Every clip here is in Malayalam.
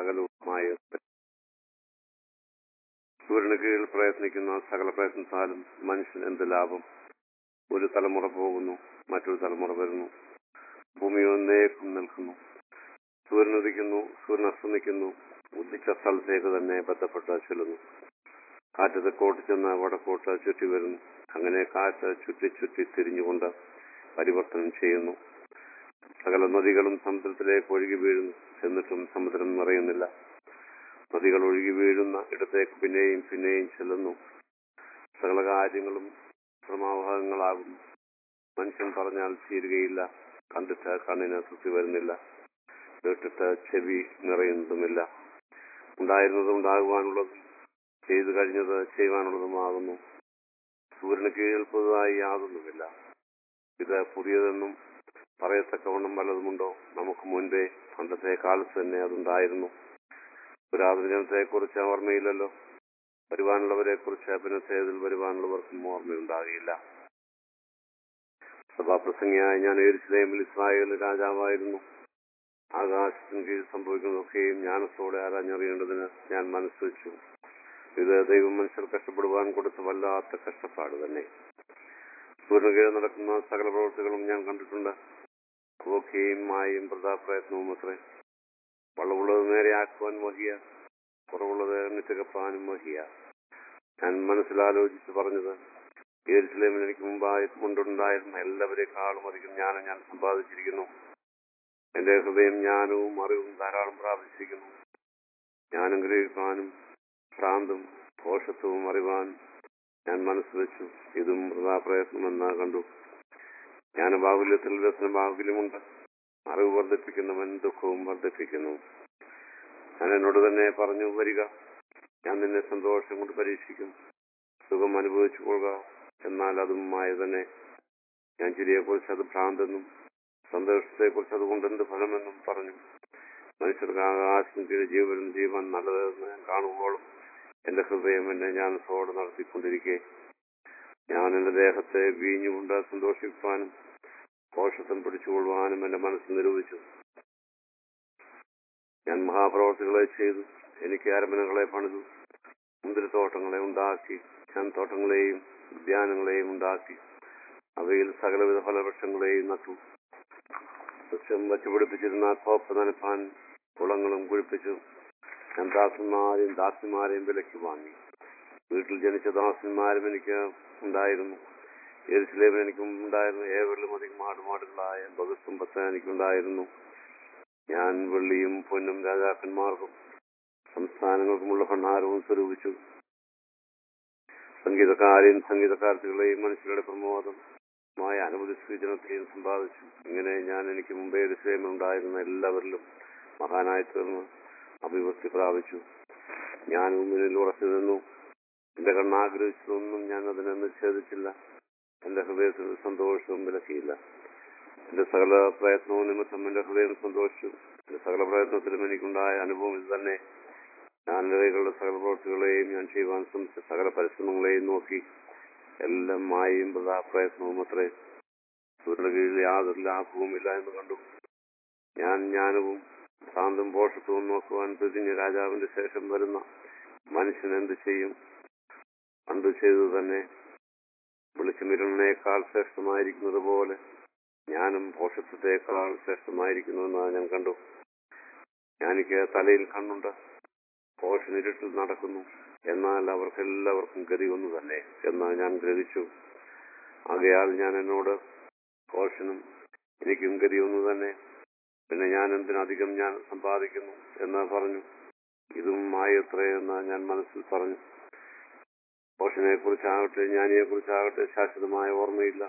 സകലവുമായ സൂര്യന് കീഴിൽ പ്രയത്നിക്കുന്ന സകല പ്രയത്നത്താലും മനുഷ്യൻ എന്ത് ലാഭം ഒരു തലമുറ പോകുന്നു മറ്റൊരു തലമുറ വരുന്നു ഭൂമി ഒന്നേക്കും നിൽക്കുന്നു സൂര്യൻ ഉദിക്കുന്നു സൂര്യൻ അസ്തമിക്കുന്നു ഉദിച്ച സ്ഥലത്തേക്ക് തന്നെ ബന്ധപ്പെട്ട് ചെല്ലുന്നു കാറ്റ് തെക്കോട്ട് ചെന്ന് വടക്കോട്ട് ചുറ്റി വരുന്നു അങ്ങനെ കാറ്റ് ചുറ്റി ചുറ്റി തിരിഞ്ഞുകൊണ്ട് പരിവർത്തനം ചെയ്യുന്നു സകല നദികളും സമുദ്രത്തിലേക്ക് ഒഴുകി വീഴുന്നു എന്നിട്ടും സമുദ്രം നിറയുന്നില്ല നദികൾ ഒഴുകി വീഴുന്ന ഇടത്തേക്ക് പിന്നെയും പിന്നെയും ചെല്ലുന്നു സകല കാര്യങ്ങളും ശ്രമാവഹങ്ങളാകുന്നു മനുഷ്യൻ പറഞ്ഞാൽ തീരുകയില്ല കണ്ടിട്ട് കണ്ണിന് തൃപ്തി വരുന്നില്ല കേട്ടിട്ട് ചെവി നിറയുന്നതുമില്ല ഉണ്ടായിരുന്നതും ഉണ്ടാകുവാനുള്ളതും ചെയ്തു കഴിഞ്ഞത് ചെയ്യുവാനുള്ളതുമാകുന്നു സൂര്യന് കീഴിൽ പുതുതായി യാതൊന്നുമില്ല ഇത് പുതിയതെന്നും പറയത്തക്കവണ്ണം വല്ലതുമുണ്ടോ നമുക്ക് മുൻപേ പണ്ടത്തെ കാലത്ത് തന്നെ അതുണ്ടായിരുന്നു പുരാതന ജനത്തെക്കുറിച്ച് ഓർമ്മയില്ലല്ലോ വരുവാനുള്ളവരെ കുറിച്ച് പിന്നത്തേതിൽ വരുവാനുള്ളവർക്കും ഓർമ്മയുണ്ടാകില്ല സഭാപ്രസംഗിയായി ഞാൻ എരിശിലേമിൽ ഇസ്രായേൽ രാജാവായിരുന്നു ആകാശത്തിന് കീഴിൽ സംഭവിക്കുന്നതൊക്കെയും ജ്ഞാനത്തോടെ ആരാഞ്ഞറിയേണ്ടതിന് ഞാൻ മനസ്സ് വെച്ചു ഇത് ദൈവം മനുഷ്യർ കഷ്ടപ്പെടുവാൻ കൊടുത്ത വല്ലാത്ത കഷ്ടപ്പാട് തന്നെ സൂര്യന് കീഴിൽ നടക്കുന്ന സകല പ്രവൃത്തികളും ഞാൻ കണ്ടിട്ടുണ്ട് ഒക്കെയും മായും പ്രതാപ്രയത്നവും അത്രേ വള്ളമുള്ളത് നേരെയാക്കുവാൻ വഹിയ കുറവുള്ളത് നിത്യകപ്പാനും വഹിയ ഞാൻ മനസ്സിലാലോചിച്ച് പറഞ്ഞത് ഏരിസിലേമിൽ എനിക്ക് മുമ്പായി കൊണ്ടുണ്ടായിരുന്ന എല്ലാവരെക്കാളും അധികം ജ്ഞാനം ഞാൻ സമ്പാദിച്ചിരിക്കുന്നു എന്റെ ഹൃദയം ജ്ഞാനവും അറിവും ധാരാളം പ്രാപിച്ചിരിക്കുന്നു ജ്ഞാനം ഗ്രഹിക്കാനും ഭ്രാന്തും ദോഷത്വവും അറിവാൻ ഞാൻ മനസ്സ് വെച്ചു ഇതും വൃഥാപ്രയത്നമെന്ന് കണ്ടു ജ്ഞാനബാഹുല്യത്തിൽ വ്യസനബാഹുല്യമുണ്ട് അറിവ് വർദ്ധിപ്പിക്കുന്നവൻ ദുഃഖവും വർദ്ധിപ്പിക്കുന്നു ഞാൻ എന്നോട് തന്നെ പറഞ്ഞു വരിക ഞാൻ നിന്നെ സന്തോഷം കൊണ്ട് പരീക്ഷിക്കും സുഖം അനുഭവിച്ചു കൊള്ളുക എന്നാൽ അതും മായ തന്നെ ഞാൻ ചിരിയെക്കുറിച്ച് അത് ഭ്രാന്തെന്നും സന്തോഷത്തെക്കുറിച്ച് അതുകൊണ്ട് എന്ത് ഫലമെന്നും പറഞ്ഞു മനുഷ്യർക്ക് ആകാശം കീഴിൽ ജീവനും ജീവൻ നല്ലതെന്ന് ഞാൻ കാണുമ്പോഴും എന്റെ ഹൃദയം എന്നെ ഞാൻ സോട് നടത്തിക്കൊണ്ടിരിക്കെ ഞാൻ എന്റെ ദേഹത്തെ വീഞ്ഞുകൊണ്ട് സന്തോഷിപ്പാനും പോഷത്വം പിടിച്ചുകൊള്ളുവാനും എന്റെ മനസ്സ് നിരൂപിച്ചു ഞാൻ മഹാപ്രവർത്തികളെ ചെയ്തു എനിക്ക് അരമനകളെ പണിതു മുന്തിരിത്തോട്ടങ്ങളെ ഉണ്ടാക്കി ഞാൻ തോട്ടങ്ങളെയും ഉദ്യാനങ്ങളെയും ഉണ്ടാക്കി അവയിൽ സകലവിധ ഫലവൃക്ഷങ്ങളെയും നട്ടു വൃക്ഷം വച്ചുപിടിപ്പിച്ചിരുന്ന തോപ്പ് നനപ്പാൻ കുളങ്ങളും കുഴിപ്പിച്ചു ഞാൻ ദാസന്മാരെയും ദാസിമാരെയും വിലയ്ക്ക് വാങ്ങി വീട്ടിൽ ജനിച്ച ദാസന്മാരും എനിക്ക് ഉണ്ടായിരുന്നു എരിശിലേമിൽ എനിക്കും ഉണ്ടായിരുന്നു ഏവരിലും അധികം ആടുമാടുകളായ ബഹുസമ്പത്ത് എനിക്കുണ്ടായിരുന്നു ഞാൻ വെള്ളിയും പൊന്നും രാജാക്കന്മാർക്കും സംസ്ഥാനങ്ങൾക്കുമുള്ള ഭണ്ഡാരവും സ്വരൂപിച്ചു സംഗീതക്കാരെയും സംഗീതക്കാർത്തികളെയും മനുഷ്യരുടെ പ്രമോദം മായ അനുമതി സൂചനത്തെയും സമ്പാദിച്ചു ഇങ്ങനെ ഞാൻ എനിക്ക് മുമ്പേ ഉണ്ടായിരുന്ന എല്ലാവരിലും മഹാനായി തീർന്നു അഭിവൃദ്ധി പ്രാപിച്ചു ഞാൻ മുന്നിൽ ഉറച്ചു നിന്നു എന്റെ കണ്ണാഗ്രഹിച്ചതൊന്നും ഞാൻ അതിനെ നിഷേധിച്ചില്ല എന്റെ ഹൃദയത്തിൽ സന്തോഷവും വിലക്കിയില്ല എന്റെ സകല പ്രയത്നവും നിമിത്തം എന്റെ ഹൃദയം സന്തോഷിച്ചു എന്റെ സകല പ്രയത്നത്തിലും എനിക്കുണ്ടായ അനുഭവം ഇത് തന്നെ ഞാൻ കൈകളുടെ സകല പ്രവൃത്തികളെയും ഞാൻ ചെയ്യുവാൻ ശ്രമിച്ച സകല പരിശ്രമങ്ങളെയും നോക്കി എല്ലാം മായയും പ്രയത്നവും അത്രേ സൂര്യന്റെ കീഴിൽ യാതൊരു ലാഭവും ഇല്ല എന്ന് കണ്ടു ഞാൻ ജ്ഞാനവും ശാന്തം പോഷത്വവും നോക്കുവാൻ തിരിഞ്ഞ രാജാവിന്റെ ശേഷം വരുന്ന മനുഷ്യൻ എന്ത് ചെയ്യും പണ്ട് ചെയ്തത് തന്നെ വെളിച്ചമിരളിനേക്കാൾ ശ്രേഷ്ഠമായിരിക്കുന്നത് പോലെ ജ്ഞാനം പോഷത്വത്തെക്കാൾ ശ്രേഷ്ഠമായിരിക്കുന്നുവെന്ന് ഞാൻ കണ്ടു ഞാനിക്ക് തലയിൽ കണ്ണുണ്ട് പോഷൻ ഇരുട്ടിൽ നടക്കുന്നു എന്നാൽ അവർക്കെല്ലാവർക്കും ഗതി ഒന്ന് തന്നെ എന്ന് ഞാൻ ഗ്രഹിച്ചു ആകയാൽ ഞാൻ എന്നോട് പോഷനും എനിക്കും ഗതി ഒന്ന് തന്നെ പിന്നെ ഞാൻ എന്തിനധികം ഞാൻ സമ്പാദിക്കുന്നു എന്ന് പറഞ്ഞു ഇതും മായത്രേ എന്ന് ഞാൻ മനസ്സിൽ പറഞ്ഞു പോഷനെ കുറിച്ചാകട്ടെ ജ്ഞാനിയെ കുറിച്ചാകട്ടെ ശാശ്വതമായ ഓർമ്മയില്ല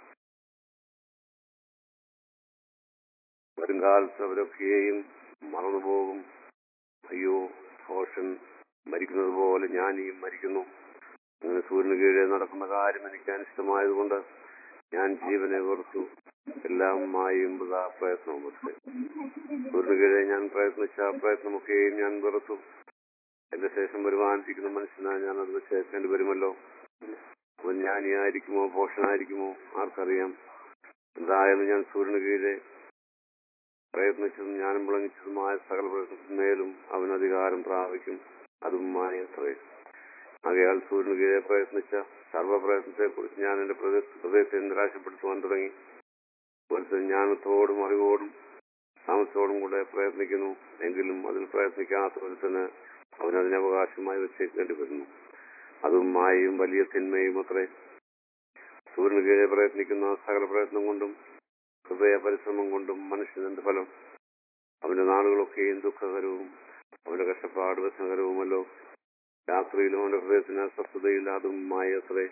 വരുംകാലത്ത് അവരൊക്കെയും മറന്നുപോകും അയ്യോ ഭോഷൻ മരിക്കുന്നത് പോലെ ജ്ഞാനിയും മരിക്കുന്നു അങ്ങനെ സൂര്യന് കീഴെ നടക്കുന്ന കാര്യം എനിക്ക് അനിഷ്ടമായതുകൊണ്ട് ഞാൻ ജീവനെ വെറുത്തു എല്ലാം മായും വൃഥാ പ്രയത്നവും വെറുതെ സൂര്യന് കീഴെ ഞാൻ പ്രയത്നിച്ച പ്രയത്നമൊക്കെയും ഞാൻ വെറുത്തു എന്റെ ശേഷം വരുവാനിരിക്കുന്ന മനുഷ്യനായി ഞാൻ അത് വെച്ചേക്കേണ്ടി വരുമല്ലോ അവൻ ജ്ഞാനിയായിരിക്കുമോ പോഷനായിരിക്കുമോ ആർക്കറിയാം എന്തായാലും ഞാൻ സൂര്യന് കീഴെ പ്രയത്നിച്ചതും ജ്ഞാനം വിളങ്ങിച്ചതുമായ സകല പ്രയത്നത്തിന്മേലും അവൻ പ്രതികാരം പ്രാപിക്കും അതും മായത്രേ ആകയാൽ സൂര്യന് കീഴെ പ്രയത്നിച്ച സർവ്വപ്രയത്നത്തെ കുറിച്ച് ഞാൻ എന്റെ ഹൃദയ- ഹൃദയത്തെ നിരാശപ്പെടുത്തുവാൻ തുടങ്ങി ഒരുത്തൻ ജ്ഞാനത്തോടും അറിവോടും താമസത്തോടും കൂടെ പ്രയത്നിക്കുന്നു എങ്കിലും അതിൽ പ്രയത്നിക്കാത്ത ഒരുത്തന് അവൻ അതിന് അവകാശമായി വെച്ചേക്കേണ്ടി വരുന്നു അതും മായയും വലിയ തിന്മയും അത്രേ സൂര്യന് കീഴെ പ്രയത്നിക്കുന്ന സകല പ്രയത്നം കൊണ്ടും ഹൃദയ പരിശ്രമം കൊണ്ടും മനുഷ്യനെന്ത് ഫലം അവന്റെ നാളുകളൊക്കെയും ദുഃഖകരവും അവന്റെ കഷ്ടപ്പാട് വ്യസനകരവുമല്ലോ രാത്രിയിലും അവന്റെ ഹൃദയത്തിന് അസ്വസ്ഥതയില്ല അതും മായത്രേ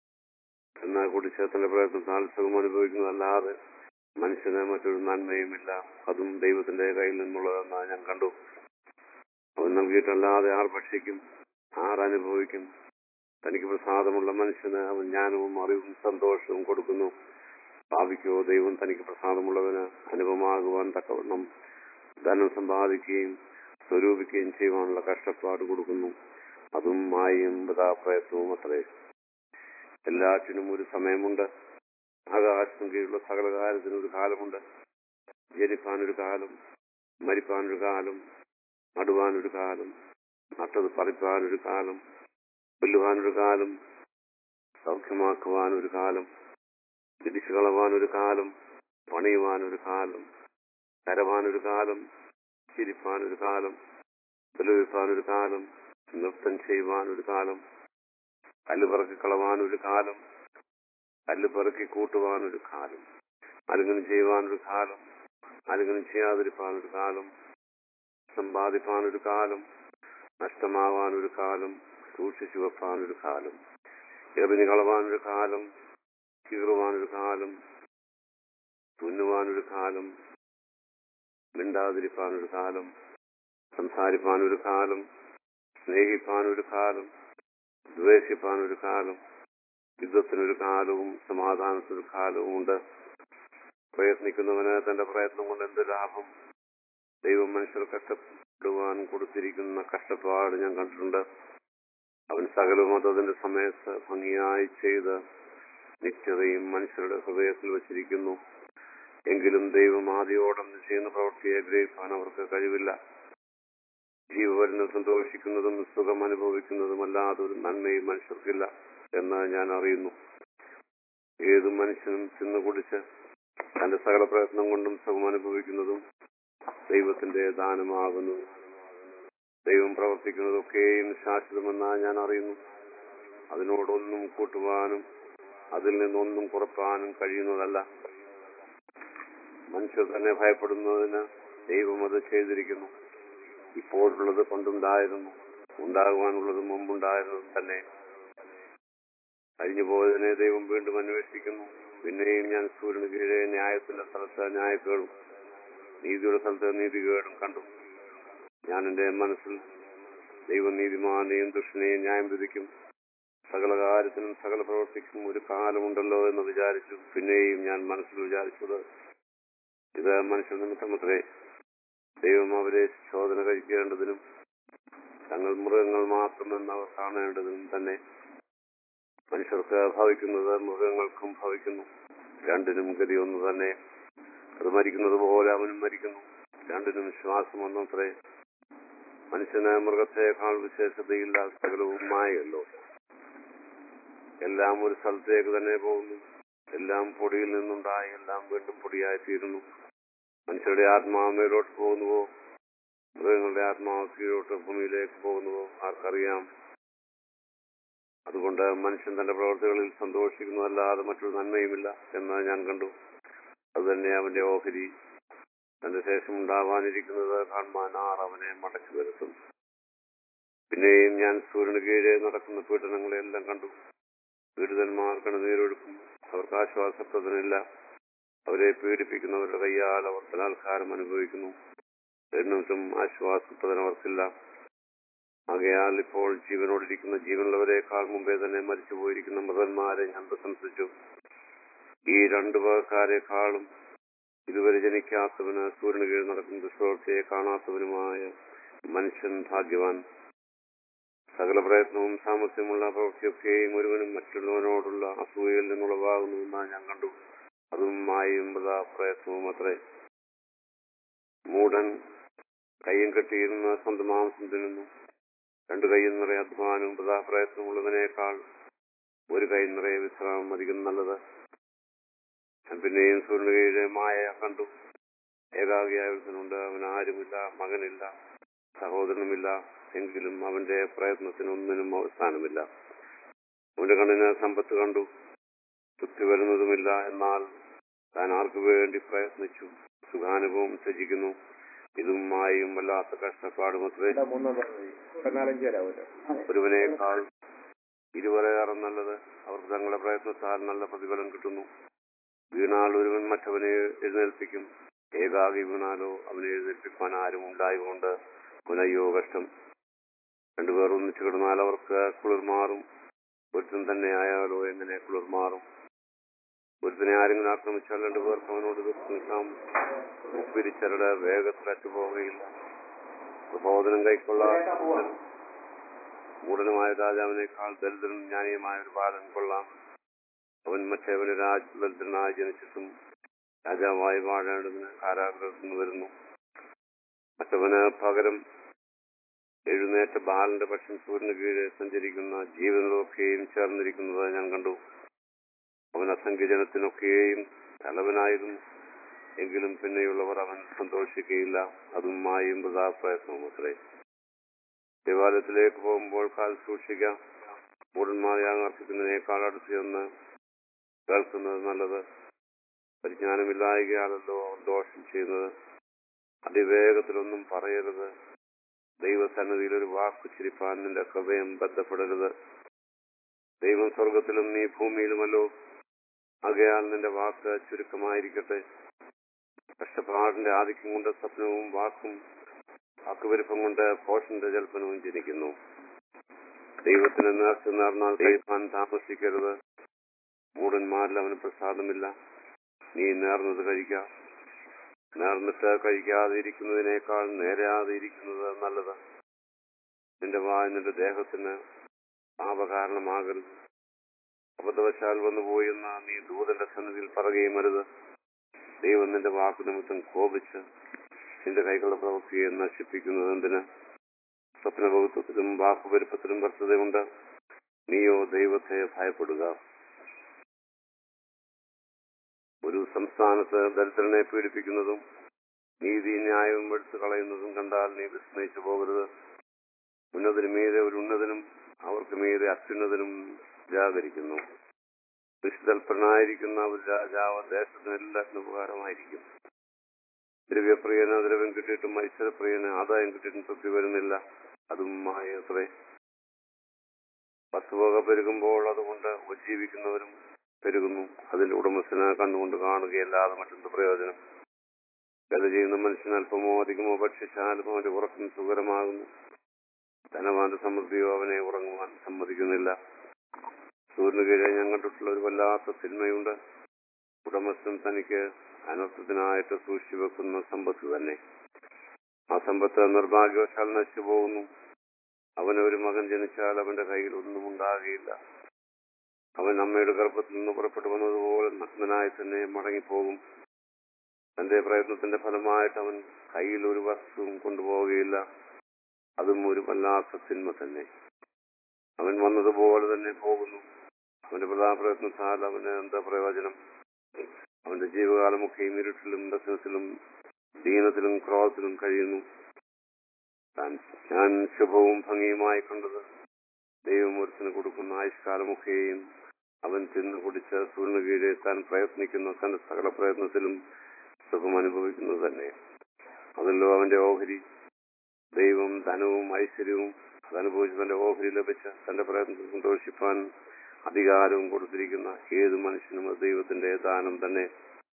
എന്നാൽ കുടിച്ചേത്തന്റെ പ്രയത്നത്താൽ സുഖം അനുഭവിക്കുന്നതല്ലാതെ മനുഷ്യന് മറ്റൊരു നന്മയുമില്ല അതും ദൈവത്തിന്റെ കയ്യിൽ നിന്നുള്ളതെന്ന് ഞാൻ കണ്ടു അവൻ നൽകിയിട്ടല്ലാതെ ആർ ഭക്ഷിക്കും ആർ അനുഭവിക്കും തനിക്ക് പ്രസാദമുള്ള മനുഷ്യന് അവൻ ജ്ഞാനവും അറിവും സന്തോഷവും കൊടുക്കുന്നു ഭാവിക്കോ ദൈവം തനിക്ക് പ്രസാദമുള്ളവന് അനുപമാകുവാൻ തക്കവണ്ണം ധനം സമ്പാദിക്കുകയും സ്വരൂപിക്കുകയും ചെയ്യുവാനുള്ള കഷ്ടപ്പാട് കൊടുക്കുന്നു അതും മായയും പ്രയത്നവും അത്രേ എല്ലാറ്റിനും ഒരു സമയമുണ്ട് ആകാശം കീഴിലുള്ള സകല കാര്യത്തിനും ഒരു കാലമുണ്ട് ജനിപ്പാനൊരു കാലം മരിപ്പാനൊരു കാലം നടുവാനൊരു കാലം നട്ടത് പറിപ്പാനൊരു കാലം കൊല്ലുവാനൊരു കാലം സൗഖ്യമാക്കുവാനൊരു കാലം തിരിച്ചു കളവാനൊരു കാലം പണിയുവാനൊരു കാലം കരവാനൊരു കാലം ചിരിപ്പാനൊരു കാലം പുലവിപ്പാനൊരു കാലം നൃത്തം ചെയ്യുവാനൊരു കാലം കല്ല് പറക്കി കളവാനൊരു കാലം കല്ല് പെറുക്കി കൂട്ടുവാനൊരു കാലം അലുങ്ങനം ചെയ്യുവാനൊരു കാലം അലുങ്ങനം ചെയ്യാതിരിപ്പാനൊരു കാലം സമ്പാദിപ്പാനൊരു കാലം നഷ്ടമാവാനൊരു കാലം സൂക്ഷിച്ചു വെപ്പാനൊരു കാലം എറിഞ്ഞു കളവാനൊരു കാലം കീറുവാനൊരു കാലം തുന്നുവാനൊരു കാലം മിണ്ടാതിരിപ്പാനൊരു കാലം സംസാരിപ്പാനൊരു കാലം സ്നേഹിപ്പാനൊരു കാലം ദ്വേഷിപ്പാനൊരു കാലം യുദ്ധത്തിനൊരു കാലവും സമാധാനത്തിനൊരു കാലവും ഉണ്ട് പ്രയത്നിക്കുന്നവന് തന്റെ പ്രയത്നം കൊണ്ട് എന്ത് ലാഭം ദൈവം മനുഷ്യർ കഷ്ടപ്പെടുവാൻ കൊടുത്തിരിക്കുന്ന കഷ്ടപ്പാട് ഞാൻ കണ്ടിട്ടുണ്ട് അവൻ സകലവും അതതിന്റെ സമയത്ത് ഭംഗിയായി ചെയ്ത് നിത്യതയും മനുഷ്യരുടെ ഹൃദയത്തിൽ വച്ചിരിക്കുന്നു എങ്കിലും ദൈവം ആദ്യോടം ചെയ്യുന്ന പ്രവൃത്തിയെ ഗ്രഹിക്കാൻ അവർക്ക് കഴിവില്ല ജീവവരുന്ന സന്തോഷിക്കുന്നതും സുഖം അനുഭവിക്കുന്നതുമല്ലാതെ ഒരു നന്മയും മനുഷ്യർക്കില്ല എന്ന് ഞാൻ അറിയുന്നു ഏത് മനുഷ്യനും തിന്നു കുടിച്ച് തന്റെ സകല പ്രയത്നം കൊണ്ടും സുഖം അനുഭവിക്കുന്നതും ദൈവത്തിന്റെ ദാനമാകുന്നു ദൈവം പ്രവർത്തിക്കുന്നതൊക്കെയും ശാശ്വതമെന്നാ ഞാൻ അറിയുന്നു അതിനോടൊന്നും കൂട്ടുവാനും അതിൽ നിന്നൊന്നും കുറപ്പാനും കഴിയുന്നതല്ല മനുഷ്യർ തന്നെ ഭയപ്പെടുന്നതിന് ദൈവം അത് ചെയ്തിരിക്കുന്നു ഇപ്പോഴുള്ളത് പണ്ടുണ്ടായിരുന്നു ഉണ്ടാകുവാനുള്ളത് മുമ്പുണ്ടായിരുന്നത് തന്നെ കഴിഞ്ഞു പോയതിനെ ദൈവം വീണ്ടും അന്വേഷിക്കുന്നു പിന്നെയും ഞാൻ സൂര്യന് കീഴെ ന്യായത്തിന്റെ സ്ഥലത്ത് ന്യായക്കേടും നീതിയുടെ സ്ഥലത്ത് നീതികേടും കണ്ടു ഞാൻ എന്റെ മനസ്സിൽ ദൈവം നീതിമാനെയും ദുഷ്ടനെയും ന്യായം വിധിക്കും സകല കാര്യത്തിനും സകല പ്രവർത്തിക്കും ഒരു കാലമുണ്ടല്ലോ എന്ന് വിചാരിച്ചു പിന്നെയും ഞാൻ മനസ്സിൽ വിചാരിച്ചത് ഇത് മനുഷ്യ നിമിത്തമത്രേ ദൈവം അവരെ ശോധന കഴിക്കേണ്ടതിനും തങ്ങൾ മൃഗങ്ങൾ മാത്രമെന്ന് അവർ കാണേണ്ടതിനും തന്നെ മനുഷ്യർക്ക് ഭവിക്കുന്നത് മൃഗങ്ങൾക്കും ഭവിക്കുന്നു രണ്ടിനും ഗതി ഒന്ന് തന്നെ അത് മരിക്കുന്നത് പോലെ അവനും മരിക്കുന്നു രണ്ടിനും ശ്വാസം ഒന്നത്രേ മനുഷ്യന് മൃഗത്തെക്കാൾ വിശേഷതയില്ല സകലവും മായല്ലോ എല്ലാം ഒരു സ്ഥലത്തേക്ക് തന്നെ പോകുന്നു എല്ലാം പൊടിയിൽ നിന്നുണ്ടായി എല്ലാം വീണ്ടും പൊടിയായി തീരുന്നു മനുഷ്യരുടെ ആത്മാവ് മേലോട്ട് പോകുന്നുവോ മൃഗങ്ങളുടെ ആത്മാവ് കീഴോട്ട് ഭൂമിയിലേക്ക് പോകുന്നുവോ ആർക്കറിയാം അതുകൊണ്ട് മനുഷ്യൻ തന്റെ പ്രവർത്തികളിൽ സന്തോഷിക്കുന്നതല്ലാതെ മറ്റൊരു നന്മയുമില്ല എന്ന് ഞാൻ കണ്ടു അതുതന്നെ അവന്റെ ഓഹരി തന്റെ ശേഷം ഉണ്ടാവാനിരിക്കുന്നത് കാണുവാൻ ആർ അവനെ മടക്കി വരുത്തും പിന്നെയും ഞാൻ സൂര്യന് കീഴെ നടക്കുന്ന പീഡനങ്ങളെല്ലാം കണ്ടു പീഡിതന്മാർ കണ്ണുനീരൊഴുക്കും അവർക്ക് ആശ്വാസപ്രദനില്ല അവരെ പീഡിപ്പിക്കുന്നവരുടെ കയ്യാൽ അവർ ബലാത്കാരം അനുഭവിക്കുന്നു എന്നിട്ടും ആശ്വാസപ്രദൻ അവർക്കില്ല ആകയാൽ ഇപ്പോൾ ജീവനോടിരിക്കുന്ന ജീവനുള്ളവരെക്കാൾ മുമ്പേ തന്നെ മരിച്ചു പോയിരിക്കുന്ന മൃതന്മാരെ ഞാൻ പ്രശംസിച്ചു ഈ രണ്ടു പേർക്കാരെക്കാളും ഇതുവരെ ജനിക്കാത്തവന് സൂര്യന് കീഴിൽ നടക്കുന്ന ദുഷ്പ്രവൃത്തിയെ കാണാത്തവനുമായ മനുഷ്യൻ ഭാഗ്യവാൻ സകല പ്രയത്നവും സാമർഥ്യമുള്ള പ്രവൃത്തിയൊക്കെയും ഒരുവനും മറ്റുള്ളവനോടുള്ള അസൂയയിൽ നിന്നുളവാകുന്നുവെന്ന് ഞാൻ കണ്ടു അതും മായും പ്രയത്നവും അത്രേ മൂഢൻ കയ്യും കെട്ടിയിരുന്ന സ്വന്തം മാംസം തിന്നുന്നു രണ്ടു കൈയും നിറയെ അധ്വാനവും പ്രതാപ്രയത്നമുള്ളതിനേക്കാൾ ഒരു കൈ നിറയെ വിശ്രാമം അധികം നല്ലത് ഞാൻ പിന്നെയും സൂര്യന് കീഴിലെ മായ കണ്ടു ഏകാഗിയായവനുണ്ട് അവൻ ആരുമില്ല മകനില്ല സഹോദരനുമില്ല എങ്കിലും അവന്റെ പ്രയത്നത്തിനൊന്നിനും അവസാനമില്ല അവന്റെ കണ്ണിന് സമ്പത്ത് കണ്ടു തൃപ്തി വരുന്നതുമില്ല എന്നാൽ താൻ ആർക്കു വേണ്ടി പ്രയത്നിച്ചു സുഖാനുഭവം ത്യജിക്കുന്നു ഇതും മായും വല്ലാത്ത കഷ്ടപ്പാടുമത്രേ ഇവിടെ മൂന്നാം പദ്ധതി പതിനാലഞ്ച് വരാമല്ലോ ഒരുവനേക്കാൾ ഇരുവരേറെ നല്ലത് അവർക്ക് തങ്ങളുടെ പ്രയത്നത്താൽ നല്ല പ്രതിഫലം കിട്ടുന്നു വീണാൽ ഒരുവൻ മറ്റവനെ എഴുന്നേൽപ്പിക്കും ഏകാകി വീണാലോ അവനെ എഴുന്നേൽപ്പിക്കാൻ ആരും ഉണ്ടായതുകൊണ്ട് പുനയ്യോ കഷ്ടം രണ്ടുപേർ ഒന്നിച്ചു കിടന്നാൽ അവർക്ക് കുളിർമാറും ഒരുത്തൻ തന്നെ ആയാലോ എങ്ങനെ കുളിർമാറും ഒരുത്തനെ ആരെങ്കിലും ആക്രമിച്ചാൽ രണ്ടുപേർക്ക് അവനോട് എതിർത്ത് നിൽക്കാം ഉപ്പിരിച്ചരുടെ വേഗത്തിൽ അറ്റുപോവുകയില്ല പ്രബോധനം കൈക്കൊള്ളാൻ മൂടനുമായ രാജാവിനേക്കാൾ ദരിദ്രൻ ജ്ഞാനിയുമായ ഒരു ബാലൻ കൊള്ളാം അവൻ മറ്റേവന് രാജ ദരിദ്രനായി ജനിച്ചിട്ടും രാജാവായി വാഴേണ്ടതിന് കാരാഗ്രഹത്തിൽ നിന്ന് വരുന്നു മറ്റവന് പകരം എഴുന്നേറ്റ ബാലന്റെ പക്ഷം സൂര്യന് കീഴെ സഞ്ചരിക്കുന്ന ജീവനുകളൊക്കെയും ചേർന്നിരിക്കുന്നത് ഞാൻ കണ്ടു അവൻ അസംഖ്യജനത്തിനൊക്കെയും തലവനായിരുന്നു എങ്കിലും പിന്നെയുള്ളവർ അവൻ സന്തോഷിക്കുകയില്ല അതും മായും പ്രതാപ്രയത്നവും അത്രേ ദേവാലയത്തിലേക്ക് പോകുമ്പോൾ കാൽ സൂക്ഷിക്കാം മൂടന്മാർ യാഗം അർപ്പിക്കുന്നതിനേക്കാൾ അടുത്ത് ചെന്ന് കേൾക്കുന്നത് നല്ലത് പരിജ്ഞാനമില്ലായകയാണല്ലോ അവർ ദോഷം ചെയ്യുന്നത് അതിവേഗത്തിലൊന്നും പറയരുത് ദൈവസന്നിധിയിൽ ഒരു വാക്ക് ചിരിപ്പാൻ നിന്റെ ഹൃദയം ബന്ധപ്പെടരുത് ദൈവം സ്വർഗത്തിലും നീ ഭൂമിയിലുമല്ലോ ആകയാൽ നിന്റെ വാക്ക് ചുരുക്കമായിരിക്കട്ടെ കഷ്ടപ്പാടിന്റെ ആധിക്യം കൊണ്ട് സ്വപ്നവും വാക്കും വാക്കുപരിപ്പം കൊണ്ട് പോഷന്റെ ജൽപ്പനവും ജനിക്കുന്നു ദൈവത്തിന് നേർച്ച നേർന്നാൽ കഴിപ്പാൻ താമസിക്കരുത് മൂടന്മാരിൽ അവന് പ്രസാദമില്ല നീ നേർന്നത് കഴിക്കാം നേർന്നിട്ട് കഴിക്കാതെ ഇരിക്കുന്നതിനേക്കാൾ നേരാതെ ഇരിക്കുന്നത് നല്ലത് നിന്റെ വായ നിന്റെ ദേഹത്തിന് പാപകാരണമാകരുത് അബദ്ധവശാൽ വന്നുപോയി എന്ന് നീ ദൂതന്റെ സന്നിധിയിൽ പറയുകയും അരുത് ദൈവം നിന്റെ വാക്കു നിമിത്തം കോപിച്ച് നിന്റെ കൈകളുടെ പ്രവൃത്തിയെ നശിപ്പിക്കുന്നത് എന്തിന് സ്വപ്നഭൗത്വത്തിലും വാക്കുപരിപ്പത്തിലും വ്യർത്ഥതയുണ്ട് നീയോ ദൈവത്തെ ഭയപ്പെടുക ഒരു സംസ്ഥാനത്ത് ദരിദ്രനെ പീഡിപ്പിക്കുന്നതും നീതി ന്യായവും എടുത്തു കളയുന്നതും കണ്ടാൽ നീ വിസ്മയിച്ചു പോകരുത് ഉന്നതിന് മീതെ ഒരു ഉന്നതനും അവർക്ക് മീതെ അത്യുന്നതനും ജാഗരിക്കുന്നു ദുഷിതൽപ്പനായിരിക്കുന്ന ഒരു രാജാവ് ദേശത്തിന് എല്ലാത്തിനും ഉപകാരമായിരിക്കും ദ്രവ്യപ്രിയന് ദ്രവ്യം കിട്ടിയിട്ടും മത്സരപ്രിയന് ആദായം കിട്ടിയിട്ടും തൃപ്തി വരുന്നില്ല അതും മായത്രേ വസ്തുവക പെരുകുമ്പോൾ അതുകൊണ്ട് ഉപജീവിക്കുന്നവരും പെരുകുന്നു അതിന്റെ ഉടമസ്ഥനെ കണ്ടുകൊണ്ട് കാണുകയല്ലാതെ മറ്റെന്ത് പ്രയോജനം ഗത ചെയ്യുന്ന മനുഷ്യൻ അല്പമോ അധികമോ ഭക്ഷിച്ചാലും അവന്റെ ഉറക്കം സുഖകരമാകുന്നു ധനവാന്റെ സമൃദ്ധിയോ അവനെ ഉറങ്ങുവാൻ സമ്മതിക്കുന്നില്ല സൂര്യന് കീഴെ ഞാൻ കണ്ടിട്ടുള്ള ഒരു വല്ലാത്ത തിന്മയുണ്ട് ഉടമസ്ഥൻ തനിക്ക് അനർത്ഥത്തിനായിട്ട് സൂക്ഷിച്ചു വെക്കുന്ന സമ്പത്ത് തന്നെ ആ സമ്പത്ത് നിർഭാഗ്യവശാൽ നശിച്ചു പോകുന്നു അവന് ഒരു മകൻ ജനിച്ചാൽ അവന്റെ കയ്യിൽ ഒന്നും ഉണ്ടാകുകയില്ല അവൻ അമ്മയുടെ ഗർഭത്തിൽ നിന്ന് പുറപ്പെട്ടു വന്നതുപോലെ നഗ്നനായി തന്നെ മടങ്ങിപ്പോകും തന്റെ പ്രയത്നത്തിന്റെ ഫലമായിട്ട് അവൻ കയ്യിൽ ഒരു വസ്തുവും കൊണ്ടുപോവുകയില്ല അതും ഒരു വല്ലാത്ത തിന്മ തന്നെ അവൻ വന്നതുപോലെ തന്നെ പോകുന്നു അവന്റെ പ്രധാന പ്രയത്നത്താൽ അവന് എന്താ പ്രയോജനം അവന്റെ ജീവകാലമൊക്കെയും ഇരുട്ടിലും ബസിനസിലും ദീനത്തിലും ക്രോധത്തിലും കഴിയുന്നു താൻ ഞാൻ ശുഭവും ഭംഗിയുമായി കണ്ടത് ദൈവം ഒരുത്തിന് കൊടുക്കുന്ന ആയുഷ്കാലമൊക്കെയും അവൻ തിന്നു കുടിച്ച് സൂര്യന് കീഴെ താൻ പ്രയത്നിക്കുന്ന തന്റെ സകല പ്രയത്നത്തിലും സുഖം അനുഭവിക്കുന്നത് തന്നെ അതല്ലോ അവന്റെ ഓഹരി ദൈവം ധനവും ഐശ്വര്യവും അതനുഭവിച്ച് തന്റെ ഓഹരി ലഭിച്ച് തന്റെ പ്രയത്നത്തിൽ സന്തോഷിപ്പാൻ അധികാരവും കൊടുത്തിരിക്കുന്ന ഏത് മനുഷ്യനും അത് ദൈവത്തിന്റെ ദാനം തന്നെ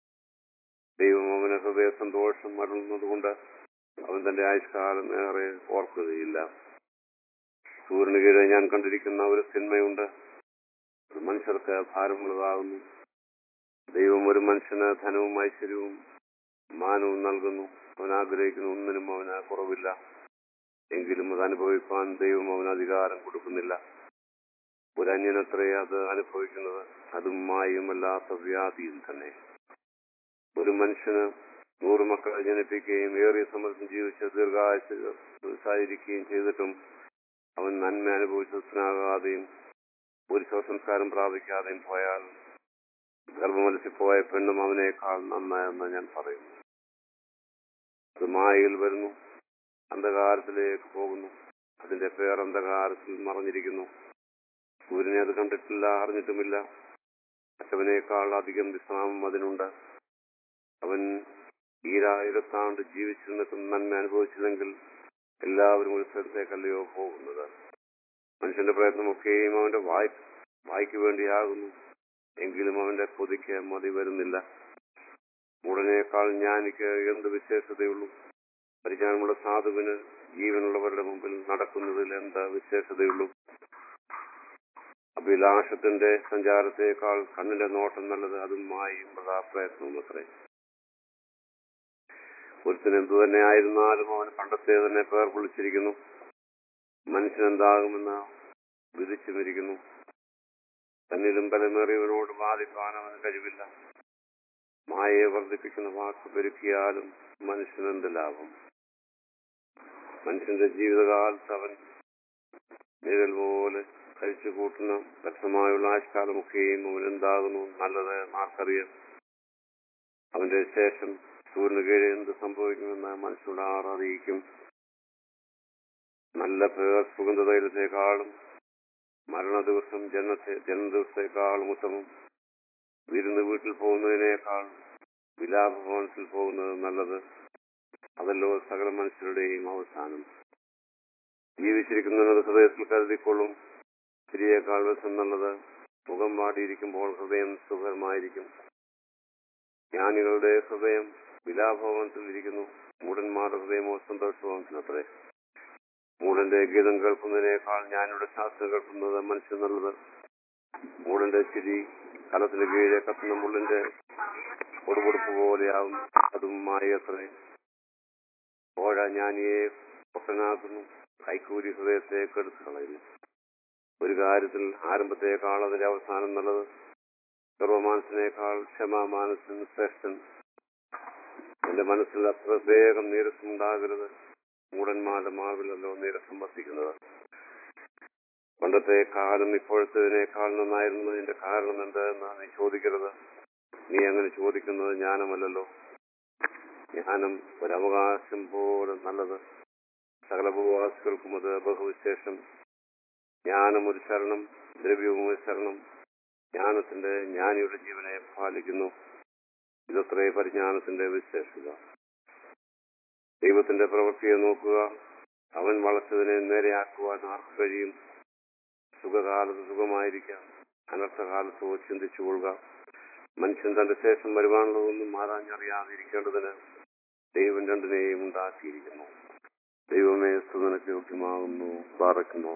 ദൈവം അവന് ഹൃദയ സന്തോഷം മടങ്ങുന്നതുകൊണ്ട് അവൻ തന്റെ ആയുഷ്കാലം ഏറെ ഓർക്കുകയില്ല സൂര്യന് കീഴെ ഞാൻ കണ്ടിരിക്കുന്ന ഒരു സിനിമയുണ്ട് അത് മനുഷ്യർക്ക് ഭാരമുള്ളതാകുന്നു ദൈവം ഒരു മനുഷ്യന് ധനവും ഐശ്വര്യവും മാനവും നൽകുന്നു അവൻ ആഗ്രഹിക്കുന്ന ഒന്നിനും അവന് കുറവില്ല എങ്കിലും അത് അനുഭവിക്കാൻ ദൈവം അവന് അധികാരം കൊടുക്കുന്നില്ല ഒരു അന്യനത്രേ അത് അനുഭവിക്കുന്നത് അതും മായുമല്ലാത്ത വ്യാധിയും തന്നെ ഒരു മനുഷ്യന് നൂറ് മക്കളെ ജനിപ്പിക്കുകയും ഏറിയ സമ്മർദ്ദം ജീവിച്ച് ദീർഘായുസായിരിക്കുകയും ചെയ്തിട്ടും അവൻ നന്മ അനുഭവിച്ചതിനാകാതെയും ഒരു ശവസംസ്കാരം പ്രാപിക്കാതെയും പോയാൽ ഗർഭമലസിപ്പോയ പെണ്ണും അവനേക്കാൾ നന്നായെന്ന് ഞാൻ പറയുന്നു അത് മായയിൽ വരുന്നു അന്ധകാരത്തിലേക്ക് പോകുന്നു അതിന്റെ പേർ അന്ധകാരത്തിൽ മറഞ്ഞിരിക്കുന്നു സൂര്യനെ അത് കണ്ടിട്ടില്ല അറിഞ്ഞിട്ടുമില്ല മറ്റവനേക്കാൾ അധികം വിശ്രാമം അതിനുണ്ട് അവൻ ഈരായിരത്താണ്ട് ജീവിച്ചിരുന്നിട്ടും നന്മ അനുഭവിച്ചില്ലെങ്കിൽ എല്ലാവരും ഒരു സ്ഥലത്തേക്കല്ലയോ പോകുന്നത് മനുഷ്യന്റെ പ്രയത്നമൊക്കെയും അവന്റെ വായ് വായ്ക്ക് വേണ്ടിയാകുന്നു എങ്കിലും അവന്റെ കൊതിക്ക് മതി വരുന്നില്ല ഉടനേക്കാൾ ജ്ഞാനിക്ക് എന്ത് വിശേഷതയുള്ളൂ പരിജ്ഞാനമുള്ള സാധുവിന് ജീവനുള്ളവരുടെ മുമ്പിൽ നടക്കുന്നതിൽ എന്താ വിശേഷതയുള്ളൂ അഭിലാഷത്തിന്റെ സഞ്ചാരത്തേക്കാൾ കണ്ണിന്റെ നോട്ടം നല്ലത് അതും മായും പ്രതാപ്രയത്നവും അത്രേ ഒരുത്തിന് എന്തു തന്നെ ആയിരുന്നാലും അവൻ പണ്ടത്തെ തന്നെ പേർ വിളിച്ചിരിക്കുന്നു മനുഷ്യൻ എന്താകുമെന്ന് വിധിച്ചുമിരിക്കുന്നു തന്നിലും ബലമേറിയവനോട് വാദിക്കാൻ അവന് കഴിവില്ല മായയെ വർദ്ധിപ്പിക്കുന്ന വാക്ക് പെരുക്കിയാലും മനുഷ്യനെന്ത് ലാഭം മനുഷ്യന്റെ ജീവിതകാലത്ത് അവൻ നിഴൽ പോലെ കഴിച്ചു കൂട്ടുന്ന വ്യക്തമായുള്ള ആയുഷ്കാലമൊക്കെയും അവൻ എന്താകുന്നു നല്ലത് ആർക്കറിയാം അവന്റെ ശേഷം സൂര്യന് കീഴിൽ എന്ത് സംഭവിക്കുമെന്ന് മനുഷ്യരുടെ ആർ അറിയിക്കും നല്ല പേർ സുഗന്ധതൈലത്തെക്കാളും മരണ ദിവസം ജനത്തെ ജന്മദിവസത്തെക്കാളും ഉത്തമം വിരുന്ന് വീട്ടിൽ പോകുന്നതിനേക്കാൾ വിലാപഭവനത്തിൽ പോകുന്നത് നല്ലത് അതല്ലോ സകല മനുഷ്യരുടെയും അവസാനം ജീവിച്ചിരിക്കുന്നത് ഹൃദയത്തിൽ കരുതിക്കൊള്ളും സ്ത്രീയേക്കാൾ വിഷം നല്ലത് മുഖം വാടിയിരിക്കുമ്പോൾ ഹൃദയം സുഖമായിരിക്കും ജ്ഞാനികളുടെ ഹൃദയം വിലാഭവനത്തിൽ ഇരിക്കുന്നു മൂടന്മാരുടെ ഹൃദയമോ സന്തോഷഭവനത്തിനത്രേ മൂടന്റെ ഗീതം കേൾക്കുന്നതിനേക്കാൾ ഞാനിവിടെ ശാസ്ത്രം കേൾക്കുന്നത് മനുഷ്യൻ നല്ലത് മൂടന്റെ ചിരി കലത്തിന് കീഴെ കത്തുന്ന മുള്ളിന്റെ കൊടുകൊടുപ്പ് പോലെയാവും അതും മായത്രേ ഓഴ ജ്ഞാനിയെ പൊട്ടനാക്കുന്നു കൈക്കൂലി ഹൃദയത്തെ കെടുത്തു കളയുന്നു ഒരു കാര്യത്തിൽ ആരംഭത്തെക്കാൾ അതിന്റെ അവസാനം നല്ലത് സർവമാനസിനേക്കാൾ ക്ഷമാമാനസിന് ശ്രേഷ്ഠൻ എന്റെ മനസ്സിൽ അത്ര വേഗം നീരസം ഉണ്ടാകരുത് മൂടന്മാരുടെ മാർവിലല്ലോ നീരസം വർദ്ധിക്കുന്നത് പണ്ടത്തെ കാലം ഇപ്പോഴത്തേതിനേക്കാൾ നന്നായിരുന്നതിന്റെ കാരണം എന്തെന്ന് നീ ചോദിക്കരുത് നീ അങ്ങനെ ചോദിക്കുന്നത് ജ്ഞാനമല്ലല്ലോ ജ്ഞാനം ഒരവകാശം പോലെ നല്ലത് സകല ഉപവാസികൾക്കും അത് ബഹുവിശേഷം ജ്ഞാനം ഒരു ശരണം ദ്രവ്യവും ഒരു ശരണം ജ്ഞാനത്തിന്റെ ജ്ഞാനിയുടെ ജീവനെ പാലിക്കുന്നു ഇതത്രേ പരിജ്ഞാനത്തിന്റെ വിശേഷത ദൈവത്തിന്റെ പ്രവൃത്തിയെ നോക്കുക അവൻ വളച്ചതിനെ നേരെയാക്കുവാൻ ആർക്ക് കഴിയും സുഖകാലത്ത് സുഖമായിരിക്കാം അനർത്ഥകാലത്തോ ചിന്തിച്ചു കൊള്ളുക മനുഷ്യൻ തന്റെ ശേഷം വരുവാനുള്ളതൊന്നും ആരാഞ്ഞറിയാതിരിക്കേണ്ടതിന് ദൈവം രണ്ടിനെയും ഉണ്ടാക്കിയിരിക്കുന്നു ദൈവമേ സുതനക്ക് യോഗ്യമാകുന്നു പാറയ്ക്കുന്നു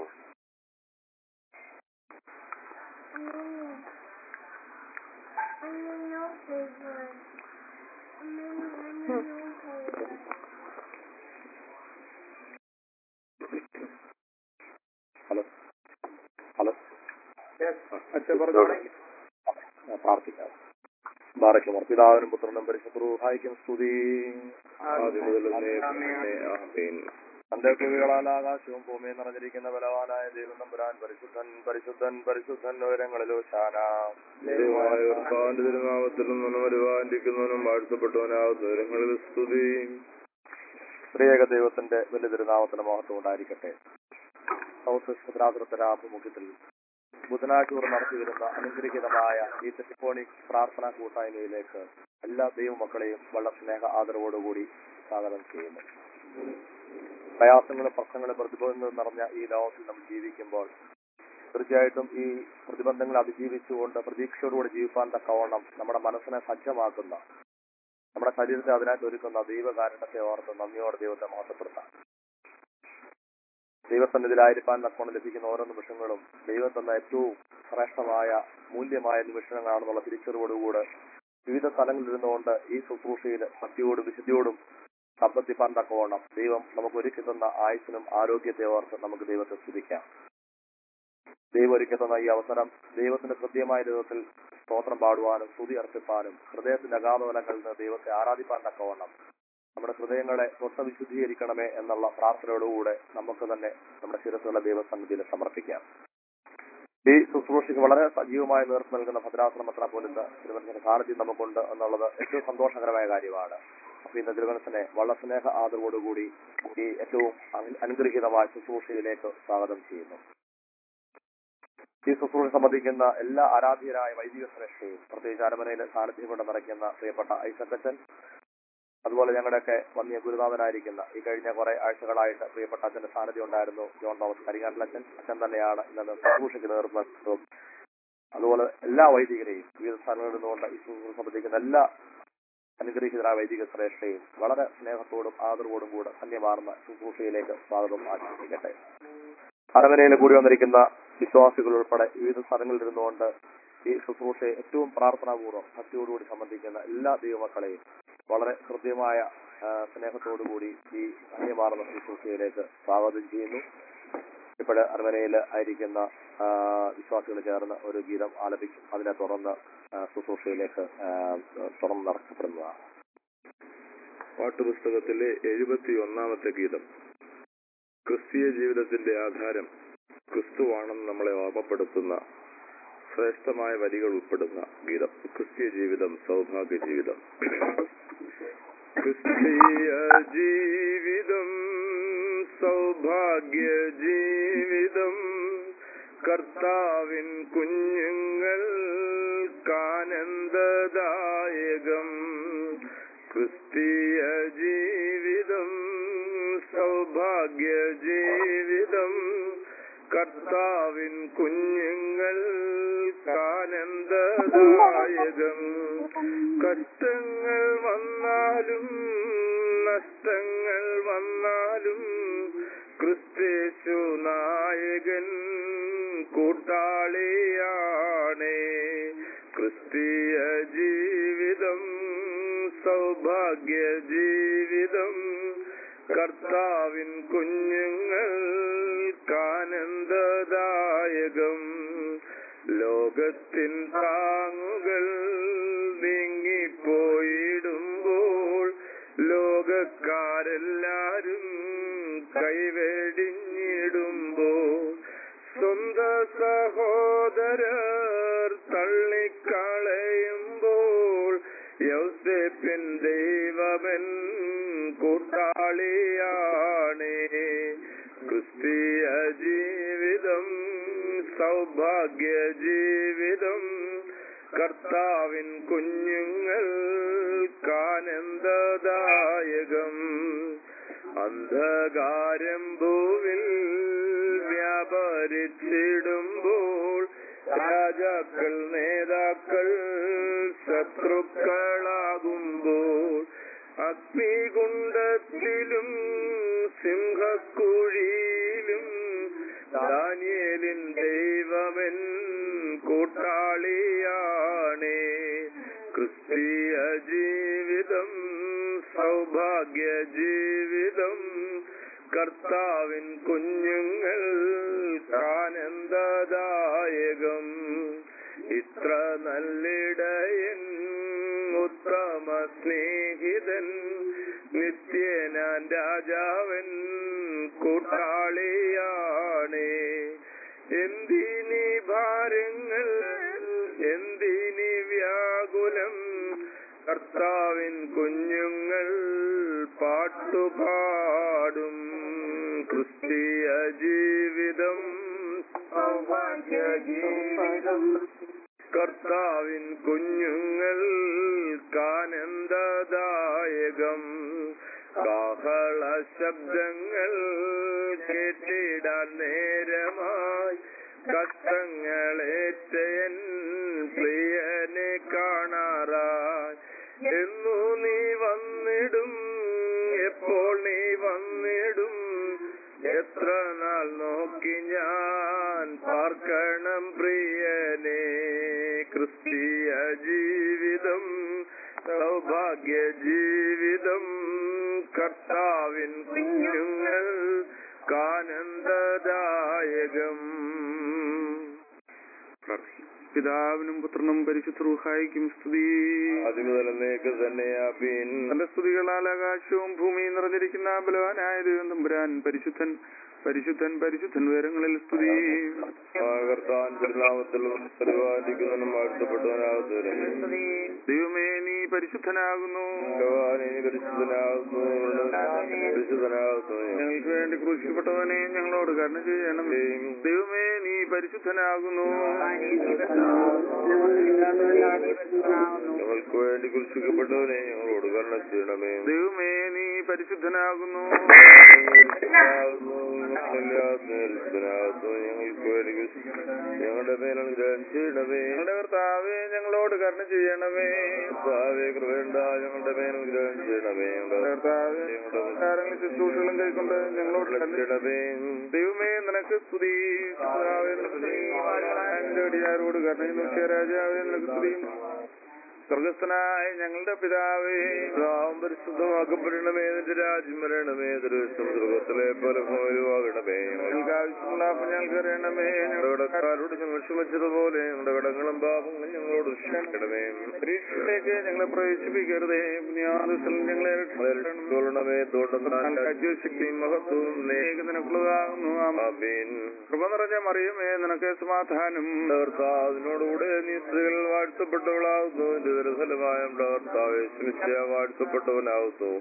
ഹലോ ഹലോ അച്ഛൻ പറഞ്ഞോളെ ഞാൻ പ്രാർത്ഥിക്കാം ബാറയ്ക്കും പിതാവിനും പുത്രനും പരിശുദ്ധഹായിക്കും സ്തുതി ആദ്യം മുതൽ എന്നേക്കും ആമേൻ. തന്റെ കൃതികളാൽ ആകാശവും ഭൂമിയും നിറഞ്ഞിരിക്കുന്ന ബലവാനായ ദൈവം നമ്പുരാൻ പരിശുദ്ധൻ പരിശുദ്ധൻ പരിശുദ്ധൻ ഉയരങ്ങളിലോ ശാന ദൈവമായ കർത്താവിന്റെ തിരുനാമത്തിൽ നിന്നും വരുവാനിരിക്കുന്നവനും വാഴ്ത്തപ്പെട്ടവനാകുന്ന ഉയരങ്ങളിൽ സ്തുതി പ്രിയക ദൈവത്തിന്റെ വലിയ തിരുനാമത്തിന് മഹത്വം ഉണ്ടായിരിക്കട്ടെ സൗസൃഷ്ടാതൃത്തിന്റെ ആഭിമുഖ്യത്തിൽ ബുധനാഴ്ച കൂടെ നടത്തി വരുന്ന അനുഗ്രഹീതമായ ഈ ടെലിഫോണിക് പ്രാർത്ഥനാ കൂട്ടായ്മയിലേക്ക് എല്ലാ ദൈവമക്കളെയും വളരെ സ്നേഹ ആദരവോടുകൂടി സ്വാഗതം ചെയ്യുന്നു പ്രയാസങ്ങളും പ്രശ്നങ്ങളും പ്രതിബന്ധങ്ങളും നിറഞ്ഞ ഈ ലോകത്തിൽ നമ്മൾ ജീവിക്കുമ്പോൾ തീർച്ചയായിട്ടും ഈ പ്രതിബന്ധങ്ങൾ അതിജീവിച്ചുകൊണ്ട് പ്രതീക്ഷയോടുകൂടി ജീവിക്കാൻ തക്കവണ്ണം നമ്മുടെ മനസ്സിനെ സജ്ജമാക്കുന്ന നമ്മുടെ ശരീരത്തെ അതിനായിട്ട് ഒരുക്കുന്ന ദൈവകാരണത്തെ ഓർത്ത് നന്ദിയോടെ ദൈവത്തെ മഹത്വപ്പെടുത്താം ദൈവസന്നിധിയിലായിരിക്കാൻ തക്കവണ്ണം ലഭിക്കുന്ന ഓരോ നിമിഷങ്ങളും ദൈവം തന്ന ഏറ്റവും ശ്രേഷ്ഠമായ മൂല്യമായ നിമിഷങ്ങളാണെന്നുള്ള തിരിച്ചറിവോടുകൂടെ വിവിധ സ്ഥലങ്ങളിൽ ഇരുന്നുകൊണ്ട് ഈ ശുശ്രൂഷയിൽ ഭക്തിയോടും വിശുദ്ധിയോടും സംബന്ധിപ്പാൻ തക്കവണ്ണം ദൈവം നമുക്ക് ഒരുക്കി തന്ന ആയുസിനും ആരോഗ്യത്തെ ഓർത്ത് നമുക്ക് ദൈവത്തെ സ്തുതിക്കാം ദൈവം ഒരുക്കി തന്ന ഈ അവസരം ദൈവത്തിന്റെ കൃത്യമായ വിധത്തിൽ സ്തോത്രം പാടുവാനും സ്തുതി അർപ്പിപ്പാനും ഹൃദയത്തിന്റെ അഗാധതലങ്ങളിൽ നിന്ന് ദൈവത്തെ ആരാധിപ്പാൻ തക്കവണ്ണം നമ്മുടെ ഹൃദയങ്ങളെ തൊട്ട് വിശുദ്ധീകരിക്കണമേ എന്നുള്ള പ്രാർത്ഥനയോടുകൂടെ നമുക്ക് തന്നെ നമ്മുടെ ശിരസുള്ള ദൈവസന്നിധിയിൽ സമർപ്പിക്കാം ഈ ശുശ്രൂഷയ്ക്ക് വളരെ സജീവമായി നേതൃത്വം നൽകുന്ന ഭദ്രാശ്രമത്ര പോലത്തെ തിരുവനന്തപുരം സാന്നിധ്യം നമുക്കുണ്ട് എന്നുള്ളത് ഏറ്റവും സന്തോഷകരമായ കാര്യമാണ് അപ്പൊ ഇന്ന് തിരുവനന്തപുരത്തിനെ വളരെ സ്നേഹ ആദരവോടുകൂടി ഈ ഏറ്റവും അനു- അനുഗ്രഹീതമായ ശുശ്രൂഷയിലേക്ക് സ്വാഗതം ചെയ്യുന്നു ഈ ശുശ്രൂഷ സംബന്ധിക്കുന്ന എല്ലാ ആരാധ്യരായ വൈദിക ശ്രേഷ്ഠയും പ്രത്യേകിച്ച് അരമനയിലെ സാന്നിധ്യം കൊണ്ട് നിറയ്ക്കുന്ന പ്രിയപ്പെട്ട ഐസക്കച്ചൻ അതുപോലെ ഞങ്ങളുടെയൊക്കെ വന്നിയ ഗുരുനാഥനായിരിക്കുന്ന ഈ കഴിഞ്ഞ കുറെ ആഴ്ചകളായിട്ട് പ്രിയപ്പെട്ട അച്ഛന്റെ സാന്നിധ്യം ഉണ്ടായിരുന്നു ജോൺ തോമസ് കരിങ്ങാട്ടിലച്ഛൻ അച്ഛൻ തന്നെയാണ് ഇന്നത്തെ ശുശ്രൂഷയ്ക്ക് നേതൃത്വം നൽകുന്നതും അതുപോലെ എല്ലാ വൈദികരെയും വിവിധ സ്ഥലങ്ങളിൽ നിന്നുകൊണ്ട് ഈ ശുശ്രൂഷ സംബന്ധിക്കുന്ന എല്ലാ അനുഗ്രഹീതരായ വൈദിക ശ്രേഷ്ഠയും വളരെ സ്നേഹത്തോടും ആദരവോടും കൂടെ ധന്യമാർന്ന ശുശ്രൂഷയിലേക്ക് സ്വാഗതം ആശംസിക്കട്ടെ അരമനയിൽ കൂടി വന്നിരിക്കുന്ന വിശ്വാസികൾ ഉൾപ്പെടെ വിവിധ സ്ഥലങ്ങളിൽ ഇരുന്നുകൊണ്ട് ഈ ശുശ്രൂഷയെ ഏറ്റവും പ്രാർത്ഥനാപൂർവ്വം ഭക്തിയോടുകൂടി സംബന്ധിക്കുന്ന എല്ലാ ദൈവമക്കളെയും വളരെ ഹൃദ്യമായ ആ, സ്നേഹത്തോടുകൂടി ഈ ധന്യമാർന്ന ശുശ്രൂഷയിലേക്ക് സ്വാഗതം ചെയ്യുന്നു ഇപ്പോഴ് അരമനയിൽ ആയിരിക്കുന്ന ആ, വിശ്വാസികൾ ചേർന്ന് ഒരു ഗീതം ആലപിക്കും അതിനെ തുടർന്ന് ആ, ശുശ്രൂഷയിലേക്ക് ആ, തുറന്ന് നടത്തപ്പെടുന്നതാണ് പാട്ടുപുസ്തകത്തിലെ എഴുപത്തി ഒന്നാമത്തെ ഗീതം ക്രിസ്തീയ ജീവിതത്തിന്റെ ആധാരം ക്രിസ്തുവാണെന്ന് നമ്മളെ ഓർമ്മപ്പെടുത്തുന്ന ശ്രേഷ്ഠമായ വരികൾ ഉൾപ്പെടുന്ന ഗീതം ക്രിസ്തീയ ജീവിതം സൗഭാഗ്യ ജീവിതം ക്രിസ്തീയ ജീവിതം സൗഭാഗ്യ ജീവിതം കർത്താവിൻ കുഞ്ഞുങ്ങൾ കാനന്ദദായകം ക്രിസ്തീയ ജീവിതം സൗഭാഗ്യ ജീവിതം കർത്താവിൻ കുഞ്ഞുങ്ങൾ ആനന്ദദായകം കഷ്ടങ്ങൾ വന്നാലും നഷ്ടങ്ങൾ വന്നാലും ക്രിസ്തേശു നായകൻ കൂട്ടാളിയാണേ ക്രിസ്തീയ ജീവിതം സൗഭാഗ്യ ജീവിതം കർത്താവിൻ കുഞ്ഞുങ്ങൾ ആനന്ദദായകം ലോകത്തിൻ താങ്ങുകൾ നീങ്ങിപ്പോയിടുമ്പോൾ ലോകക്കാരെല്ലാരും കൈവെടിഞ്ഞിടുമ്പോൾ സ്വന്ത സഹോദരർ തള്ളിക്കളയുമ്പോൾ യൗസേപ്പിൻ ദൈവമൻ കൂട്ടാളിയാണേ ക്രിസ്തീയ ജീവിതം സൗഭാഗ്യ ജീവിതം കർത്താവിൻ കുഞ്ഞുങ്ങൾ കാനന്ദദായകം അന്ധകാരം ഭൂവിൽ വ്യാപരിച്ചിടുമ്പോൾ രാജാക്കൾ നേതാക്കൾ ശത്രുക്കളാകുമ്പോൾ അഗ്നികുണ്ടത്തിലും സിംഹക്കുഴിയിലും ദാനിയേലിൻ ദൈവമൻ കൂട്ടാളിയാണേ ക്രിസ്തീയ ജീവിതം സൗഭാഗ്യ ജീവിതം കർത്താവിൻ കുഞ്ഞുങ്ങൾ ആനന്ദദായകം ഇത്ര നല്ലിടയൻ ഉത്തമ സ്നേഹിതൻ നിത്യനാൻ രാജാവൻ കൂട്ടാളിയാണേ എന്തിനി ഭാരങ്ങൾ എന്തിനി വ്യാകുലം കർത്താവിൻ കുഞ്ഞുങ്ങൾ പാട്ടുപാടും ക്രിസ്തീയ ജീവിതം സൗഭാഗ്യ ജീവിതം കർത്താവിൻ കുഞ്ഞുങ്ങൾ കാനന്ദദായകം കാഹള ശബ്ദങ്ങൾ കേട്ടിടാൻ നേരമായി കഷ്ടങ്ങളേറ്റയൻ പ്രിയനെ കാണാറായി എന്നു നീ വന്നിടും എപ്പോൾ നീ വന്നിടും എത്ര നാൾ നോക്കി ഞാൻ പാർക്കണം പ്രിയനെ ക്രിസ്തീയ ജീവിതം സൗഭാഗ്യ ജീവിതം കർത്താവിൻ കുഞ്ഞുങ്ങൾ കാനന്ദദായകം പ്രാർത്ഥിക്കാം പിതാവിനും പുത്രനും പരിശുദ്ധ റൂഹായിക്കും സ്തുതി അതിമുതലെന്നേക്ക് തന്നെ ആമീൻ തന്റെ സ്തുതികളാൽ ആകാശവും ഭൂമിയും നിറഞ്ഞിരിക്കുന്ന ബലവാനായ ദൈവം തമ്പുരാൻ പരിശുദ്ധൻ പരിശുദ്ധൻ പരിശുദ്ധൻ ഉയരങ്ങളിൽ സ്തുതി കർത്താൻ തിരുനാമത്തിൽ പരിപാലിക്കുന്നതിനും വാഴ്ത്തപ്പെട്ടവനാകുന്നവരും ദൈവമേ നീ പരിശുദ്ധനാകുന്നു ഭഗവാനെ പരിശുദ്ധനാകുന്നു പരിശുദ്ധനാകുന്നു ഞങ്ങൾക്ക് വേണ്ടി ക്രൂശിക്കപ്പെട്ടവനെ ഞങ്ങളോട് കരുണ ചെയ്യണമേ ദൈവമേ നീ പരിശുദ്ധനാകുന്നു ഞങ്ങൾക്ക് വേണ്ടി കുരിശിക്കപ്പെട്ടവനെ ഞങ്ങളോട് കരുണ ചെയ്യണമേ ദൈവമേ നീ പരിശുദ്ധനാകുന്നു പരിശുദ്ധനാകുന്നു, പരിശുദ്ധനാകുന്നു, ഞങ്ങൾക്ക് വേണ്ടി കുരിശി- ഞങ്ങളുടെ മേലനുഗ്രഹം ചെയ്യണമേ ഞങ്ങളുടെ കർത്താവേ ഞങ്ങളോട് കരുണ ചെയ്യണമേ കർത്താവേ കൃപയുണ്ട ഞങ്ങളുടെ മേലനുഗ്രഹം ചെയ്യണമേ ഞങ്ങളുടെ കർത്താവേ കാര്യങ്ങളും ശുശ്രൂഷകളും കൈക്കൊണ്ട് ഞങ്ങളോട് കരുണ ചെയ്യണമേ ദൈവമേ നിനക്ക് സ്തുതി കർത്താവേ, നിനക്ക് സ്തുതി. എന്റെ അടിയാരോട് കരുണയും രാജാവേ നിനക്ക് സ്തുതിയും സ്വർഗസ്ഥനായ ഞങ്ങളുടെ പിതാവേ നാം പരിശുദ്ധമാക്കപ്പെടണമേ നിന്റെ രാജ്യം വരണമേ ദുരുവശം സ്വർഗത്തിലെ പോലെ ഭൂമിയിലുമാകണമേ ഞങ്ങൾക്ക് ആവശ്യമുള്ള അപ്പം ഞങ്ങൾക്ക് അറിയണമേ ഞങ്ങളുടെ കടക്കാരോട് ഞങ്ങൾ ക്ഷമിച്ചതുപോലെ ഞങ്ങളുടെ കടങ്ങളും പാപങ്ങളും ഞങ്ങളോട് ക്ഷമിക്കണമേ പരീക്ഷയിലേക്ക് ഞങ്ങളെ പ്രവേശിപ്പിക്കരുതേ പുണ്യാദിവസം ഞങ്ങളെ രക്ഷിക്കണമേ. കൊള്ളണമേ തോട്ടം രാജ്യശക്തിയും മഹത്വവും നേക്ക് നിനക്കുള്ളതാകുന്നു ആമേൻ. ആമീൻ കൃപ നിറഞ്ഞ മറിയമേ നിനക്ക് സമാധാനം കർത്താവിനോടുകൂടെ നീ സ്ത്രീകൾ വാഴ്ത്തപ്പെട്ടവളാകുന്നു നിന്റെ ദുരഫലമായ നമ്മുടെ കർത്താവ് ശ്രമിച്ച വാഴ്ത്തപ്പെട്ടവനാകുന്നു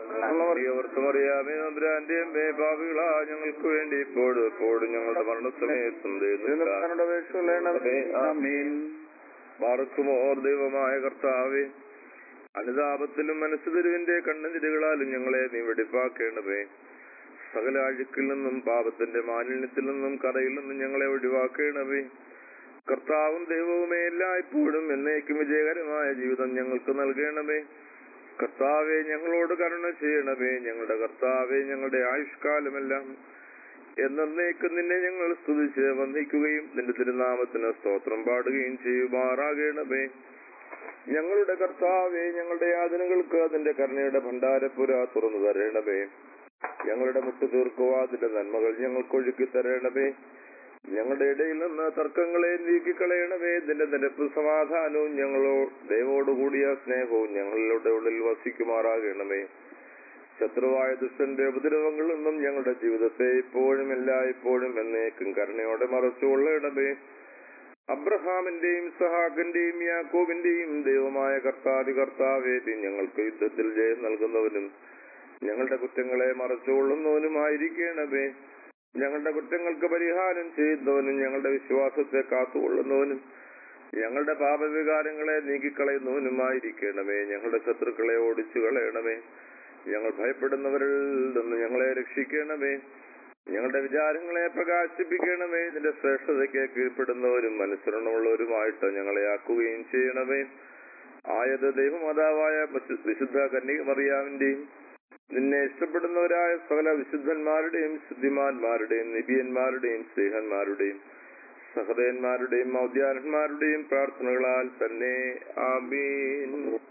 വർത്തമറിയാമേ നമ്പുരാന്റെ അമ്മേ പാപികളാ ഞങ്ങൾക്ക് വേണ്ടി ഇപ്പോഴും എപ്പോഴും ഞങ്ങളുടെ മരണസമയത്തും ദൈവങ്ങളുടെ അപേക്ഷകളേണമേ. ആമേൻ. മാർക്കുമോർ ദൈവമായ കർത്താവേ അനുതാപത്തിലും മനസ്സുതിരിവിന്റെ കണ്ണുതിരികളാലും ഞങ്ങളെ നീ വെടിപ്പാക്കേണ്ടവേ സകല അഴുക്കിൽ നിന്നും പാപത്തിന്റെ മാലിന്യത്തിൽ നിന്നും കടയിൽ നിന്നും ഞങ്ങളെ ഒഴിവാക്കേണമേ കർത്താവും ദൈവവുമേ എല്ലായ്പ്പോഴും എന്നേക്കും വിജയകരമായ ജീവിതം ഞങ്ങൾക്ക് നൽകണമേ കർത്താവെ ഞങ്ങളോട് കരുണ ചെയ്യണമേ ഞങ്ങളുടെ കർത്താവെ ഞങ്ങളുടെ ആയുഷ്കാലമെല്ലാം എന്നേക്കും നിന്നെ ഞങ്ങൾ സ്തുതിച്ച് വന്ദിക്കുകയും നിന്റെ തിരുനാമത്തിന് സ്തോത്രം പാടുകയും ചെയ്യുമാറാകണമേ ഞങ്ങളുടെ കർത്താവെ ഞങ്ങളുടെ യാതനകൾക്ക് അതിന്റെ കരുണയുടെ ഭണ്ഡാരപ്പുര തുറന്നു തരണമേ ഞങ്ങളുടെ മുട്ടു തീർക്കുവാ അതിന്റെ നന്മകൾ ഞങ്ങൾക്ക് ഒഴുക്കി തരണമേ ഞങ്ങളുടെ ഇടയിൽ നിന്ന് തർക്കങ്ങളെ നീക്കിക്കളയണമേ ഇതിന്റെ നിരപ്പ് സമാധാനവും ഞങ്ങളോ ദൈവോടുകൂടിയ സ്നേഹവും ഞങ്ങളുടെ ഉള്ളിൽ വസിക്കുമാറാകണമേ ശത്രുവായ ദുഷ്ടന്റെ ഉപദ്രവങ്ങളിൽ നിന്നും ഞങ്ങളുടെ ജീവിതത്തെ ഇപ്പോഴും എല്ലായ്പ്പോഴും എന്നേക്കും കരുണയോടെ മറച്ചുകൊള്ളണമേ അബ്രഹാമിന്റെയും സഹാക്കിന്റെയും യാക്കോബിന്റെയും ദൈവമായ കർത്താതി കർത്താവേദി ഞങ്ങൾക്ക് യുദ്ധത്തിൽ ജയം നൽകുന്നവനും ഞങ്ങളുടെ കുറ്റങ്ങളെ മറച്ചുകൊള്ളുന്നവനുമായിരിക്കണമേ ഞങ്ങളുടെ കുറ്റങ്ങൾക്ക് പരിഹാരം ചെയ്യുന്നവനും ഞങ്ങളുടെ വിശ്വാസത്തെ കാത്തുകൊള്ളുന്നവനും ഞങ്ങളുടെ പാപവികാരങ്ങളെ നീക്കിക്കളയുന്നവനുമായിരിക്കണമേ ഞങ്ങളുടെ ശത്രുക്കളെ ഓടിച്ചു കളയണമേ ഞങ്ങൾ ഭയപ്പെടുന്നവരിൽ നിന്ന് ഞങ്ങളെ രക്ഷിക്കണമേ ഞങ്ങളുടെ വിചാരങ്ങളെ പ്രകാശിപ്പിക്കണമേ ഇതിന്റെ ശ്രേഷ്ഠതയ്ക്ക് കീഴ്പ്പെടുന്നവരും അനുസരണമുള്ളവരുമായിട്ട് ഞങ്ങളെ ആക്കുകയും ചെയ്യണമേ ആയത് ദൈവമാതാവായ പശു- വിശുദ്ധ കന്യക മറിയാവിന്റെയും നിന്നെ ഇഷ്ടപ്പെടുന്നവരായ സകല വിശുദ്ധന്മാരുടെയും ശുദ്ധിമാന്മാരുടെയും നിബിയന്മാരുടെയും സ്നേഹന്മാരുടെയും സഹതയന്മാരുടെയും ഔദ്യാരന്മാരുടെയും പ്രാർത്ഥനകളാൽ തന്നെ ആമീൻ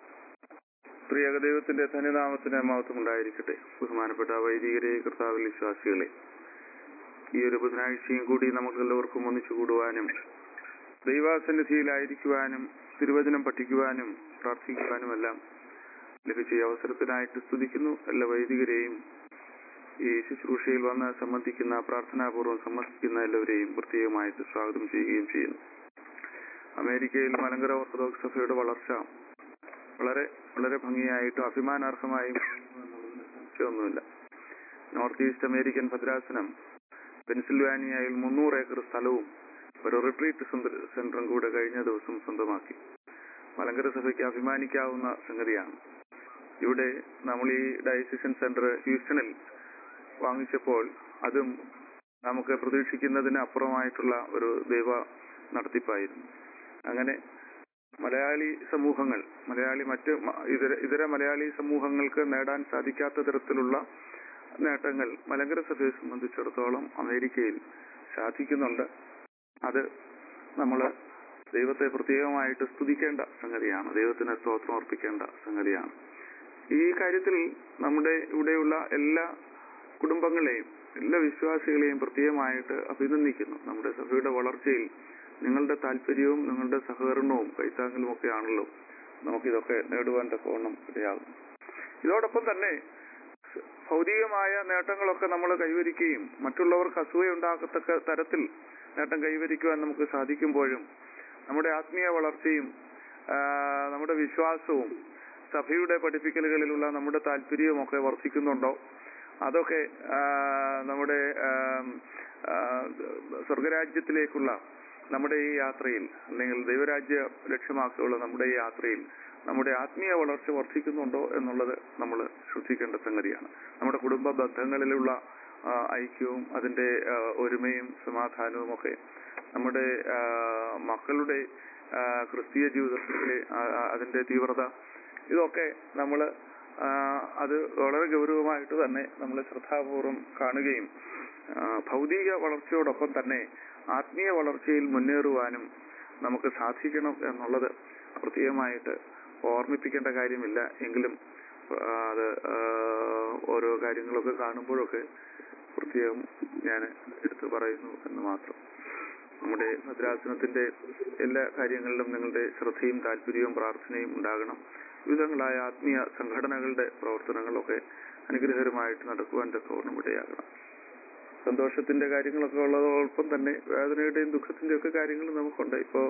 പ്രിയക ദൈവത്തിന്റെ ധന്യനാമത്തിന് മഹത്വം ഉണ്ടായിരിക്കട്ടെ ബഹുമാനപ്പെട്ട വൈദികരെ കർത്താവിൽ വിശ്വാസികളെ ഈ ഒരു ബുധനാഴ്ചയും കൂടി നമുക്ക് എല്ലാവർക്കും ഒന്നിച്ചു കൂടുവാനും ദൈവാസന്നിധിയിലായിരിക്കുവാനും തിരുവചനം പഠിക്കുവാനും പ്രാർത്ഥിക്കുവാനുമെല്ലാം ലഭിച്ച ഈ അവസരത്തിനായിട്ട് സ്തുതിക്കുന്നു എല്ലാ വൈദികരെയും ഈ ശുശ്രൂഷയിൽ വന്ന് സംബന്ധിക്കുന്ന പ്രാർത്ഥനാപൂർവ്വം സംബന്ധിക്കുന്ന എല്ലാവരെയും പ്രത്യേകമായിട്ട് സ്വാഗതം ചെയ്യുകയും ചെയ്യുന്നു അമേരിക്കയിൽ മലങ്കര ഓർത്തഡോക്സ് സഭയുടെ വളർച്ച വളരെ വളരെ ഭംഗിയായിട്ടും അഭിമാനാർഹമായും ഒന്നുമില്ല നോർത്ത് ഈസ്റ്റ് അമേരിക്കൻ ഭദ്രാസനം പെൻസിൽവാനിയയിൽ മുന്നൂറ് ഏക്കർ സ്ഥലവും ഒരു റിട്രീറ്റ് സെന്ററും കൂടെ കഴിഞ്ഞ ദിവസം സ്വന്തമാക്കി മലങ്കര സഭയ്ക്ക് അഭിമാനിക്കാവുന്ന സംഗതിയാണ് ഇവിടെ നമ്മൾ ഈ ഡയസിഷൻ സെന്റർ ഹ്യൂസ്റ്റണിൽ വാങ്ങിച്ചപ്പോൾ അതും നമുക്ക് പ്രതീക്ഷിക്കുന്നതിന് അപ്പുറമായിട്ടുള്ള ഒരു ദൈവ നടത്തിപ്പായിരുന്നു അങ്ങനെ മലയാളി സമൂഹങ്ങൾ മലയാളി മറ്റ് മ- ഇതര ഇതര മലയാളി സമൂഹങ്ങൾക്ക് നേടാൻ സാധിക്കാത്ത തരത്തിലുള്ള നേട്ടങ്ങൾ മലങ്കര സഭയെ സംബന്ധിച്ചിടത്തോളം അമേരിക്കയിൽ സാധിക്കുന്നുണ്ട് അത് നമ്മൾ ദൈവത്തെ പ്രത്യേകമായിട്ട് സ്തുതിക്കേണ്ട സംഗതിയാണ് ദൈവത്തിന് സ്തോത്രം അർപ്പിക്കേണ്ട സംഗതിയാണ് ഈ കാര്യത്തിൽ നമ്മുടെ ഇവിടെയുള്ള എല്ലാ കുടുംബങ്ങളെയും എല്ലാ വിശ്വാസികളെയും പ്രത്യേകമായിട്ട് അഭിനന്ദിക്കുന്നു നമ്മുടെ സഭയുടെ വളർച്ചയിൽ നിങ്ങളുടെ താല്പര്യവും നിങ്ങളുടെ സഹകരണവും കൈത്താങ്ങലും ഒക്കെ ആണല്ലോ നമുക്കിതൊക്കെ നേടുവാൻ തക്കവണ്ണം ഇടയാകും ഇതോടൊപ്പം തന്നെ ഭൗതികമായ നേട്ടങ്ങളൊക്കെ നമ്മൾ കൈവരിക്കുകയും മറ്റുള്ളവർക്ക് അസൂയുണ്ടാകത്തക്ക തരത്തിൽ നേട്ടം കൈവരിക്കുവാൻ നമുക്ക് സാധിക്കുമ്പോഴും നമ്മുടെ ആത്മീയ വളർച്ചയും ആ, നമ്മുടെ വിശ്വാസവും സഭയുടെ പഠിപ്പിക്കലുകളിലുള്ള നമ്മുടെ താല്പര്യവും ഒക്കെ വർദ്ധിക്കുന്നുണ്ടോ അതൊക്കെ ആ, നമ്മുടെ ആം, ആ, സ്വർഗരാജ്യത്തിലേക്കുള്ള നമ്മുടെ ഈ യാത്രയിൽ അല്ലെങ്കിൽ ദൈവരാജ്യ ലക്ഷ്യമാക്കിയുള്ള നമ്മുടെ ഈ യാത്രയിൽ നമ്മുടെ ആത്മീയ വളർച്ച വർദ്ധിക്കുന്നുണ്ടോ എന്നുള്ളത് നമ്മൾ ശ്രദ്ധിക്കേണ്ട സംഗതിയാണ് നമ്മുടെ കുടുംബ ബന്ധങ്ങളിലുള്ള ആ, ഐക്യവും അതിന്റെ ആ, ഒരുമയും സമാധാനവും ഒക്കെ നമ്മുടെ ആ, മക്കളുടെ ആ, ക്രിസ്തീയ ജീവിതത്തിലെ ആ, ആ, അതിന്റെ തീവ്രത ഇതൊക്കെ നമ്മൾ അത് വളരെ ഗൗരവമായിട്ട് തന്നെ നമ്മൾ ശ്രദ്ധാപൂർവം കാണുകയും ആ, ഭൗതിക വളർച്ചയോടൊപ്പം തന്നെ ആത്മീയ വളർച്ചയിൽ മുന്നേറുവാനും നമുക്ക് സാധിക്കണം എന്നുള്ളത് പ്രത്യേകമായിട്ട് ഓർമ്മിപ്പിക്കേണ്ട കാര്യമില്ല എങ്കിലും ആ, അത് ആ, ഓരോ കാര്യങ്ങളൊക്കെ കാണുമ്പോഴൊക്കെ പ്രത്യേകം ഞാൻ എടുത്തു പറയുന്നു എന്ന് മാത്രം നമ്മുടെ ഭദ്രാസനത്തിന്റെ എല്ലാ കാര്യങ്ങളിലും നിങ്ങളുടെ ശ്രദ്ധയും താല്പര്യവും പ്രാർത്ഥനയും ഉണ്ടാകണം വിവിധങ്ങളായ ആത്മീയ സംഘടനകളുടെ പ്രവർത്തനങ്ങളൊക്കെ അനുഗ്രഹകരമായിട്ട് നടക്കുവാൻ തക്കവണ്ണം ഇടയാകണം സന്തോഷത്തിന്റെ കാര്യങ്ങളൊക്കെ ഉള്ളതോടൊപ്പം തന്നെ വേദനയുടെയും ദുഃഖത്തിന്റെയും ഒക്കെ കാര്യങ്ങൾ നമുക്കുണ്ട് ഇപ്പോ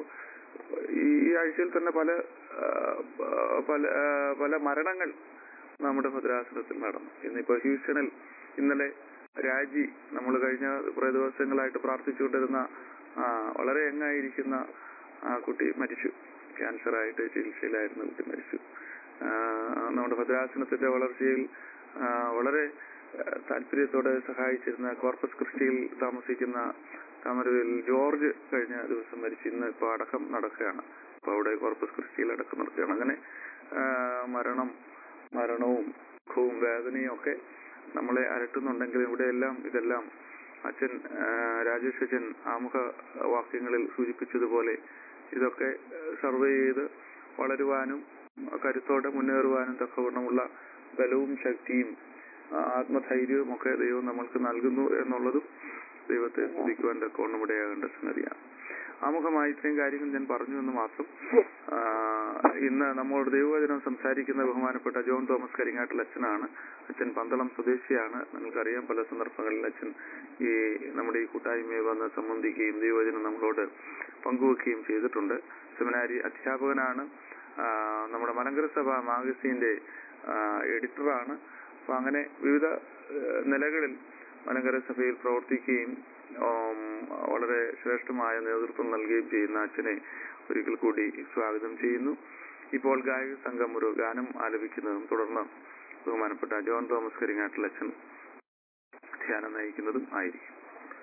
ഈ ഈ ആഴ്ചയിൽ തന്നെ പല ആ, പല ആ, പല മരണങ്ങൾ നമ്മുടെ ഭദ്രാസനത്തിൽ നടന്നു ഇന്നിപ്പോ ഹ്യൂസ്റ്റണിൽ ഇന്നലെ രാജി നമ്മൾ കഴിഞ്ഞ കുറെ ദിവസങ്ങളായിട്ട് പ്രാർത്ഥിച്ചുകൊണ്ടിരുന്ന ആ, വളരെ യങ്ങായിരിക്കുന്ന ആ കുട്ടി മരിച്ചു ക്യാൻസർ ആയിട്ട് ചികിത്സയിലായിരുന്ന കുട്ടി മരിച്ചു ആ, നമ്മുടെ ഭദ്രാസനത്തിന്റെ വളർച്ചയിൽ ആ, വളരെ ആ, താല്പര്യത്തോടെ സഹായിച്ചിരുന്ന കോർപ്പസ് ക്രിസ്റ്റിയിൽ താമസിക്കുന്ന താമരവിൽ ജോർജ് കഴിഞ്ഞ ദിവസം മരിച്ചു ഇന്ന് ഇപ്പൊ അടക്കം നടക്കുകയാണ് അപ്പൊ അവിടെ കോർപ്പസ് ക്രിസ്റ്റിയിൽ അടക്കം നടക്കുകയാണ് അങ്ങനെ ആ, മരണം മരണവും ദുഃഖവും വേദനയും ഒക്കെ നമ്മളെ അലട്ടുന്നുണ്ടെങ്കിൽ ഇവിടെയെല്ലാം ഇതെല്ലാം അച്ഛൻ ആ, രാജേഷ് അച്ഛൻ ആമുഖ വാക്യങ്ങളിൽ സൂചിപ്പിച്ചതുപോലെ ഇതൊക്കെ സർവേ ചെയ്ത് വളരുവാനും കരുത്തോടെ മുന്നേറുവാനും തക്കവണ്ണമുള്ള ബലവും ശക്തിയും ആ, ആത്മധൈര്യവും ഒക്കെ ദൈവം നമ്മൾക്ക് നൽകുന്നു എന്നുള്ളതും ദൈവത്തെ സ്തുതിക്കുവാൻ തക്കവണ്ണം ഇടയാകേണ്ട സംഗതിയാണ് ആമുഖമായി ഇത്രയും കാര്യങ്ങൾ ഞാൻ പറഞ്ഞു എന്ന് മാത്രം ആ, ഇന്ന് നമ്മോട് ദൈവവചനം സംസാരിക്കുന്ന ബഹുമാനപ്പെട്ട ജോൺ തോമസ് കരിങ്ങാട്ടിൽ അച്ഛനാണ് അച്ഛൻ പന്തളം സ്വദേശിയാണ് നിങ്ങൾക്കറിയാം പല സന്ദർഭങ്ങളിൽ അച്ഛൻ ഈ നമ്മുടെ ഈ കൂട്ടായ്മയെ വന്ന് സംബന്ധിക്കുകയും ദൈവവചനം നമ്മളോട് പങ്കുവെക്കുകയും ചെയ്തിട്ടുണ്ട് സെമിനാരി അധ്യാപകനാണ് ആ, നമ്മുടെ മലങ്കര സഭ മാഗസീന്റെ ആ, എഡിറ്ററാണ് അപ്പൊ അങ്ങനെ വിവിധ ഏഹ്, നിലകളിൽ മലങ്കര സഭയിൽ പ്രവർത്തിക്കുകയും ഉം, വളരെ ശ്രേഷ്ഠമായ നേതൃത്വം നൽകുകയും ചെയ്യുന്ന അച്ഛനെ ഒരിക്കൽ കൂടി സ്വാഗതം ചെയ്യുന്നു ഇപ്പോൾ ഗായക സംഘം ഒരു ഗാനം ആലപിക്കുന്നതും തുടർന്ന് ബഹുമാനപ്പെട്ട ജോൺ തോമസ് കരിങ്ങാട്ടിൽ അച്ഛൻ ധ്യാനം നയിക്കുന്നതും ആയിരിക്കും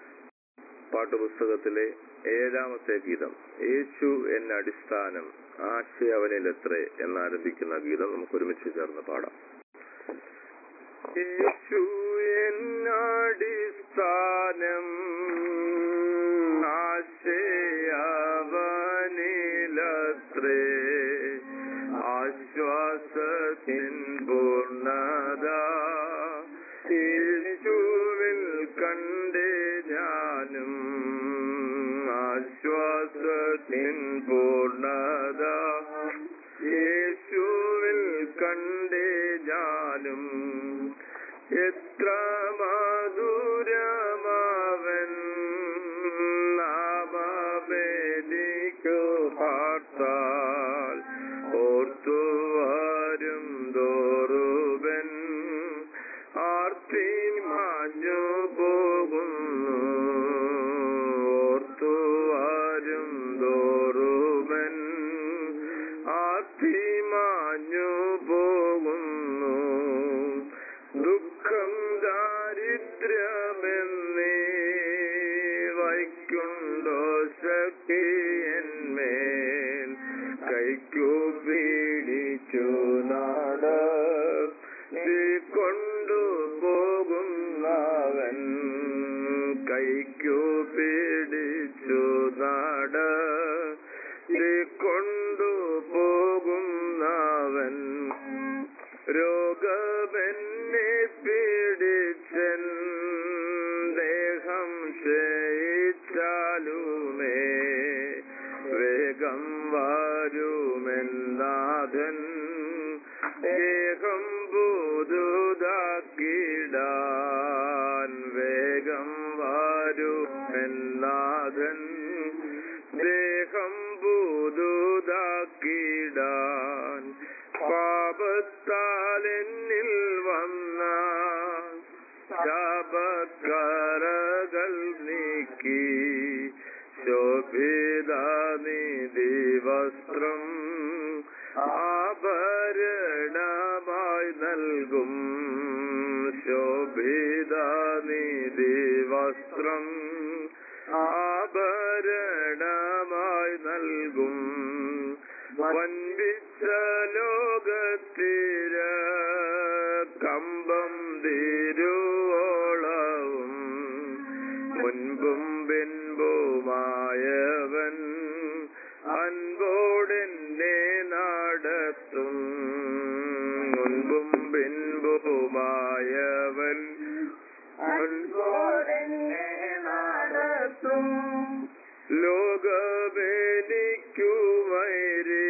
പാട്ടുപുസ്തകത്തിലെ ഏഴാമത്തെ ഗീതം യേശു എന്ന അടിസ്ഥാനം ആശ അവനിലെത്രേ എന്നാരംഭിക്കുന്ന ഗീതം നമുക്ക് ഒരുമിച്ച് ചേർന്ന് പാടാം യേശു എന്നടിസ്ഥാനം ആശയവനിലത്രേ ആശ്വാസത്തിൻ പൂർണ്ണത യേശുവിൽ കണ്ടേ ഞാനും ആശ്വാസത്തിൻ പൂർണ്ണത യേശുവിൽ കണ്ടേ ഞാനും എത്ര മധുരമാവൻ നാമവേദിക്കു പാർത്താൽ ഓർത്തു വരും തോറുവൻ ആർത്തി മാഞ്ഞു പോകുന്നു ഓർത്തു വരും തോറുവൻ ആർത്തി മാഞ്ഞു പോകുന്നു ദുഃഖം ദാരിദ്ര്യമെന്നേ വൈക്കുണ്ടോ ശക്തിയന്മേൽ കൈക്കു പീഡിച്ചു നാട കൊണ്ടു പോകുന്നവൻ കൈക്കു പീഡിച്ചു നാട കൊണ്ടു പോകുന്നവൻ രോഗമെന്നെ പീഡിച്ചൻ ദേഹം ക്ഷയിച്ചാലുമേ എല്ലാതൻ ദേഹം പുതുതാക്കിടാൻ പാപത്താൽ എന്നിൽ വന്ന ശാപക്കറകൾ നീക്കി ശോഭിത നിധി വസ്ത്രം ആഭരണമായി നൽകും ശോഭിത നിധി വസ്ത്രം ആഭരണമായി നൽകും വൻപിച്ച ലോകത്തിര കമ്പം തിരുവോളവും മുൻപും പിൻപുമായവൻ അൻപോടെന്നെ നടത്തും മുൻപും പിൻപുമായവൻ അൻപോടെന്നെ നടത്തും ലോകമെനിക്കു വൈരേ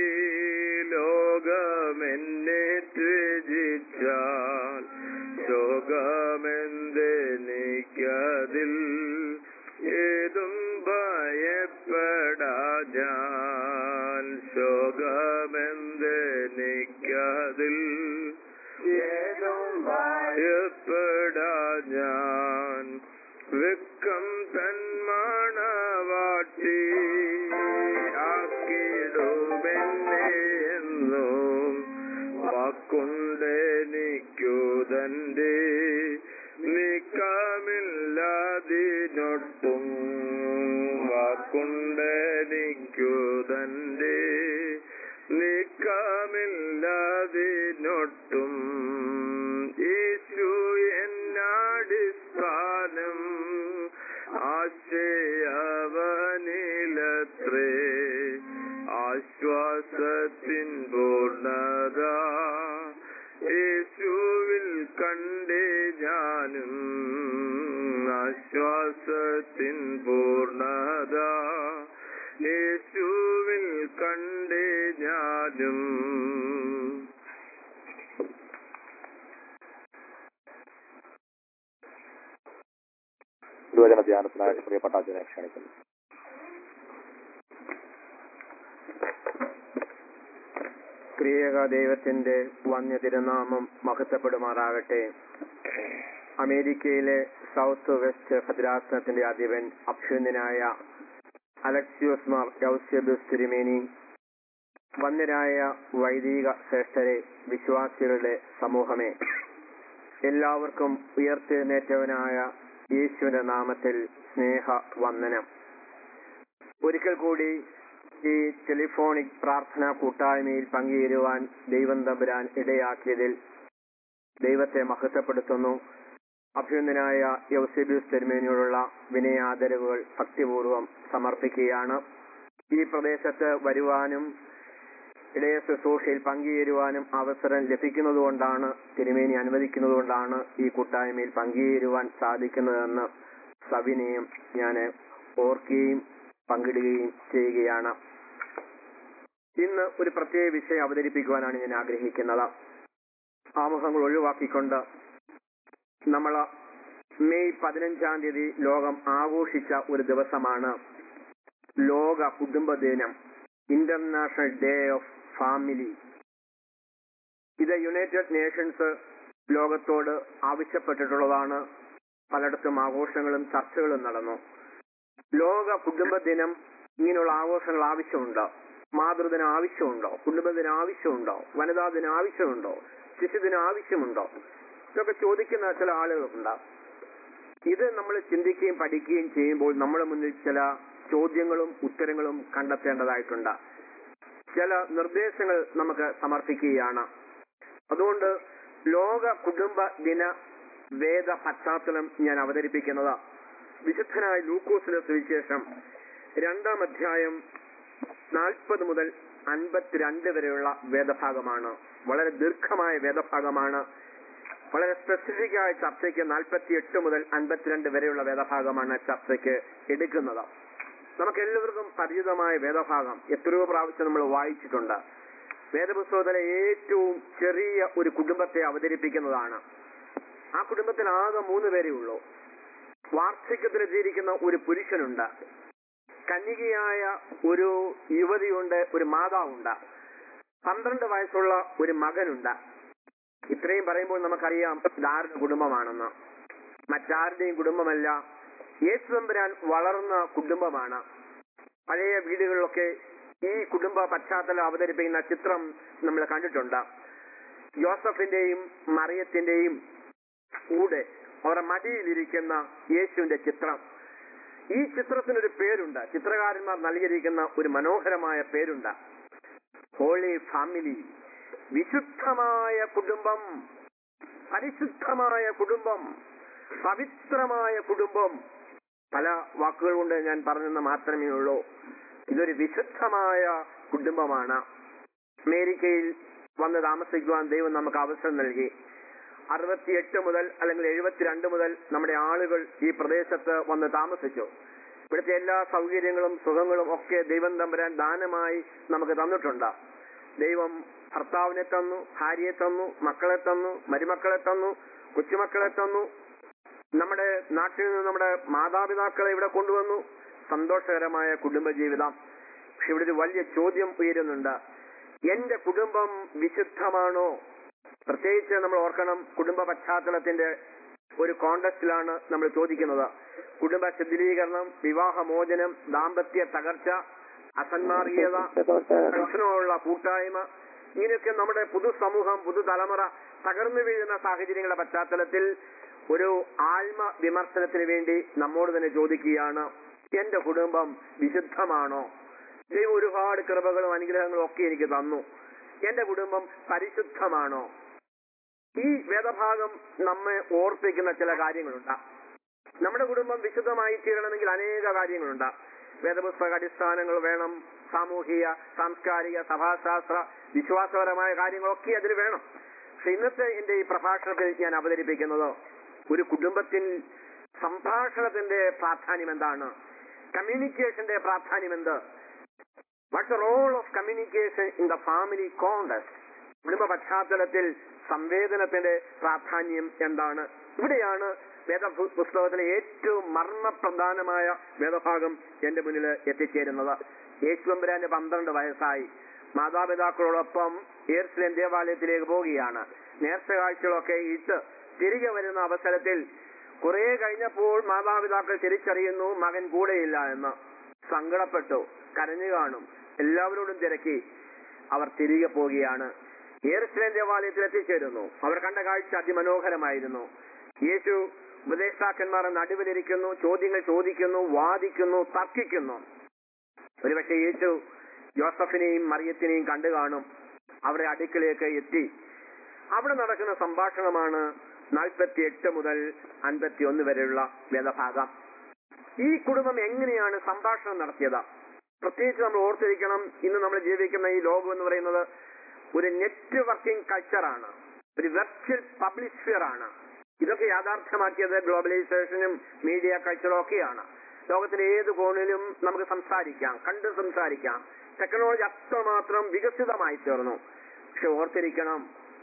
ലോകമെന്നെ ത്യജിച്ചാൽ ശോകമെന്തെനിക്കതിൽ ഏതും ഭയപ്പെടാ ഞാൻ ശോകമെന്തെനിക്കതിൽ ഏതും ഭയപ്പെടാ ഞാൻ വെക്കം തന്മാണവാട്ടി ആക്കിടുമെന്നെ എന്നും വാക്കുണ്ടെനിക്കു തന്റെ നീക്കമില്ലാതിനൊട്ടും വാക്കുണ്ടെനിക്കു തന്റെ നീക്കമില്ലാതിനൊട്ടും യേശു എന്നാടിസ്ഥാനം ആശയവനിലത്രേ ആശ്വാസത്തിൻ പൂർണ്ണത യേശുവിൽ കണ്ടേ ഞാനും ആശ്വാസത്തിൻ പൂർണ്ണത യേശുവിൽ കണ്ടേ ഞാനും തിരുവചന ധ്യാനത്തിനായിട്ട് പ്രിയപ്പെട്ട അച്ഛനെ ക്ഷണിക്കുന്നു ക്രിയക ദൈവത്തിന്റെ വന്യ തിരുനാമം മഹത്വപ്പെടുമാറാകട്ടെ അമേരിക്കയിലെ സൗത്ത് വെസ്റ്റ് ഭദ്രാസനത്തിന്റെ അധിപൻ അഭ്യുന്നനായ അലക്സിയോസ് മാർ യൗസ്യബിസ് തിരുമേനി വന്യരായ വൈദിക ശ്രേഷ്ഠരെ വിശ്വാസികളുടെ സമൂഹമേ എല്ലാവർക്കും ഉയർത്തെഴുന്നേറ്റവനായ യേശുവിന്റെ നാമത്തിൽ സ്നേഹ വന്ദനം ഒരിക്കൽ കൂടി ഈ ടെലിഫോണിക് പ്രാർത്ഥനാ കൂട്ടായ്മയിൽ പങ്കുചേരുവാൻ ദൈവം തമ്പുരാൻ ഇടയാക്കിയതിൽ ദൈവത്തെ മഹത്വപ്പെടുത്തുന്നു അഭ്യുന്നനായ യൗസേബിയസ് തെരുമേനിയോടുള്ള വിനയാദരവുകൾ ഭക്തിപൂർവം സമർപ്പിക്കുകയാണ് ഈ പ്രദേശത്ത് വരുവാനും ഇടയ ശുശ്രൂഷയിൽ പങ്കുചേരുവാനും അവസരം ലഭിക്കുന്നതുകൊണ്ടാണ് തിരുമേനി അനുവദിക്കുന്നതുകൊണ്ടാണ് ഈ കൂട്ടായ്മയിൽ പങ്കുചേരുവാൻ സാധിക്കുന്നതെന്ന് സവിനയം ഞാൻ ഓർക്കുകയും പങ്കിടുകയും ചെയ്യുകയാണ് ഇന്ന് ഒരു പ്രത്യേക വിഷയം അവതരിപ്പിക്കുവാനാണ് ഞാൻ ആഗ്രഹിക്കുന്നത് ആമുഖങ്ങൾ ഒഴിവാക്കിക്കൊണ്ട് നമ്മൾ മെയ് പതിനഞ്ചാം തീയതി ലോകം ആഘോഷിച്ച ഒരു ദിവസമാണ് ലോക കുടുംബ ദിനം ഇന്റർനാഷണൽ ഡേ ഓഫ് ഫാമിലി ഇത് യുണൈറ്റഡ് നേഷൻസ് ലോകത്തോട് ആവശ്യപ്പെട്ടിട്ടുള്ളതാണ് പലയിടത്തും ആഘോഷങ്ങളും ചർച്ചകളും നടന്നു ലോക കുടുംബ ദിനം ഇങ്ങനെയുള്ള ആഘോഷങ്ങൾ ആവശ്യമുണ്ടോ മാതൃദിനം ആവശ്യമുണ്ടോ കുടുംബദിനം ആവശ്യമുണ്ടോ വനിതാ ദിനം ആവശ്യമുണ്ടോ ശിശുദിനം ആവശ്യമുണ്ടോ ഇതൊക്കെ ചോദിക്കുന്ന ചില ആളുകളുണ്ട് ഇത് നമ്മൾ ചിന്തിക്കുകയും പഠിക്കുകയും ചെയ്യുമ്പോൾ നമ്മുടെ മുന്നിൽ ചില ചോദ്യങ്ങളും ഉത്തരങ്ങളും കണ്ടെത്തേണ്ടതായിട്ടുണ്ട് ചില നിർദ്ദേശങ്ങൾ നമുക്ക് സമർപ്പിക്കുകയാണ് അതുകൊണ്ട് ലോക കുടുംബ ദിന വേദ പശ്ചാത്തലം ഞാൻ അവതരിപ്പിക്കുന്നത് വിശുദ്ധനായ ലൂക്കോസിന്റെ സുവിശേഷം രണ്ടാം അധ്യായം നാൽപ്പത് മുതൽ അൻപത്തിരണ്ട് വരെയുള്ള വേദഭാഗമാണ് വളരെ ദീർഘമായ വേദഭാഗമാണ് വളരെ സ്പെസിഫിക് ആയ ചർച്ചയ്ക്ക് നാൽപ്പത്തി എട്ട് മുതൽ അൻപത്തിരണ്ട് വരെയുള്ള വേദഭാഗമാണ് ചർച്ചയ്ക്ക് എടുക്കുന്നത് നമുക്ക് എല്ലാവർക്കും പരിചിതമായ വേദഭാഗം എത്രയോ പ്രാവശ്യം നമ്മൾ വായിച്ചിട്ടുണ്ട് വേദപുസ്തകത്തിലെ ഏറ്റവും ചെറിയ ഒരു കുടുംബത്തെ അവതരിപ്പിക്കുന്നതാണ് ആ കുടുംബത്തിൽ ആകെ മൂന്ന് പേരേ ഉള്ളൂ വാർദ്ധക്യത്തിലെത്തിയിരിക്കുന്ന ഒരു പുരുഷനുണ്ട് കന്യകയായ ഒരു യുവതിയുണ്ട് ഒരു മാതാവുണ്ട് പന്ത്രണ്ട് വയസ്സുള്ള ഒരു മകനുണ്ട് ഇത്രയും പറയുമ്പോൾ നമുക്കറിയാം ഇതാരുടെ കുടുംബമാണെന്ന് മറ്റാരുടെയും കുടുംബമല്ല യേശു തമ്പുരാൻ വളർന്ന കുടുംബമാണ് പഴയ വീടുകളിലൊക്കെ ഈ കുടുംബ പശ്ചാത്തലം അവതരിപ്പിക്കുന്ന ചിത്രം നമ്മൾ കണ്ടിട്ടുണ്ട് ജോസഫിന്റെയും മറിയത്തിന്റെയും കൂടെ അവരുടെ മടിയിലിരിക്കുന്ന യേശുവിന്റെ ചിത്രം ഈ ചിത്രത്തിനൊരു പേരുണ്ട് ചിത്രകാരന്മാർ നൽകിയിരിക്കുന്ന ഒരു മനോഹരമായ പേരുണ്ട് ഹോളി ഫാമിലി വിശുദ്ധമായ കുടുംബം പരിശുദ്ധമായ കുടുംബം പവിത്രമായ കുടുംബം പല വാക്കുകൾ കൊണ്ട് ഞാൻ പറഞ്ഞെന്ന് മാത്രമേ ഉള്ളൂ ഇതൊരു വിശുദ്ധമായ കുടുംബമാണ് അമേരിക്കയിൽ വന്ന് താമസിക്കുവാൻ ദൈവം നമുക്ക് അവസരം നൽകി അറുപത്തിയെട്ട് മുതൽ അല്ലെങ്കിൽ എഴുപത്തിരണ്ട് മുതൽ നമ്മുടെ ആളുകൾ ഈ പ്രദേശത്ത് വന്ന് താമസിച്ചു ഇവിടുത്തെ എല്ലാ സൗകര്യങ്ങളും സുഖങ്ങളും ഒക്കെ ദൈവം തമ്പുരാൻ ദാനമായി നമുക്ക് തന്നിട്ടുണ്ട് ദൈവം ഭർത്താവിനെ തന്നു ഭാര്യയെ തന്നു മക്കളെ തന്നു മരുമക്കളെ തന്നു കൊച്ചുമക്കളെ തന്നു നമ്മുടെ നാട്ടിൽ നിന്ന് നമ്മുടെ മാതാപിതാക്കളെ ഇവിടെ കൊണ്ടുവന്നു സന്തോഷകരമായ കുടുംബജീവിതം പക്ഷെ ഇവിടെ ഒരു വലിയ ചോദ്യം ഉയരുന്നുണ്ട് എന്റെ കുടുംബം വിശുദ്ധമാണോ പ്രത്യേകിച്ച് നമ്മൾ ഓർക്കണം കുടുംബ പശ്ചാത്തലത്തിന്റെ ഒരു കോണ്ടക്സ്റ്റിലാണ് നമ്മൾ ചോദിക്കുന്നത് കുടുംബ ശിഥിലീകരണം വിവാഹമോചനം ദാമ്പത്യ തകർച്ച അസന്മാർഗീയത പ്രശ്നമുള്ള കൂട്ടായ്മ ഇങ്ങനെയൊക്കെ നമ്മുടെ പുതുസമൂഹം പുതുതലമുറ തകർന്നു വീഴുന്ന സാഹചര്യങ്ങളുടെ പശ്ചാത്തലത്തിൽ ഒരു ആത്മ വിമർശനത്തിന് വേണ്ടി നമ്മോട് തന്നെ ചോദിക്കുകയാണ് എന്റെ കുടുംബം വിശുദ്ധമാണോ ദൈവം ഒരുപാട് കൃപകളും അനുഗ്രഹങ്ങളും ഒക്കെ എനിക്ക് തന്നു എന്റെ കുടുംബം പരിശുദ്ധമാണോ ഈ വേദഭാഗം നമ്മെ ഓർപ്പിക്കുന്ന ചില കാര്യങ്ങളുണ്ട് നമ്മുടെ കുടുംബം വിശുദ്ധമായി തീരണമെങ്കിൽ അനേക കാര്യങ്ങളുണ്ട് വേദപുസ്തക അടിസ്ഥാനങ്ങൾ വേണം സാമൂഹിക സാംസ്കാരിക സഭാശാസ്ത്ര വിശ്വാസപരമായ കാര്യങ്ങളൊക്കെ അതിൽ വേണം പക്ഷെ ഇന്നത്തെ എന്റെ ഈ പ്രഭാഷണത്തിൽ ഞാൻ അവതരിപ്പിക്കുന്നത് ഒരു കുടുംബത്തിൽ സംഭാഷണത്തിന്റെ പ്രാധാന്യം എന്താണ് കമ്മ്യൂണിക്കേഷന്റെ പ്രാധാന്യം എന്ത് what's the role of communication in the family context കുടുംബ പശ്ചാത്തലത്തിൽ സംവേദനത്തിന്റെ പ്രാധാന്യം എന്താണ് ഇവിടെയാണ് വേദ പുസ്തകത്തിലെ ഏറ്റവും മർമ്മപ്രധാനമായ വേദഭാഗം എന്റെ മുന്നിൽ എത്തിച്ചേരുന്നത് യേശുവമ്പുരാന്റെ പന്ത്രണ്ട് വയസ്സായി മാതാപിതാക്കളോടൊപ്പം ഏർസ്ലേം ദേവാലയത്തിലേക്ക് പോവുകയാണ് നേർച്ച കാഴ്ചകളൊക്കെ ഇട്ട് തിരികെ വരുന്ന അവസരത്തിൽ കുറെ കഴിഞ്ഞപ്പോൾ മാതാപിതാക്കൾ തിരിച്ചറിയുന്നു മകൻ കൂടെയില്ല എന്ന് സങ്കടപ്പെട്ടു കരഞ്ഞു കാണും എല്ലാവരോടും തിരക്കി അവർ തിരികെ പോവുകയാണ് ഏറുസ്ലേം ദേവാലയത്തിൽ എത്തിച്ചേരുന്നു അവർ കണ്ട കാഴ്ച അതിമനോഹരമായിരുന്നു യേശു ഉപദേഷ്ടാക്കന്മാർ നടുവിലിരിക്കുന്നു ചോദ്യങ്ങൾ ചോദിക്കുന്നു വാദിക്കുന്നു തർക്കിക്കുന്നു ഒരുപക്ഷെ യേശു ജോസഫിനെയും മറിയത്തിനെയും കണ്ടു കാണും അവരുടെ അടുക്കിലേക്ക് എത്തി അവിടെ നടക്കുന്ന സംഭാഷണമാണ് നാൽപ്പത്തി എട്ട് മുതൽ അൻപത്തി ഒന്ന് വരെയുള്ള വേദഭാഗം ഈ കുടുംബം എങ്ങനെയാണ് സംഭാഷണം നടത്തിയത് പ്രത്യേകിച്ച് നമ്മൾ ഓർത്തിരിക്കണം ഇന്ന് നമ്മൾ ജീവിക്കുന്ന ഈ ലോകം എന്ന് പറയുന്നത് ഒരു നെറ്റ്വർക്കിംഗ് കൾച്ചറാണ് ഒരു വെർച്വൽ പബ്ലിസ്ഫിയർ ആണ് ഇതൊക്കെ യാഥാർത്ഥ്യമാക്കിയത് ഗ്ലോബലൈസേഷനും മീഡിയ കൾച്ചറും ഒക്കെയാണ് ലോകത്തിലെ ഏത് കോണിലും നമുക്ക് സംസാരിക്കാം കണ്ട് സംസാരിക്കാം ടെക്നോളജി അത്രമാത്രം വികസിതമായി തീർന്നു പക്ഷെ ഓർത്തിരിക്കണം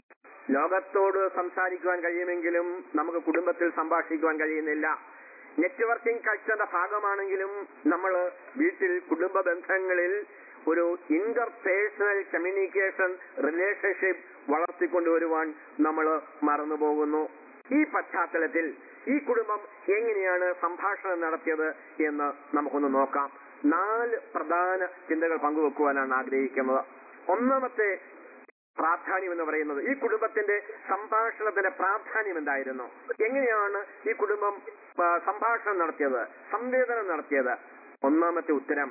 ലോകത്തോട് സംസാരിക്കുവാൻ കഴിയുമെങ്കിലും നമുക്ക് കുടുംബത്തിൽ സംഭാഷിക്കുവാൻ കഴിയുന്നില്ല നെറ്റ്വർക്കിംഗ് കൾച്ചറിന്റെ ഭാഗമാണെങ്കിലും നമ്മൾ വീട്ടിൽ കുടുംബ ബന്ധങ്ങളിൽ ഒരു ഇന്റർ പേഴ്സണൽ കമ്മ്യൂണിക്കേഷൻ റിലേഷൻഷിപ്പ് വളർത്തിക്കൊണ്ടുവരുവാൻ നമ്മൾ മറന്നുപോകുന്നു ഈ പശ്ചാത്തലത്തിൽ ഈ കുടുംബം എങ്ങനെയാണ് സംഭാഷണം നടത്തിയത് എന്ന് നമുക്കൊന്ന് നോക്കാം നാല് പ്രധാന ചിന്തകൾ പങ്കുവെക്കുവാനാണ് ആഗ്രഹിക്കുന്നത് ഒന്നാമത്തെ പ്രാധാന്യം എന്ന് പറയുന്നത് ഈ കുടുംബത്തിന്റെ സംഭാഷണത്തിന്റെ പ്രാധാന്യം എന്തായിരുന്നു എങ്ങനെയാണ് ഈ കുടുംബം ആ, സംഭാഷണം നടത്തിയത് സംവേദനം നടത്തിയത് ഒന്നാമത്തെ ഉത്തരം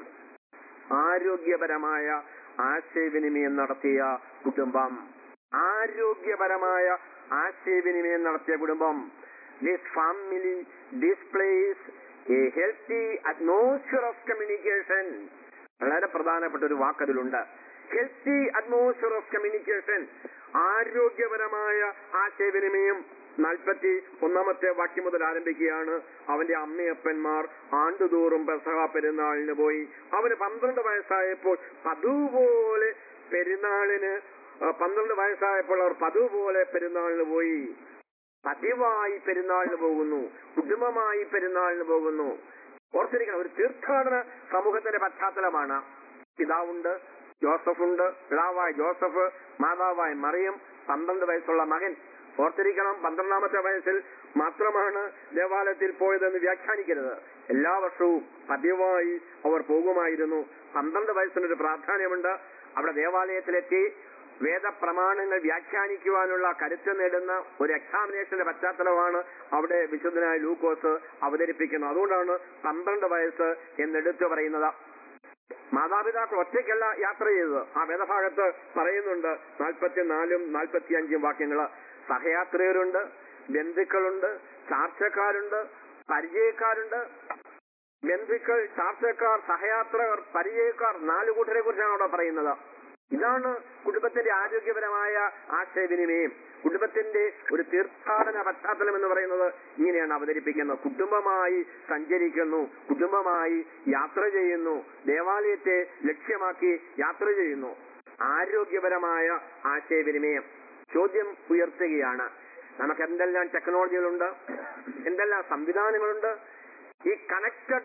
ആരോഗ്യപരമായ ആശയവിനിമയം നടത്തിയ കുടുംബം ആരോഗ്യപരമായ ആശയവിനിമയം നടത്തിയ കുടുംബം this family displays a healthy atmosphere of communication വളരെ പ്രധാനപ്പെട്ട ഒരു വാക്കതിലുണ്ട് ഹെൽത്തി അറ്റ്മോസ്ഫിയർ ഓഫ് കമ്മ്യൂണിക്കേഷൻ ആരോഗ്യപരമായ ആശയവിനിമയം നാൽപ്പത്തി ഒന്നാമത്തെ വാക്യം മുതൽ ആരംഭിക്കുകയാണ് അവന്റെ അമ്മയപ്പന്മാർ ആണ്ടുതോറും പെസഹ പെരുന്നാളിന് പോയി അവന് പന്ത്രണ്ട് വയസ്സായപ്പോൾ പതുപോലെ പെരുന്നാളിന് ആ, പന്ത്രണ്ട് വയസ്സായപ്പോൾ അവർ പതുപോലെ പെരുന്നാളിന് പോയി പതിവായി പെരുന്നാളിന് പോകുന്നു കുടുംബമായി പെരുന്നാളിന് പോകുന്നു ഓർത്തിരിക്കണം ഒരു തീർത്ഥാടന സമൂഹത്തിന്റെ പശ്ചാത്തലമാണ് പിതാവുണ്ട് ജോസഫുണ്ട് പിതാവായ ജോസഫ് മാതാവായ മറിയം പന്ത്രണ്ട് വയസ്സുള്ള മകൻ ഓർത്തിരിക്കണം പന്ത്രണ്ടാമത്തെ വയസ്സിൽ മാത്രമാണ് ദേവാലയത്തിൽ പോയതെന്ന് വ്യാഖ്യാനിക്കരുത് എല്ലാ വർഷവും പതിവായി അവർ പോകുമായിരുന്നു പന്ത്രണ്ട് വയസ്സിനൊരു പ്രാധാന്യമുണ്ട് അവിടെ ദേവാലയത്തിലെത്തി വേദപ്രമാണങ്ങൾ വ്യാഖ്യാനിക്കുവാനുള്ള കരുത്ത് നേടുന്ന ഒരു എക്സാമിനേഷന്റെ പശ്ചാത്തലമാണ് അവിടെ വിശുദ്ധനായ ലൂക്കോസ് അവതരിപ്പിക്കുന്നത് അതുകൊണ്ടാണ് പന്ത്രണ്ട് വയസ്സ് എന്നെടുത്തു പറയുന്നത് മാതാപിതാക്കൾ ഒറ്റയ്ക്കല്ല യാത്ര ചെയ്തത് ആ വേദഭാഗത്ത് പറയുന്നുണ്ട് നാൽപ്പത്തിനാലും നാൽപ്പത്തിയഞ്ചും വാക്യങ്ങള് സഹയാത്രികരുണ്ട് ബന്ധുക്കളുണ്ട് ചാർച്ചക്കാരുണ്ട് പരിചയക്കാരുണ്ട് ബന്ധുക്കൾ ചാർച്ചക്കാർ സഹയാത്രകർ പരിചയക്കാർ നാല് കൂട്ടരെ കുറിച്ചാണ് അവിടെ പറയുന്നത് ഇതാണ് കുടുംബത്തിന്റെ ആരോഗ്യപരമായ ആശയവിനിമയം കുടുംബത്തിന്റെ ഒരു തീർത്ഥാടന പശ്ചാത്തലം എന്ന് പറയുന്നത് ഇങ്ങനെയാണ് അവതരിപ്പിക്കുന്നത് കുടുംബമായി സഞ്ചരിക്കുന്നു കുടുംബമായി യാത്ര ചെയ്യുന്നു ദേവാലയത്തെ ലക്ഷ്യമാക്കി യാത്ര ചെയ്യുന്നു ആരോഗ്യപരമായ ആശയവിനിമയം ചോദ്യം ഉയർത്തുകയാണ് നമുക്ക് എന്തെല്ലാം ടെക്നോളജികളുണ്ട് എന്തെല്ലാം സംവിധാനങ്ങളുണ്ട് ഈ കണക്റ്റഡ്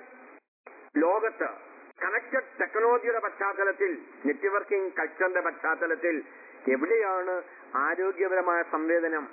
ലോകത്ത് കണക്റ്റഡ് ടെക്നോളജിയുടെ പശ്ചാത്തലത്തിൽ നെറ്റ്വർക്കിംഗ് കൾച്ചറിന്റെ പശ്ചാത്തലത്തിൽ എവിടെയാണ് ആരോഗ്യപരമായ സംവേദനം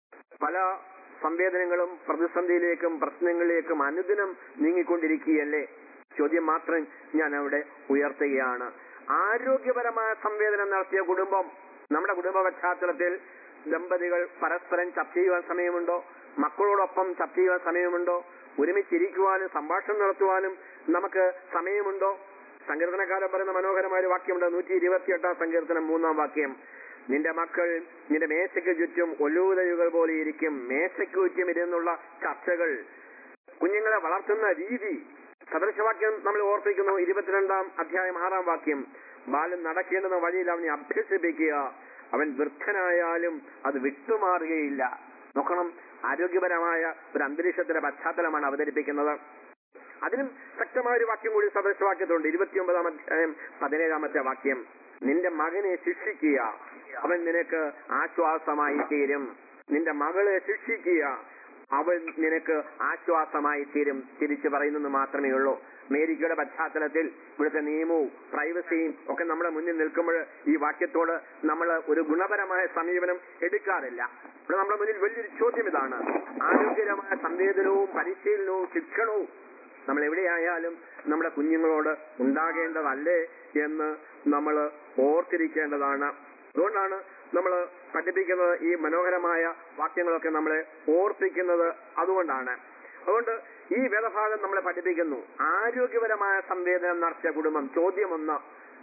പല സംവേദനങ്ങളും പ്രതിസന്ധിയിലേക്കും പ്രശ്നങ്ങളിലേക്കും അനുദിനം നീങ്ങിക്കൊണ്ടിരിക്കുകയല്ലേ ചോദ്യം മാത്രം ഞാൻ അവിടെ ഉയർത്തുകയാണ് ആരോഗ്യപരമായ സംവേദനം നടത്തിയ കുടുംബം നമ്മുടെ കുടുംബ പശ്ചാത്തലത്തിൽ ദമ്പതികൾ പരസ്പരം ചർച്ച ചെയ്യുവാൻ സമയമുണ്ടോ മക്കളോടൊപ്പം ചർച്ച ചെയ്യുവാൻ സമയമുണ്ടോ ഒരുമിച്ചിരിക്കുവാനും സംഭാഷണം നടത്തുവാനും നമുക്ക് സമയമുണ്ടോ സങ്കീർത്തനക്കാരൻ പറയുന്ന മനോഹരമായ ഒരു വാക്യമുണ്ട് നൂറ്റി ഇരുപത്തിയെട്ടാം സങ്കീർത്തനം മൂന്നാം വാക്യം നിന്റെ മക്കൾ നിന്റെ മേശയ്ക്ക് ചുറ്റും ഒലൂതയുകൾ പോലെ ഇരിക്കും മേശയ്ക്ക് ചുറ്റും ഇരുന്നുള്ള ചർച്ചകൾ കുഞ്ഞുങ്ങളെ വളർത്തുന്ന രീതി സദൃശവാക്യം നമ്മൾ ഓർപ്പിക്കുന്നു ഇരുപത്തിരണ്ടാം അധ്യായം ആറാം വാക്യം ബാലൻ നടക്കേണ്ടുന്ന വഴിയിൽ അവനെ അഭ്യസിപ്പിക്കുക അവൻ വൃദ്ധനായാലും അത് വിട്ടുമാറുകയില്ല നോക്കണം ആരോഗ്യപരമായ ഒരു അന്തരീക്ഷത്തിന്റെ പശ്ചാത്തലമാണ് അവതരിപ്പിക്കുന്നത് അതിനും ശക്തമായ ഒരു വാക്യം കൂടി സദൃശവാക്യത്തുണ്ട് ഇരുപത്തിയൊമ്പതാം അധ്യായം പതിനേഴാമത്തെ വാക്യം നിന്റെ മകനെ ശിക്ഷിക്കുക അവൻ നിനക്ക് ആശ്വാസമായി തീരും നിന്റെ മകളെ ശിക്ഷിക്കുക അവൻ നിനക്ക് ആശ്വാസമായി തീരും തിരിച്ചു പറയുന്നെന്ന് മാത്രമേ ഉള്ളൂ അമേരിക്കയുടെ പശ്ചാത്തലത്തിൽ ഇവിടുത്തെ നിയമവും പ്രൈവസിയും ഒക്കെ നമ്മുടെ മുന്നിൽ നിൽക്കുമ്പോൾ ഈ വാക്യത്തോട് നമ്മൾ ഒരു ഗുണപരമായ സമീപനം എടുക്കാറില്ല ഇവിടെ നമ്മുടെ മുന്നിൽ വലിയൊരു ചോദ്യം ഇതാണ് ആരോഗ്യകരമായ സംവേദനവും പരിശീലനവും ശിക്ഷണവും നമ്മൾ എവിടെയായാലും നമ്മുടെ കുഞ്ഞുങ്ങളോട് ഉണ്ടാകേണ്ടതല്ലേ എന്ന് നമ്മൾ ഓർത്തിരിക്കേണ്ടതാണ് അതുകൊണ്ടാണ് നമ്മൾ പഠിപ്പിക്കുന്നത് ഈ മനോഹരമായ വാക്യങ്ങളൊക്കെ നമ്മളെ ഓർപ്പിക്കുന്നത് അതുകൊണ്ടാണ് അതുകൊണ്ട് ഈ വേദഭാഗം നമ്മളെ പഠിപ്പിക്കുന്നു ആരോഗ്യപരമായ സംവേദനം നടത്തിയ കുടുംബം ചോദ്യമൊന്ന്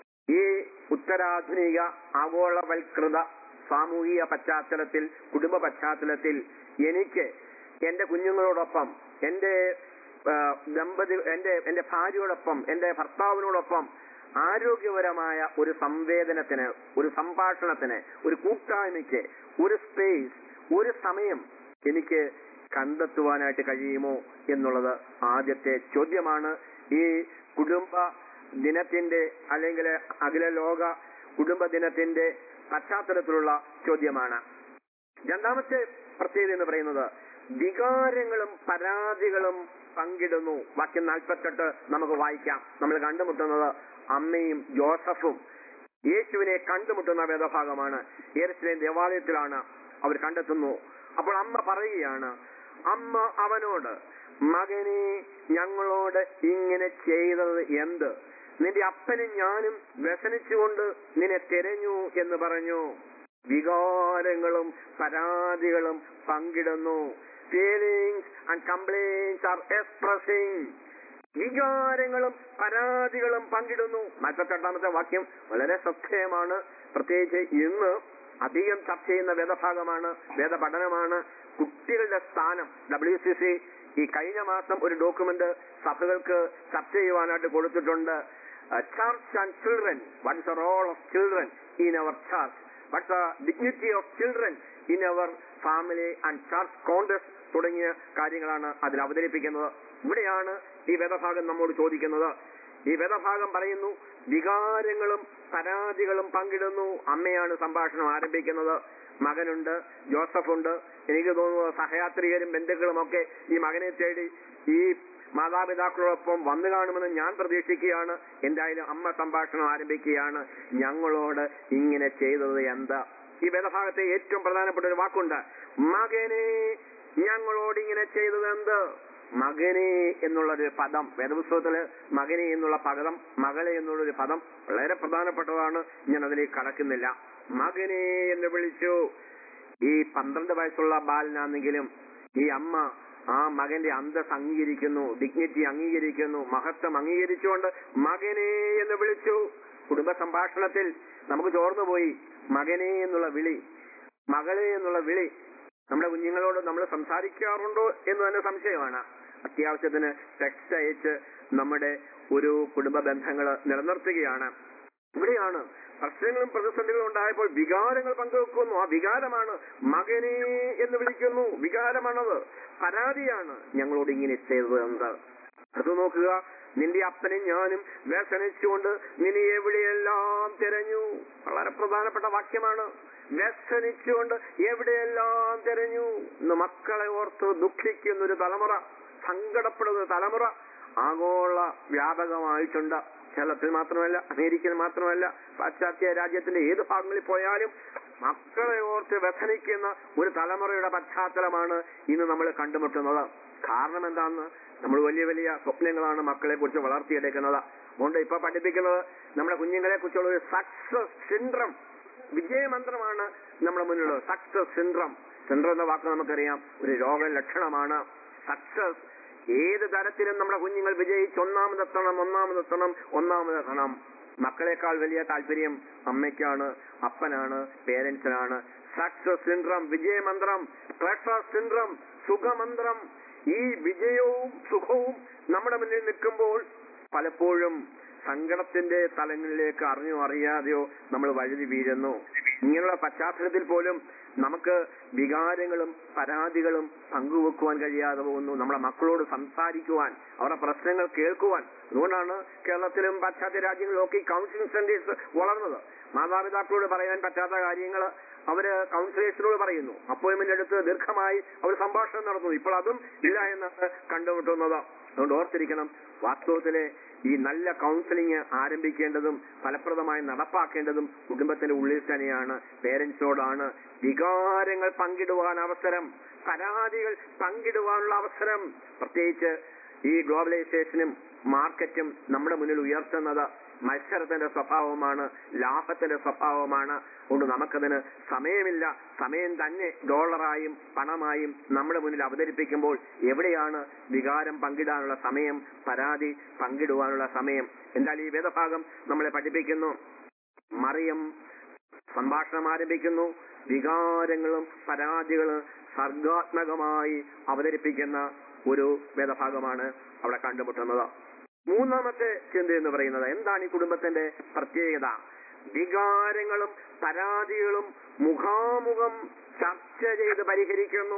ഈ ഉത്തരാധുനിക ആഗോളവൽകൃത സാമൂഹിക പശ്ചാത്തലത്തിൽ കുടുംബ പശ്ചാത്തലത്തിൽ എനിക്ക് എന്റെ കുഞ്ഞുങ്ങളോടൊപ്പം എന്റെ ആ, ദമ്പതി എന്റെ എന്റെ ഭാര്യയോടൊപ്പം എന്റെ ഭർത്താവിനോടൊപ്പം ആരോഗ്യപരമായ ഒരു സംവേദനത്തിന് ഒരു സംഭാഷണത്തിന് ഒരു കൂട്ടായ്മയ്ക്ക് ഒരു സ്പേസ് ഒരു സമയം എനിക്ക് കണ്ടെത്തുവാനായിട്ട് കഴിയുമോ എന്നുള്ളത് ആദ്യത്തെ ചോദ്യമാണ് ഈ കുടുംബ ദിനത്തിന്റെ അല്ലെങ്കിൽ അഖില ലോക കുടുംബ ദിനത്തിന്റെ പശ്ചാത്തലത്തിലുള്ള ചോദ്യമാണ് രണ്ടാമത്തെ പ്രത്യേകത എന്ന് പറയുന്നത് വികാരങ്ങളും പരാതികളും പങ്കിടുന്നു വാക്യം നാൽപ്പത്തെട്ട് നമുക്ക് വായിക്കാം നമ്മൾ കണ്ടുമുട്ടുന്നത് അമ്മയും ജോസഫും യേശുവിനെ കണ്ടുമുട്ടുന്ന വേദഭാഗമാണ് യേരുശലേം ദേവാലയത്തിലാണ് അവർ കണ്ടെത്തുന്നു അപ്പോൾ അമ്മ പറയുകയാണ് അമ്മ അവനോട് മകനെ ഞങ്ങളോട് ഇങ്ങനെ ചെയ്തത് എന്ത് നിന്റെ അപ്പനും ഞാനും വ്യസനിച്ചുകൊണ്ട് നിന്നെ തിരഞ്ഞു എന്ന് പറഞ്ഞു വികാരങ്ങളും പരാതികളും പങ്കിടുന്നു feelings and complaints are expressing വികാരങ്ങളും പരാതികളും പങ്കിടുന്നു നാൽപ്പത്തെട്ടാമത്തെ വാക്യം വളരെ ശ്രദ്ധേയമാണ് പ്രത്യേകിച്ച് ഇന്ന് അധികം ചർച്ച ചെയ്യുന്ന വേദഭാഗമാണ് വേദപഠനമാണ് കുട്ടികളുടെ സ്ഥാനം ഡബ്ല്യു സി സി ഈ കഴിഞ്ഞ മാസം ഒരു ഡോക്യുമെന്റ് സഭകൾക്ക് ചർച്ച ചെയ്യുവാനായിട്ട് കൊടുത്തിട്ടുണ്ട് church and children what is the role of children in our church what's the dignity of children in our family and church congress തുടങ്ങിയ കാര്യങ്ങളാണ് അതിൽ അവതരിപ്പിക്കുന്നത് ഇവിടെയാണ് ഈ വേദഭാഗം നമ്മോട് ചോദിക്കുന്നത് ഈ വേദഭാഗം പറയുന്നു വികാരങ്ങളും പരാതികളും പങ്കിടുന്നു അമ്മയാണ് സംഭാഷണം ആരംഭിക്കുന്നത് മകനുണ്ട് ജോസഫുണ്ട് എനിക്ക് തോന്നുന്നു സഹയാത്രികരും ബന്ധുക്കളും ഒക്കെ ഈ മകനെ തേടി ഈ മാതാപിതാക്കളോടൊപ്പം വന്നു കാണുമെന്ന് ഞാൻ പ്രതീക്ഷിക്കുകയാണ് എന്തായാലും അമ്മ സംഭാഷണം ആരംഭിക്കുകയാണ് ഞങ്ങളോട് ഇങ്ങനെ ചെയ്തത് എന്താ ഈ വേദഭാഗത്തെ ഏറ്റവും പ്രധാനപ്പെട്ട ഒരു വാക്കുണ്ട് മകനെ ഞങ്ങളോട് ഇങ്ങനെ ചെയ്തത് എന്ത് മകനെ എന്നുള്ളൊരു പദം വേദപുസ്തകത്തില് മകനെ എന്നുള്ള പദം മകളെ എന്നുള്ളൊരു പദം വളരെ പ്രധാനപ്പെട്ടതാണ് ഞാൻ അതിലേക്ക് കടക്കുന്നില്ല മകനെ എന്ന് വിളിച്ചു ഈ പന്ത്രണ്ട് വയസ്സുള്ള ബാലനാണെങ്കിലും ഈ അമ്മ ആ മകന്റെ അന്തസ് അംഗീകരിക്കുന്നു ഡിഗ്നിറ്റി അംഗീകരിക്കുന്നു മഹത്വം അംഗീകരിച്ചുകൊണ്ട് മകനെ എന്ന് വിളിച്ചു കുടുംബ സംഭാഷണത്തിൽ നമുക്ക് ചോർന്നുപോയി മകനെ എന്നുള്ള വിളി മകളെ എന്നുള്ള വിളി നമ്മുടെ കുഞ്ഞുങ്ങളോട് നമ്മൾ സംസാരിക്കാറുണ്ടോ എന്ന് തന്നെ സംശയമാണ് അത്യാവശ്യത്തിന് ടെക്സ്റ്റ് അയച്ച് നമ്മുടെ ഒരു കുടുംബ ബന്ധങ്ങൾ നിലനിർത്തുകയാണ് ഇവിടെയാണ് പ്രശ്നങ്ങളും പ്രതിസന്ധികളും ഉണ്ടായപ്പോൾ വികാരങ്ങൾ പങ്കുവെക്കുന്നു ആ വികാരമാണ് മകനെ എന്ന് വിളിക്കുന്നു വികാരമാണത് പരാതിയാണ് ഞങ്ങളോട് ഇങ്ങനെ ചെയ്തത് എന്ത് അത് നോക്കുക നിന്റെ അപ്പനും ഞാനും വ്യസനിച്ചുകൊണ്ട് നിന്നെ എവിടെയെല്ലാം തിരഞ്ഞു വളരെ പ്രധാനപ്പെട്ട വാക്യമാണ് വ്യസനിച്ചുകൊണ്ട് എവിടെയെല്ലാം തിരഞ്ഞു ഇന്ന് മക്കളെ ഓർത്ത് ദുഃഖിക്കുന്ന ഒരു തലമുറ സങ്കടപ്പെടുന്ന ഒരു തലമുറ ആഗോള വ്യാപകമായിട്ടുണ്ട് കേരളത്തിൽ മാത്രമല്ല അമേരിക്കയിൽ മാത്രമല്ല പാശ്ചാത്യ രാജ്യത്തിന്റെ ഏത് ഭാഗങ്ങളിൽ പോയാലും മക്കളെ ഓർത്ത് വ്യസനിക്കുന്ന ഒരു തലമുറയുടെ പശ്ചാത്തലമാണ് ഇന്ന് നമ്മൾ കണ്ടുമുട്ടുന്നത് കാരണം എന്താന്ന് നമ്മൾ വലിയ വലിയ സ്വപ്നങ്ങളാണ് മക്കളെ കുറിച്ച് വളർത്തിയെടുക്കുന്നത് അതുകൊണ്ട് ഇപ്പൊ പഠിപ്പിക്കുന്നത് നമ്മുടെ കുഞ്ഞുങ്ങളെ കുറിച്ചുള്ള ഒരു സക്സസ് സിൻഡ്രം വിജയമന്ത്രമാണ് നമ്മുടെ മുന്നിലുള്ളത് സക്സസ് സിൻഡ്രം സിൻഡ്രം എന്ന വാക്ക് നമുക്കറിയാം ഒരു രോഗലക്ഷണമാണ് സക്സസ് ഏത് തരത്തിലും നമ്മുടെ കുഞ്ഞുങ്ങൾ വിജയിച്ച് ഒന്നാമതെത്തണം ഒന്നാമതെത്തണം ഒന്നാമതെത്തണം മക്കളെക്കാൾ വലിയ താല്പര്യം അമ്മയ്ക്കാണ് അപ്പനാണ് പേരൻസിനാണ് സക്സസ് സിൻഡ്രം വിജയമന്ത്രം ട്രഷർ സിൻഡ്രം സുഖമന്ത്രം ഈ വിജയവും സുഖവും നമ്മുടെ മുന്നിൽ നിൽക്കുമ്പോൾ പലപ്പോഴും സങ്കടത്തിന്റെ തലങ്ങളിലേക്ക് അറിഞ്ഞോ അറിയാതെയോ നമ്മൾ വഴുതി വീഴുന്നു ഇങ്ങനെയുള്ള പശ്ചാത്തലത്തിൽ പോലും നമുക്ക് വികാരങ്ങളും പരാതികളും പങ്കുവെക്കുവാൻ കഴിയാതെ പോകുന്നു നമ്മുടെ മക്കളോട് സംസാരിക്കുവാൻ അവരുടെ പ്രശ്നങ്ങൾ കേൾക്കുവാൻ അതുകൊണ്ടാണ് കേരളത്തിലും പാശ്ചാത്യ രാജ്യങ്ങളിലും ഒക്കെ ഈ കൗൺസിലിംഗ് സെന്റേഴ്സ് വളർന്നത് മാതാപിതാക്കളോട് പറയാൻ പറ്റാത്ത കാര്യങ്ങൾ അവര് കൗൺസിലേഴ്സിനോട് പറയുന്നു അപ്പോയിന്റ്മെന്റ് എടുത്ത് ദീർഘമായി അവർ സംഭാഷണം നടത്തുന്നു ഇപ്പോൾ അതും ഇല്ല എന്നാണ് കണ്ടുമുട്ടുന്നത് അതുകൊണ്ട് ഓർത്തിരിക്കണം വാസ്തവത്തിലെ ഈ നല്ല കൗൺസിലിംഗ് ആരംഭിക്കേണ്ടതും ഫലപ്രദമായി നടപ്പാക്കേണ്ടതും കുടുംബത്തിന്റെ ഉള്ളിൽ തന്നെയാണ് പേരൻസിനോടാണ് വികാരങ്ങൾ പങ്കിടുവാൻ അവസരം പരാതികൾ പങ്കിടുവാനുള്ള അവസരം പ്രത്യേകിച്ച് ഈ ഗ്ലോബലൈസേഷനും മാർക്കറ്റും നമ്മുടെ മുന്നിൽ ഉയർത്തുന്നത് മത്സരത്തിന്റെ സ്വഭാവമാണ് ലാഭത്തിന്റെ സ്വഭാവമാണ് അതുകൊണ്ട് നമുക്കതിന് സമയമില്ല സമയം തന്നെ ഡോളറായും പണമായും നമ്മുടെ മുന്നിൽ അവതരിപ്പിക്കുമ്പോൾ എവിടെയാണ് വികാരം പങ്കിടാനുള്ള സമയം പരാതി പങ്കിടുവാനുള്ള സമയം എന്നാൽ ഈ വേദഭാഗം നമ്മളെ പഠിപ്പിക്കുന്നു മറിയം സംഭാഷണം ആരംഭിക്കുന്നു വികാരങ്ങളും പരാതികളും സർഗാത്മകമായി അവതരിപ്പിക്കുന്ന ഒരു വേദഭാഗമാണ് അവിടെ കണ്ടുമുട്ടുന്നത് മൂന്നാമത്തെ ചിന്ത എന്ന് പറയുന്നത് എന്താണ് ഈ കുടുംബത്തിന്റെ പ്രത്യേകത വികാരങ്ങളും പരാതികളും മുഖാമുഖം ചർച്ച ചെയ്ത് പരിഹരിക്കുന്നു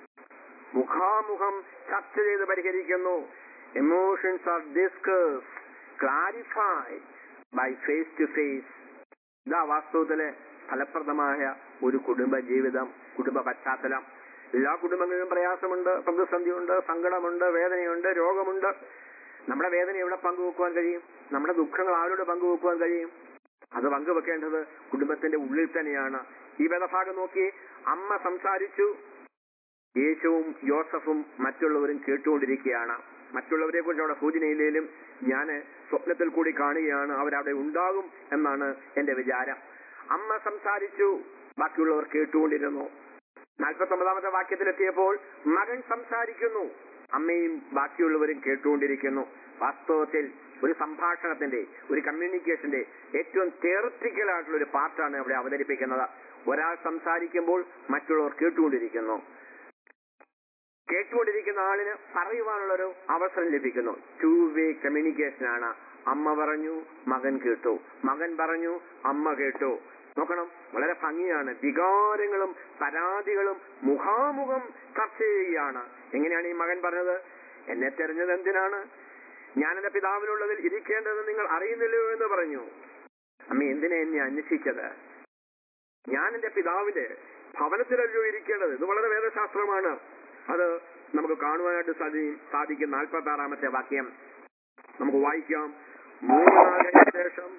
മുഖാമുഖം ചർച്ച ചെയ്ത് പരിഹരിക്കുന്നു emotions are discuss clarified by face to face ഇതാ വാസ്തവത്തില് ഫലപ്രദമായ ഒരു കുടുംബ ജീവിതം കുടുംബ പശ്ചാത്തലം എല്ലാ കുടുംബങ്ങളിലും പ്രയാസമുണ്ട് പ്രതിസന്ധിയുണ്ട് സങ്കടമുണ്ട് വേദനയുണ്ട് രോഗമുണ്ട് നമ്മുടെ വേദന എവിടെ പങ്കുവെക്കുവാൻ കഴിയും നമ്മുടെ ദുഃഖങ്ങൾ ആരോട് പങ്കുവെക്കുവാൻ കഴിയും അത് പങ്കുവെക്കേണ്ടത് കുടുംബത്തിന്റെ ഉള്ളിൽ തന്നെയാണ് ഈ വേദഭാഗം നോക്കി അമ്മ സംസാരിച്ചു യേശുവും യോസഫും മറ്റുള്ളവരും കേട്ടുകൊണ്ടിരിക്കുകയാണ് മറ്റുള്ളവരെ കുറിച്ച് അവിടെ സൂചനയില്ലേലും ഞാൻ സ്വപ്നത്തിൽ കൂടി കാണുകയാണ് അവരവിടെ ഉണ്ടാകും എന്നാണ് എന്റെ വിചാരം അമ്മ സംസാരിച്ചു ബാക്കിയുള്ളവർ കേട്ടുകൊണ്ടിരുന്നു നാൽപ്പത്തി ഒമ്പതാമത്തെ വാക്യത്തിലെത്തിയപ്പോൾ മകൻ സംസാരിക്കുന്നു അമ്മയും ബാക്കിയുള്ളവരും കേട്ടുകൊണ്ടിരിക്കുന്നു വാസ്തവത്തിൽ ഒരു സംഭാഷണത്തിന്റെ ഒരു കമ്മ്യൂണിക്കേഷന്റെ ഏറ്റവും തിയററ്റിക്കൽ ആയിട്ടുള്ള ഒരു പാർട്ടാണ് അവിടെ അവതരിപ്പിക്കുന്നത് ഒരാൾ സംസാരിക്കുമ്പോൾ മറ്റുള്ളവർ കേട്ടുകൊണ്ടിരിക്കുന്നു കേട്ടുകൊണ്ടിരിക്കുന്ന ആളിന് പറയുവാനുള്ളൊരു അവസരം ലഭിക്കുന്നു ടു വേ കമ്മ്യൂണിക്കേഷൻ ആണ് അമ്മ പറഞ്ഞു മകൻ കേട്ടു മകൻ പറഞ്ഞു അമ്മ കേട്ടു നോക്കണം വളരെ ഭംഗിയാണ് വികാരങ്ങളും പരാതികളും മുഖാമുഖം ചർച്ച ചെയ്യുകയാണ് എങ്ങനെയാണ് ഈ മകൻ പറഞ്ഞത് എന്നെ തെരഞ്ഞത് എന്തിനാണ് ഞാൻ എന്റെ പിതാവിനുള്ളതിൽ ഇരിക്കേണ്ടത് നിങ്ങൾ അറിയുന്നില്ലയോ എന്ന് പറഞ്ഞു അമ്മ എന്തിനാ എന്നെ അന്വേഷിച്ചത് ഞാൻ എന്റെ പിതാവിന്റെ ഭവനത്തിലല്ലോ ഇരിക്കേണ്ടത് ഇത് വളരെ വേദശാസ്ത്രമാണ് അത് നമുക്ക് കാണുവാനായിട്ട് സാധി സാധിക്കും നാൽപ്പത്തി ആറാമത്തെ വാക്യം നമുക്ക് വായിക്കാം മൂന്ന് നാളിന് ശേഷം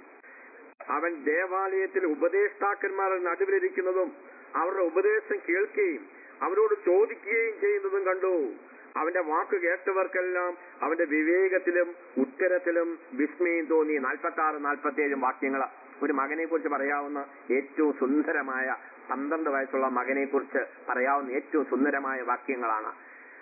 അവൻ ദേവാലയത്തിൽ ഉപദേഷ്ടാക്കന്മാരുടെ നടുവിലിരിക്കുന്നതും അവരുടെ ഉപദേശം കേൾക്കുകയും അവരോട് ചോദിക്കുകയും ചെയ്യുന്നതും കണ്ടു അവന്റെ വാക്ക് കേട്ടവർക്കെല്ലാം അവന്റെ വിവേകത്തിലും ഉത്തരത്തിലും വിസ്മയം തോന്നി നാൽപ്പത്തി ആറ് നാൽപ്പത്തി ഏഴും വാക്യങ്ങൾ ഒരു മകനെ കുറിച്ച് പറയാവുന്ന ഏറ്റവും സുന്ദരമായ പന്ത്രണ്ട് വയസ്സുള്ള മകനെ കുറിച്ച് പറയാവുന്ന ഏറ്റവും സുന്ദരമായ വാക്യങ്ങളാണ്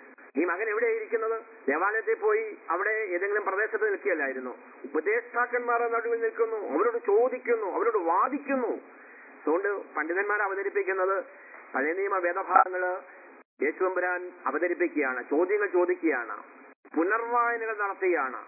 ഈ മകൻ എവിടെയായിരിക്കുന്നത് ദേവാലയത്തിൽ പോയി അവിടെ ഏതെങ്കിലും പ്രദേശത്ത് നിൽക്കുകയല്ലായിരുന്നു ഉപദേഷ്ടാക്കന്മാരുടെ നടുവിൽ നിൽക്കുന്നു അവരോട് ചോദിക്കുന്നു അവരോട് വാദിക്കുന്നു അതുകൊണ്ട് പണ്ഡിതന്മാർ അവതരിപ്പിക്കുന്നത് പഴയ നിയമ വേദഭാഗങ്ങള് യേശുവമ്പുരാൻ അവതരിപ്പിക്കുകയാണ് ചോദ്യങ്ങൾ ചോദിക്കുകയാണ് പുനർവായനകൾ നടത്തുകയാണ്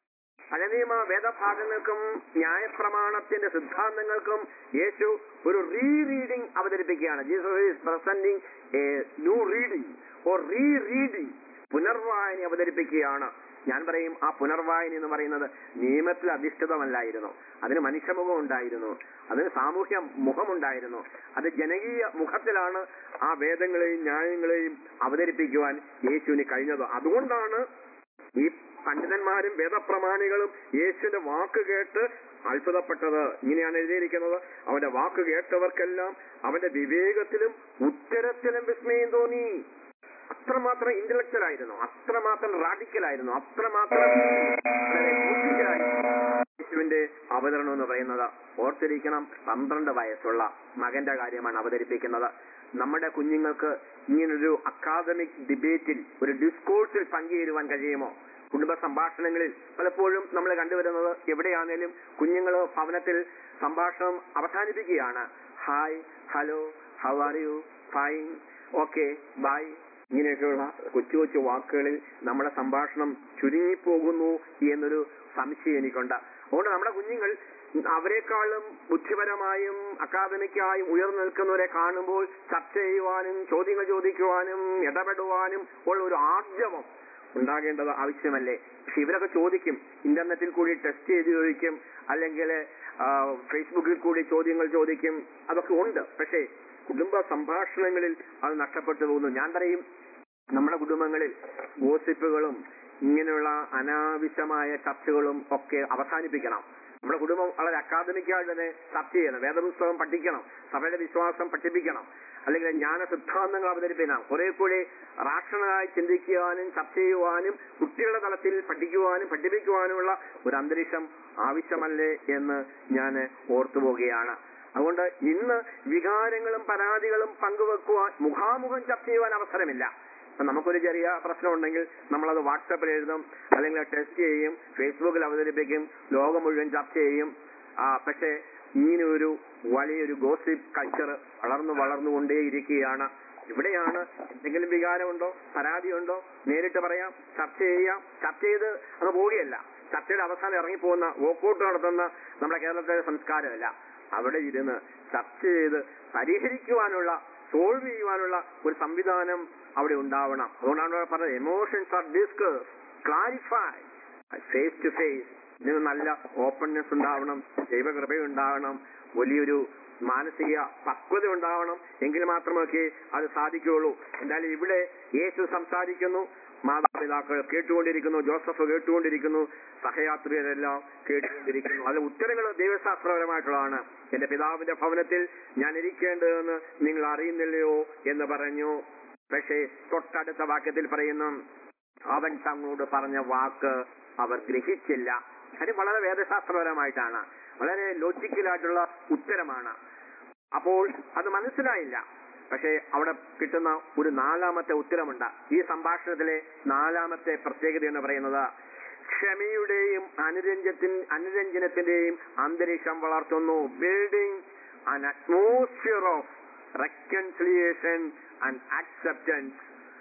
പഴയ നിയമ വേദഭാഗങ്ങൾക്കും ന്യായപ്രമാണത്തിന്റെ സിദ്ധാന്തങ്ങൾക്കും യേശു ഒരു റീ റീഡിംഗ് അവതരിപ്പിക്കുകയാണ് Jesus is presenting a new reading or rereading പുനർവായന അവതരിപ്പിക്കുകയാണ് ഞാൻ പറയും ആ പുനർവായന എന്ന് പറയുന്നത് നിയമത്തിൽ അധിഷ്ഠിതമല്ലായിരുന്നു അതിന് മനുഷ്യമുഖം ഉണ്ടായിരുന്നു അതിന് സാമൂഹ്യ മുഖമുണ്ടായിരുന്നു അത് ജനകീയ മുഖത്തിലാണ് ആ വേദങ്ങളെയും ന്യായങ്ങളെയും അവതരിപ്പിക്കുവാൻ യേശുവിന് കഴിഞ്ഞത് അതുകൊണ്ടാണ് ഈ പണ്ഡിതന്മാരും വേദപ്രമാണികളും യേശുവിന്റെ വാക്ക് കേട്ട് അത്ഭുതപ്പെട്ടത് ഇങ്ങനെയാണ് എഴുതിയിരിക്കുന്നത് അവന്റെ വാക്ക് കേട്ടവർക്കെല്ലാം അവന്റെ വിവേകത്തിലും ഉത്തരത്തിലും വിസ്മയം തോന്നി അത്രമാത്രം ഇന്റലക്ച്വൽ ആയിരുന്നു അത്രമാത്രം റാഡിക്കൽ ആയിരുന്നു അത്രമാത്രം വളരെ ബുദ്ധിയായിരുന്നു യേശുവിന്റെ അവതരണം എന്ന് പറയുന്നത് ഓർത്തിരിക്കണം പന്ത്രണ്ട് വയസ്സുള്ള മകന്റെ കാര്യമാണ് അവതരിപ്പിക്കുന്നത് നമ്മുടെ കുഞ്ഞുങ്ങൾക്ക് ഇങ്ങനൊരു അക്കാദമിക് ഡിബേറ്റിൽ ഒരു ഡിസ്കോഴ്സിൽ പങ്കുചേരുവാൻ കഴിയുമോ കുടുംബ സംഭാഷണങ്ങളിൽ പലപ്പോഴും നമ്മൾ കണ്ടുവരുന്നത് എവിടെയാണേലും കുഞ്ഞുങ്ങൾ ഭവനത്തിൽ സംഭാഷണം അവസാനിപ്പിക്കുകയാണ് hi hello how are you fine okay bye ഇങ്ങനെയൊക്കെയുള്ള കൊച്ചു കൊച്ചു വാക്കുകളിൽ നമ്മുടെ സംഭാഷണം ചുരുങ്ങിപ്പോകുന്നു എന്നൊരു സംശയം എനിക്കുണ്ട് അതുകൊണ്ട് നമ്മുടെ കുഞ്ഞുങ്ങൾ അവരെക്കാളും ബുദ്ധിപരമായും അക്കാദമിക്കായും ഉയർന്നു നിൽക്കുന്നവരെ കാണുമ്പോൾ ചർച്ച ചെയ്യുവാനും ചോദ്യങ്ങൾ ചോദിക്കുവാനും ഇടപെടുവാനും ഉള്ള ഒരു ആർജവം ഉണ്ടാകേണ്ടത് ആവശ്യമല്ലേ പക്ഷെ ഇവരൊക്കെ ചോദിക്കും ഇന്റർനെറ്റിൽ കൂടി ടെസ്റ്റ് ചെയ്ത് ചോദിക്കും അല്ലെങ്കിൽ ഫേസ്ബുക്കിൽ കൂടി ചോദ്യങ്ങൾ ചോദിക്കും അതൊക്കെ ഉണ്ട് പക്ഷേ കുടുംബ സംഭാഷണങ്ങളിൽ അത് നഷ്ടപ്പെട്ടു പോകുന്നു ഞാൻ പറയും നമ്മുടെ കുടുംബങ്ങളിൽ ഗോസിപ്പുകളും ഇങ്ങനെയുള്ള അനാവശ്യമായ ചർച്ചകളും ഒക്കെ അവസാനിപ്പിക്കണം നമ്മുടെ കുടുംബം വളരെ അക്കാദമിക്കായി തന്നെ ചർച്ച ചെയ്യണം വേദപുസ്തകം പഠിക്കണം സഭയുടെ വിശ്വാസം പഠിപ്പിക്കണം അല്ലെങ്കിൽ ജ്ഞാന സിദ്ധാന്തങ്ങൾ അവതരിപ്പിക്കണം കുറെ കൂടി റാഷണലായി ചിന്തിക്കുവാനും ചർച്ച ചെയ്യുവാനും കുട്ടികളുടെ തലത്തിൽ പഠിക്കുവാനും പഠിപ്പിക്കുവാനുമുള്ള ഒരു അന്തരീക്ഷം ആവശ്യമല്ലേ എന്ന് ഞാൻ ഓർത്തുപോവുകയാണ് അതുകൊണ്ട് ഇന്ന് വികാരങ്ങളും പരാതികളും പങ്കുവെക്കുവാൻ മുഖാമുഖം ചർച്ച ചെയ്യുവാൻ അവസരമില്ല ഇപ്പൊ നമുക്കൊരു ചെറിയ പ്രശ്നമുണ്ടെങ്കിൽ നമ്മളത് വാട്സാപ്പിൽ എഴുതും അല്ലെങ്കിൽ ടെസ്റ്റ് ചെയ്യും ഫേസ്ബുക്കിൽ അവതരിപ്പിക്കും ലോകം മുഴുവൻ ചർച്ച ചെയ്യും ആ പക്ഷേ ഇങ്ങനെ ഒരു വലിയൊരു ഗോസിപ്പ് കൾച്ചർ വളർന്നു വളർന്നുകൊണ്ടേയിരിക്കുകയാണ് ഇവിടെയാണ് എന്തെങ്കിലും വികാരമുണ്ടോ പരാതിയുണ്ടോ നേരിട്ട് പറയാം ചർച്ച ചെയ്യാം ചർച്ച ചെയ്ത് അങ്ങ് പോവുകയല്ല ചർച്ചയുടെ അവസാനം ഇറങ്ങിപ്പോകുന്ന വോക്കൗട്ട് നടത്തുന്ന നമ്മുടെ കേരളത്തിലെ സംസ്കാരമല്ല അവിടെ ഇരുന്ന് ചർച്ച ചെയ്ത് പരിഹരിക്കുവാനുള്ള സോൾവ് ചെയ്യുവാനുള്ള ഒരു സംവിധാനം അവിടെ ഉണ്ടാവണം അതുകൊണ്ടാണ് അവിടെ പറഞ്ഞത് emotions are discuss clarify face to face ഇതിന് നല്ല ഓപ്പൺനെസ് ഉണ്ടാവണം ദൈവകൃപയുണ്ടാവണം വലിയൊരു മാനസിക പക്വത ഉണ്ടാവണം എങ്കിൽ മാത്രമൊക്കെ അത് സാധിക്കുകയുള്ളൂ എന്തായാലും ഇവിടെ യേശു സംസാരിക്കുന്നു മാതാപിതാക്കൾ കേട്ടുകൊണ്ടിരിക്കുന്നു ജോസഫ് കേട്ടുകൊണ്ടിരിക്കുന്നു സഹയാത്രികരെല്ലാം കേട്ടുകൊണ്ടിരിക്കുന്നു അതിന് ഉത്തരങ്ങൾ ദൈവശാസ്ത്രപരമായിട്ടുള്ളതാണ് എന്റെ പിതാവിന്റെ ഭവനത്തിൽ ഞാൻ ഇരിക്കേണ്ടതെന്ന് നിങ്ങൾ അറിയുന്നില്ലയോ എന്ന് പറഞ്ഞു പക്ഷേ തൊട്ടടുത്ത വാക്യത്തിൽ പറയുന്നു അവൻ തങ്ങളോട് പറഞ്ഞ വാക്ക് അവർ ഗ്രഹിച്ചില്ല അത് വളരെ വേദശാസ്ത്രപരമായിട്ടാണ് വളരെ ലോജിക്കലായിട്ടുള്ള ഉത്തരമാണ് അപ്പോൾ അത് മനസ്സിലായില്ല പക്ഷേ അവിടെ കിട്ടുന്ന ഒരു നാലാമത്തെ ഉത്തരമുണ്ട് ഈ സംഭാഷണത്തിലെ നാലാമത്തെ പ്രത്യേകത എന്ന് പറയുന്നത് ക്ഷമയുടെയും അനുരഞ്ജത്തിൻ അനുരഞ്ജനത്തിന്റെയും അന്തരീക്ഷം വളർത്തുന്നു building an atmosphere of reconciliation and acceptance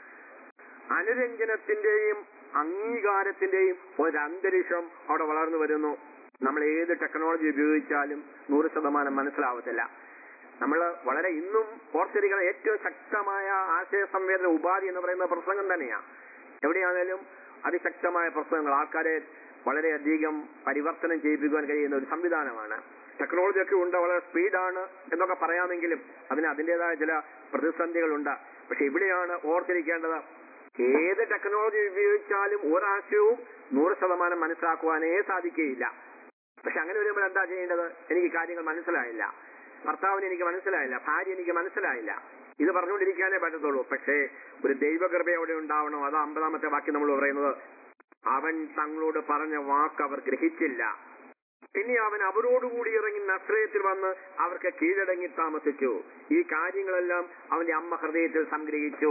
അനുരഞ്ജനത്തിന്റെയും അംഗീകാരത്തിന്റെയും ഒരു അന്തരീക്ഷം അവിടെ വളർന്നു വരുന്നു നമ്മൾ ഏത് ടെക്നോളജി ഉപയോഗിച്ചാലും നൂറ് ശതമാനം മനസ്സിലാവത്തില്ല നമ്മൾ വളരെ ഇന്നും ഓർത്തിരിക്കുന്ന ഏറ്റവും ശക്തമായ ആശയ സംവേദന ഉപാധി എന്ന് പറയുന്ന പ്രസംഗം തന്നെയാണ് എവിടെയാണേലും അതിശക്തമായ പ്രസംഗങ്ങൾ ആൾക്കാരെ വളരെയധികം പരിവർത്തനം ചെയ്യിപ്പിക്കുവാൻ കഴിയുന്ന ഒരു സംവിധാനമാണ് ടെക്നോളജി ഒക്കെ ഉണ്ട് വളരെ സ്പീഡാണ് എന്നൊക്കെ പറയാമെങ്കിലും അതിന് അതിൻ്റെതായ ചില പ്രതിസന്ധികളുണ്ട് പക്ഷെ ഇവിടെയാണ് ഓർത്തിരിക്കേണ്ടത് ഏത് ടെക്നോളജി ഉപയോഗിച്ചാലും ഒരാശയവും നൂറ് ശതമാനം മനസ്സിലാക്കുവാനേ സാധിക്കുകയില്ല പക്ഷെ അങ്ങനെ വരുമ്പോൾ എന്താ ചെയ്യേണ്ടത് എനിക്ക് കാര്യങ്ങൾ മനസ്സിലായില്ല ഭർത്താവിന് എനിക്ക് മനസ്സിലായില്ല ഭാര്യ എനിക്ക് മനസ്സിലായില്ല ഇത് പറഞ്ഞുകൊണ്ടിരിക്കാനേ പറ്റത്തുള്ളൂ പക്ഷേ ഒരു ദൈവകൃപ അവിടെ ഉണ്ടാവണം അത് അമ്പതാമത്തെ വാക്യം നമ്മൾ പറയുന്നത് അവൻ തങ്ങളോട് പറഞ്ഞ വാക്ക് അവർ ഗ്രഹിച്ചില്ല പിന്നെ അവൻ അവരോടുകൂടി ഇറങ്ങി നസ്രയത്തിൽ വന്ന് അവർക്ക് കീഴടങ്ങി താമസിച്ചു ഈ കാര്യങ്ങളെല്ലാം അവന്റെ അമ്മ ഹൃദയത്തിൽ സംഗ്രഹിച്ചു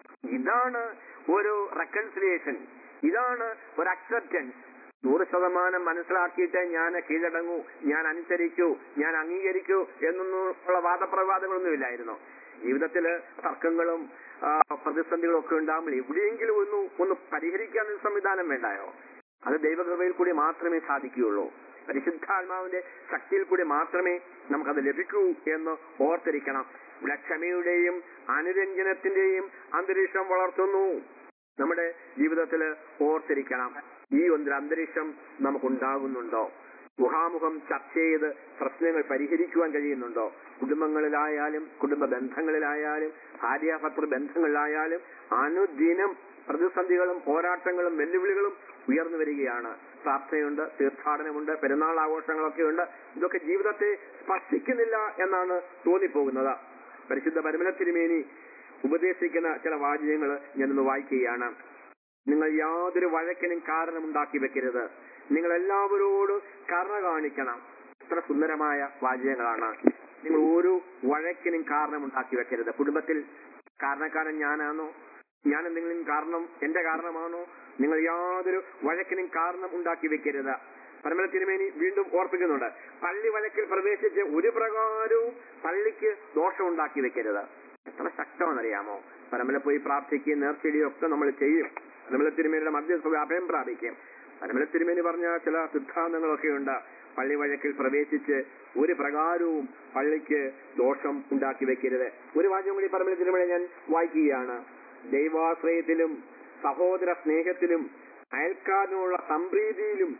ഇതാണ് ഒരു റെക്കൺസിലിയേഷൻ ഇതാണ് ഒരു അക്സെപ്റ്റൻസ് നൂറ് ശതമാനം മനസ്സിലാക്കിയിട്ട് ഞാൻ കീഴടങ്ങൂ ഞാൻ അനുസരിക്കൂ ഞാൻ അംഗീകരിക്കൂ എന്നൊന്നും ഉള്ള വാദപ്രവാദങ്ങളൊന്നുമില്ലായിരുന്നു ജീവിതത്തില് തർക്കങ്ങളും ആ, പ്രതിസന്ധികളും ഒക്കെ ഉണ്ടാകുമ്പോൾ എവിടെയെങ്കിലും ഒന്ന് ഒന്ന് പരിഹരിക്കാൻ ഒരു സംവിധാനം വേണ്ടായോ അത് ദൈവകൃപയിൽ കൂടി മാത്രമേ സാധിക്കുകയുള്ളൂ പരിശുദ്ധാത്മാവിന്റെ ശക്തിയിൽ കൂടി മാത്രമേ നമുക്കത് ലഭിക്കൂ എന്ന് ഓർത്തിരിക്കണം ഇവിടെ ക്ഷമയുടെയും അനുരഞ്ജനത്തിന്റെയും അന്തരീക്ഷം വളർത്തുന്നു നമ്മുടെ ജീവിതത്തിൽ ഓർത്തിരിക്കണം ഈ ഒരു അന്തരീക്ഷം നമുക്കുണ്ടാകുന്നുണ്ടോ മുഖാമുഖം ചർച്ച ചെയ്ത് പ്രശ്നങ്ങൾ പരിഹരിക്കുവാൻ കഴിയുന്നുണ്ടോ കുടുംബങ്ങളിലായാലും കുടുംബ ബന്ധങ്ങളിലായാലും ഭാര്യാഭർത്തൃ ബന്ധങ്ങളിലായാലും അനുദിനം പ്രതിസന്ധികളും പോരാട്ടങ്ങളും വെല്ലുവിളികളും ഉയർന്നു വരികയാണ് പ്രാർത്ഥനയുണ്ട് തീർത്ഥാടനമുണ്ട് പെരുന്നാൾ ആഘോഷങ്ങളൊക്കെ ഉണ്ട് ഇതൊക്കെ ജീവിതത്തെ സ്പർശിക്കുന്നില്ല എന്നാണ് തോന്നിപ്പോകുന്നത് പരിശുദ്ധ പരിമല തിരുമേനി ഉപദേശിക്കുന്ന ചില വാചകങ്ങൾ ഞാനൊന്ന് വായിക്കുകയാണ് നിങ്ങൾ യാതൊരു വഴക്കിനും കാരണമുണ്ടാക്കി വെക്കരുത് നിങ്ങൾ എല്ലാവരോടും കരുണ കാണിക്കണം ഇത്ര സുന്ദരമായ വാചകങ്ങളാണ് നിങ്ങൾ ഒരു വഴക്കിനും കാരണമുണ്ടാക്കി വെക്കരുത് കുടുംബത്തിൽ കാരണക്കാരൻ ഞാനാണോ ഞാൻ എന്തെങ്കിലും കാരണം എന്റെ കാരണമാണോ നിങ്ങൾ യാതൊരു വഴക്കിനും കാരണം ഉണ്ടാക്കി വെക്കരുത് പരമല തിരുമേനി വീണ്ടും ഓർപ്പിക്കുന്നുണ്ട് പള്ളി വഴക്കിൽ പ്രവേശിച്ച് ഒരു പ്രകാരവും പള്ളിക്ക് ദോഷം ഉണ്ടാക്കി വെക്കരുത് എത്ര ശക്തമാണെന്നറിയാമോ പരമല പോയി പ്രാർത്ഥിക്കുകയും നേർച്ചയിടുകയും ഒക്കെ നമ്മൾ ചെയ്യും പരമല തിരുമേനിയുടെ മധ്യസ്ഥ അഭയം പ്രാപിക്കും പരമല തിരുമേനി പറഞ്ഞ ചില സിദ്ധാന്തങ്ങളൊക്കെ ഉണ്ട് പള്ളി വഴക്കിൽ പ്രവേശിച്ച് ഒരു പ്രകാരവും പള്ളിക്ക് ദോഷം ഉണ്ടാക്കി വെക്കരുത് ഒരു വാചകം കൂടി പരമല തിരുമേനി ഞാൻ വായിക്കുകയാണ് ദൈവാശ്രയത്തിലും സഹോദര സ്നേഹത്തിലും അയൽക്കാരനുള്ള സംപ്രീതിയിലും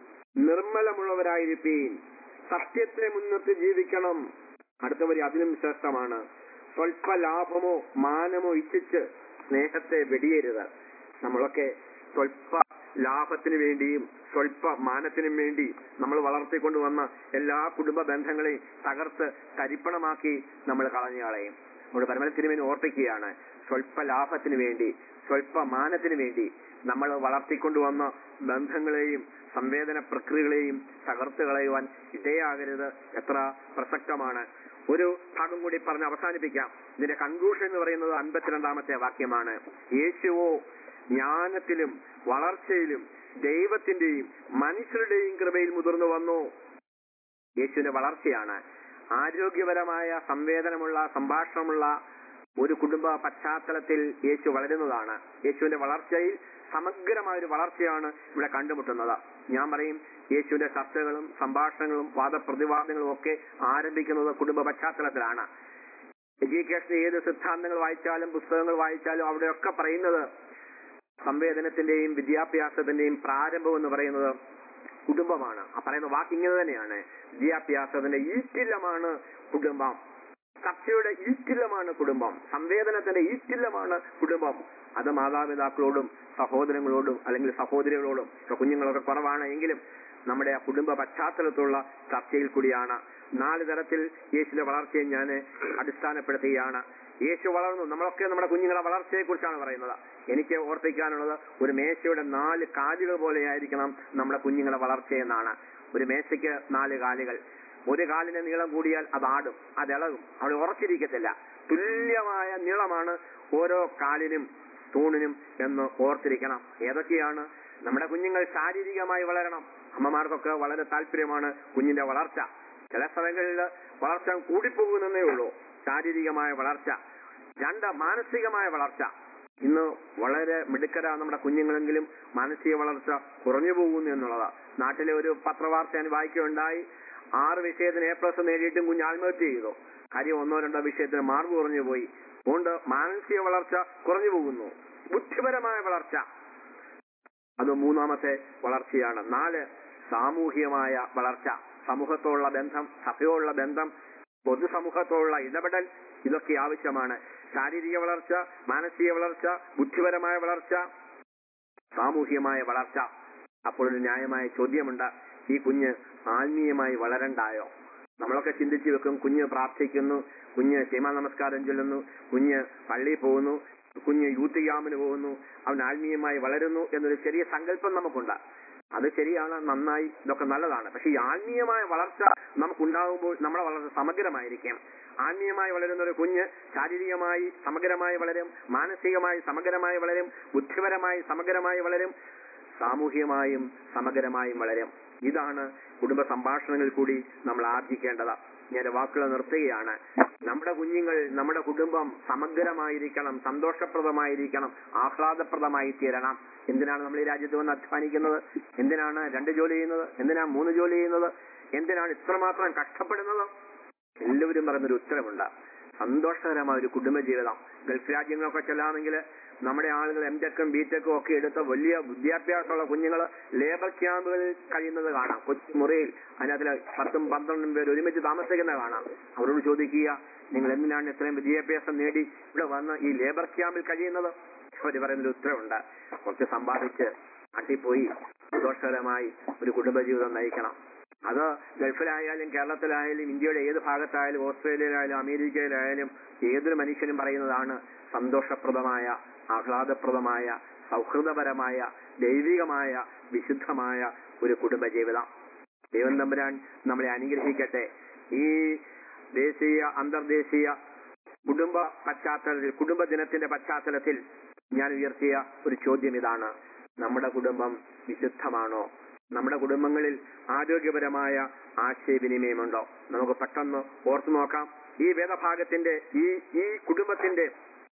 നിർമ്മലമുള്ളവരായിരിപ്പീൻ സത്യത്തെ മുൻനിർത്തി ജീവിക്കണം അടുത്ത വരി അതിലും ശ്രേഷ്ഠമാണ് സ്വൽപ്പ ലാഭമോ മാനമോ ഇച്ഛിച്ച് സ്നേഹത്തെ വെടിയരുത് നമ്മളൊക്കെ സ്വൽപ്പ ലാഭത്തിന് വേണ്ടിയും സ്വൽപ്പ മാനത്തിനും വേണ്ടി നമ്മൾ വളർത്തിക്കൊണ്ടുവന്ന എല്ലാ കുടുംബ ബന്ധങ്ങളെയും തകർത്ത് തരിപ്പണമാക്കി നമ്മൾ കളഞ്ഞു കളയും നമ്മൾ പരമല തിരുമേനി ഓർപ്പിക്കുകയാണ് സ്വൽപ്പ ലാഭത്തിന് വേണ്ടി സ്വൽപ്പ മാനത്തിന് വേണ്ടി നമ്മൾ വളർത്തിക്കൊണ്ടുവന്ന ബന്ധങ്ങളെയും സംവേദന പ്രക്രിയകളെയും തകർത്ത് കളയുവാൻ ഇടയാകരുത് എത്ര പ്രസക്തമാണ് ഒരു ഭാഗം കൂടി പറഞ്ഞ് അവസാനിപ്പിക്കാം ഇതിന്റെ കൺക്ലൂഷൻ എന്ന് പറയുന്നത് അൻപത്തിരണ്ടാമത്തെ വാക്യമാണ് യേശുവോ ജ്ഞാനത്തിലും വളർച്ചയിലും ദൈവത്തിന്റെയും മനുഷ്യരുടെയും കൃപയിൽ മുതിർന്നു വന്നു യേശുവിന്റെ വളർച്ചയാണ് ആരോഗ്യപരമായ സംവേദനമുള്ള സംഭാഷണമുള്ള ഒരു കുടുംബ പശ്ചാത്തലത്തിൽ യേശു വളരുന്നതാണ് യേശുവിന്റെ വളർച്ചയിൽ സമഗ്രമായ ഒരു വളർച്ചയാണ് ഇവിടെ കണ്ടുമുട്ടുന്നത് ഞാൻ പറയും യേശുവിന്റെ ചർച്ചകളും സംഭാഷണങ്ങളും വാദപ്രതിവാദങ്ങളും ഒക്കെ ആരംഭിക്കുന്നത് കുടുംബ പശ്ചാത്തലത്തിലാണ് എഡ്യൂക്കേഷൻ ഏത് സിദ്ധാന്തങ്ങൾ വായിച്ചാലും പുസ്തകങ്ങൾ വായിച്ചാലും അവിടെയൊക്കെ പറയുന്നത് സംവേദനത്തിന്റെയും വിദ്യാഭ്യാസത്തിന്റെയും പ്രാരംഭം എന്ന് പറയുന്നത് കുടുംബമാണ് ആ പറയുന്ന വാക്ക് ഇങ്ങനെ തന്നെയാണ് വിദ്യാഭ്യാസത്തിന്റെ ഈറ്റില്ലമാണ് കുടുംബം ചർച്ചയുടെ ഈറ്റില്ലമാണ് കുടുംബം സംവേദനത്തിന്റെ ഈറ്റില്ലമാണ് കുടുംബം അത് മാതാപിതാക്കളോടും സഹോദരങ്ങളോടും അല്ലെങ്കിൽ സഹോദരികളോടും ഇപ്പൊ കുഞ്ഞുങ്ങളൊക്കെ കുറവാണ് എങ്കിലും നമ്മുടെ ആ കുടുംബ പശ്ചാത്തലത്തുള്ള ചർച്ചയിൽ കൂടിയാണ് നാല് തരത്തിൽ യേശുവിന്റെ വളർച്ചയെ ഞാൻ അടിസ്ഥാനപ്പെടുത്തുകയാണ് യേശു വളർന്നു നമ്മളൊക്കെ നമ്മുടെ കുഞ്ഞുങ്ങളെ വളർച്ചയെ കുറിച്ചാണ് പറയുന്നത് എനിക്ക് ഓർപ്പിക്കാനുള്ളത് ഒരു മേശയുടെ നാല് കാലുകൾ പോലെയായിരിക്കണം നമ്മുടെ കുഞ്ഞുങ്ങളെ വളർച്ചയെന്നാണ് ഒരു മേശയ്ക്ക് നാല് കാലുകൾ ഒരു കാലിന്റെ നീളം കൂടിയാൽ അത് ആടും അത് ഇളകും അവിടെ ഉറച്ചിരിക്കത്തില്ല തുല്യമായ നീളമാണ് ഓരോ കാലിനും തൂണിനും എന്ന് ഓർത്തിരിക്കണം ഏതൊക്കെയാണ് നമ്മുടെ കുഞ്ഞുങ്ങൾ ശാരീരികമായി വളരണം അമ്മമാർക്കൊക്കെ വളരെ താല്പര്യമാണ് കുഞ്ഞിന്റെ വളർച്ച ചില സ്ഥലങ്ങളിൽ വളർച്ച കൂടിപ്പോകുന്നേ ഉള്ളൂ ശാരീരികമായ വളർച്ച രണ്ട് മാനസികമായ വളർച്ച ഇന്ന് വളരെ മിടുക്കരാ നമ്മുടെ കുഞ്ഞുങ്ങളെങ്കിലും മാനസിക വളർച്ച കുറഞ്ഞു പോകുന്നു എന്നുള്ളതാ നാട്ടിലെ ഒരു പത്രവാർത്ത ഞാൻ വായിക്കുകയുണ്ടായി ആറ് വിഷയത്തിന് എ പ്ലസ് നേടിയിട്ടും കുഞ്ഞ് ആത്മഹത്യ ചെയ്തു കാര്യം ഒന്നോ രണ്ടോ വിഷയത്തിന് മാർക്ക് കുറഞ്ഞു പോയി അതുകൊണ്ട് മാനസിക വളർച്ച കുറഞ്ഞു പോകുന്നു ബുദ്ധിപരമായ വളർച്ച അത് മൂന്നാമത്തെ വളർച്ചയാണ് നാല് സാമൂഹികമായ വളർച്ച സമൂഹത്തോടുള്ള ബന്ധം സഭയോടുള്ള ബന്ധം പൊതുസമൂഹത്തോടുള്ള ഇടപെടൽ ഇതൊക്കെ ആവശ്യമാണ് ശാരീരിക വളർച്ച മാനസിക വളർച്ച ബുദ്ധിപരമായ വളർച്ച സാമൂഹികമായ വളർച്ച അപ്പോൾ ഒരു ന്യായമായ ചോദ്യമുണ്ട് ഈ കുഞ്ഞ് ആത്മീയമായി വളരണ്ടായോ നമ്മളൊക്കെ ചിന്തിച്ചു വെക്കും കുഞ്ഞ് പ്രാർത്ഥിക്കുന്നു കുഞ്ഞ് സീമാ നമസ്കാരം ചൊല്ലുന്നു കുഞ്ഞ് പള്ളിയിൽ പോകുന്നു കുഞ്ഞ് യൂത്ത് ക്യാമ്പിന് പോകുന്നു അവൻ ആത്മീയമായി വളരുന്നു എന്നൊരു ചെറിയ സങ്കല്പം നമുക്കുണ്ട് അത് ശരിയാണ് നന്നായി ഇതൊക്കെ നല്ലതാണ് പക്ഷെ ഈ ആത്മീയമായ വളർച്ച നമുക്കുണ്ടാകുമ്പോൾ നമ്മുടെ വളർച്ച സമഗ്രമായിരിക്കും ആത്മീയമായി വളരുന്ന ഒരു കുഞ്ഞ് ശാരീരികമായി സമഗ്രമായി വളരും മാനസികമായി സമഗ്രമായി വളരും ബുദ്ധിപരമായി സമഗ്രമായി വളരും സാമൂഹികമായും സമഗ്രമായും വളരും ഇതാണ് കുടുംബ സംഭാഷണങ്ങളിൽ കൂടി നമ്മൾ ആർജിക്കേണ്ടത് ഞാൻ വാക്കുകൾ നിർത്തുകയാണ് നമ്മുടെ കുഞ്ഞുങ്ങൾ നമ്മുടെ കുടുംബം സമഗ്രമായിരിക്കണം സന്തോഷപ്രദമായിരിക്കണം ആഹ്ലാദപ്രദമായി തീരണം എന്തിനാണ് നമ്മൾ ഈ രാജ്യത്ത് വന്ന് അധ്വാനിക്കുന്നത് എന്തിനാണ് രണ്ട് ജോലി ചെയ്യുന്നത് എന്തിനാണ് മൂന്ന് ജോലി ചെയ്യുന്നത് എന്തിനാണ് ഇത്രമാത്രം കഷ്ടപ്പെടുന്നത് എല്ലാവരും പറയുന്നൊരു ഉത്തരവുണ്ട് സന്തോഷകരമായ ഒരു കുടുംബജീവിതം ഗൾഫ് രാജ്യങ്ങളൊക്കെ ചെല്ലാമെങ്കിൽ നമ്മുടെ ആളുകൾ എം ടെക്കും ബി ടെക്കും ഒക്കെ എടുത്ത വലിയ വിദ്യാഭ്യാസമുള്ള കുഞ്ഞുങ്ങൾ ലേബർ ക്യാമ്പുകളിൽ കഴിയുന്നത് കാണാം കൊച്ചു മുറിയിൽ അതിനകത്ത് പത്തും പന്ത്രണ്ടും പേര് ഒരുമിച്ച് താമസിക്കുന്നത് കാണാം അവരോട് ചോദിക്കുക നിങ്ങൾ എന്തിനാണ് ഇത്രയും വിദ്യാഭ്യാസം നേടി ഇവിടെ വന്ന് ഈ ലേബർ ക്യാമ്പിൽ കഴിയുന്നത് അവർ പറയുന്നൊരു ഉത്തരവുണ്ട് കുറച്ച് സമ്പാദിച്ച് അട്ടിപ്പോയി സന്തോഷകരമായി ഒരു കുടുംബജീവിതം നയിക്കണം അത് ഗൾഫിലായാലും കേരളത്തിലായാലും ഇന്ത്യയുടെ ഏത് ഭാഗത്തായാലും ഓസ്ട്രേലിയയിലായാലും അമേരിക്കയിലായാലും ഏതൊരു മനുഷ്യനും പറയുന്നതാണ് സന്തോഷപ്രദമായ ആഹ്ലാദപ്രദമായ സൗഹൃദപരമായ ദൈവികമായ വിശുദ്ധമായ ഒരു കുടുംബജീവിതം ദൈവം തമ്പുരാൻ നമ്മളെ അനുഗ്രഹിക്കട്ടെ ഈ ദേശീയ അന്തർദേശീയ കുടുംബ പശ്ചാത്തലത്തിൽ കുടുംബ ദിനത്തിന്റെ പശ്ചാത്തലത്തിൽ ഞാൻ ഉയർത്തിയ ഒരു ചോദ്യം ഇതാണ് നമ്മുടെ കുടുംബം വിശുദ്ധമാണോ നമ്മുടെ കുടുംബങ്ങളിൽ ആരോഗ്യപരമായ ആശയവിനിമയമുണ്ടോ നമുക്ക് പെട്ടെന്ന് ഓർത്തു നോക്കാം ഈ വേദഭാഗത്തിന്റെ ഈ ഈ കുടുംബത്തിന്റെ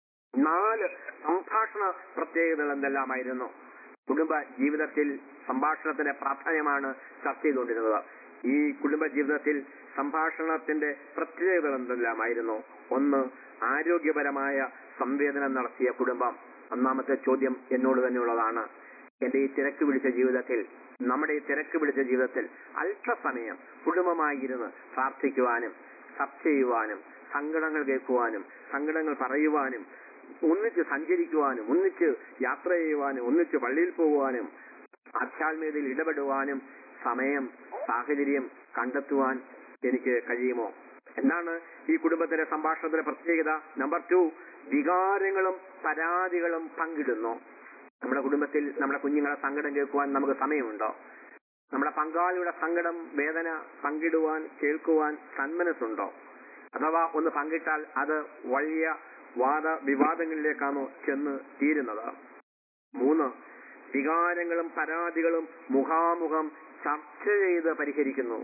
നാല് സംഭാഷണ പ്രത്യേകതകൾ എന്തെല്ലാമായിരുന്നു കുടുംബ ജീവിതത്തിൽ സംഭാഷണത്തിന്റെ പ്രാധാന്യമാണ് ചർച്ച ചെയ്തുകൊണ്ടിരുന്നത് ഈ കുടുംബ ജീവിതത്തിൽ സംഭാഷണത്തിന്റെ പ്രത്യേകതകൾ എന്തെല്ലാമായിരുന്നു ഒന്ന് ആരോഗ്യപരമായ സംവേദനം നടത്തിയ കുടുംബം ഒന്നാമത്തെ ചോദ്യം എന്നോട് തന്നെയുള്ളതാണ് എന്റെ ഈ തിരക്ക് പിടിച്ച ജീവിതത്തിൽ നമ്മുടെ ഈ തിരക്ക് പിടിച്ച ജീവിതത്തിൽ അല്പസമയം കുടുംബമായിരുന്ന് പ്രാർത്ഥിക്കുവാനും ചർച്ച ചെയ്യുവാനും സങ്കടങ്ങൾ കേൾക്കുവാനും സങ്കടങ്ങൾ പറയുവാനും ഒന്നിച്ച് സഞ്ചരിക്കുവാനും ഒന്നിച്ച് യാത്ര ചെയ്യുവാനും ഒന്നിച്ച് പള്ളിയിൽ പോകുവാനും ആധ്യാത്മികതയിൽ ഇടപെടുവാനും സമയം സാഹചര്യം കണ്ടെത്തുവാൻ എനിക്ക് കഴിയുമോ എന്നാണ് ഈ കുടുംബത്തിലെ സംഭാഷണത്തിലെ പ്രത്യേകത നമ്പർ ടു വികാരങ്ങളും പരാതികളും പങ്കിടുന്നു നമ്മുടെ കുടുംബത്തിൽ നമ്മുടെ കുഞ്ഞുങ്ങളെ സങ്കടം കേൾക്കുവാൻ നമുക്ക് സമയമുണ്ടോ നമ്മുടെ പങ്കാളിയുടെ സങ്കടം വേദന പങ്കിടുവാൻ കേൾക്കുവാൻ സന്മനസ്സുണ്ടോ അഥവാ ഒന്ന് പങ്കിട്ടാൽ അത് വലിയ വാദ വിവാദങ്ങളിലേക്കാണോ ചെന്ന് തീരുന്നത് മൂന്ന് വികാരങ്ങളും പരാതികളും മുഖാമുഖം ചർച്ച ചെയ്ത് പരിഹരിക്കുന്നു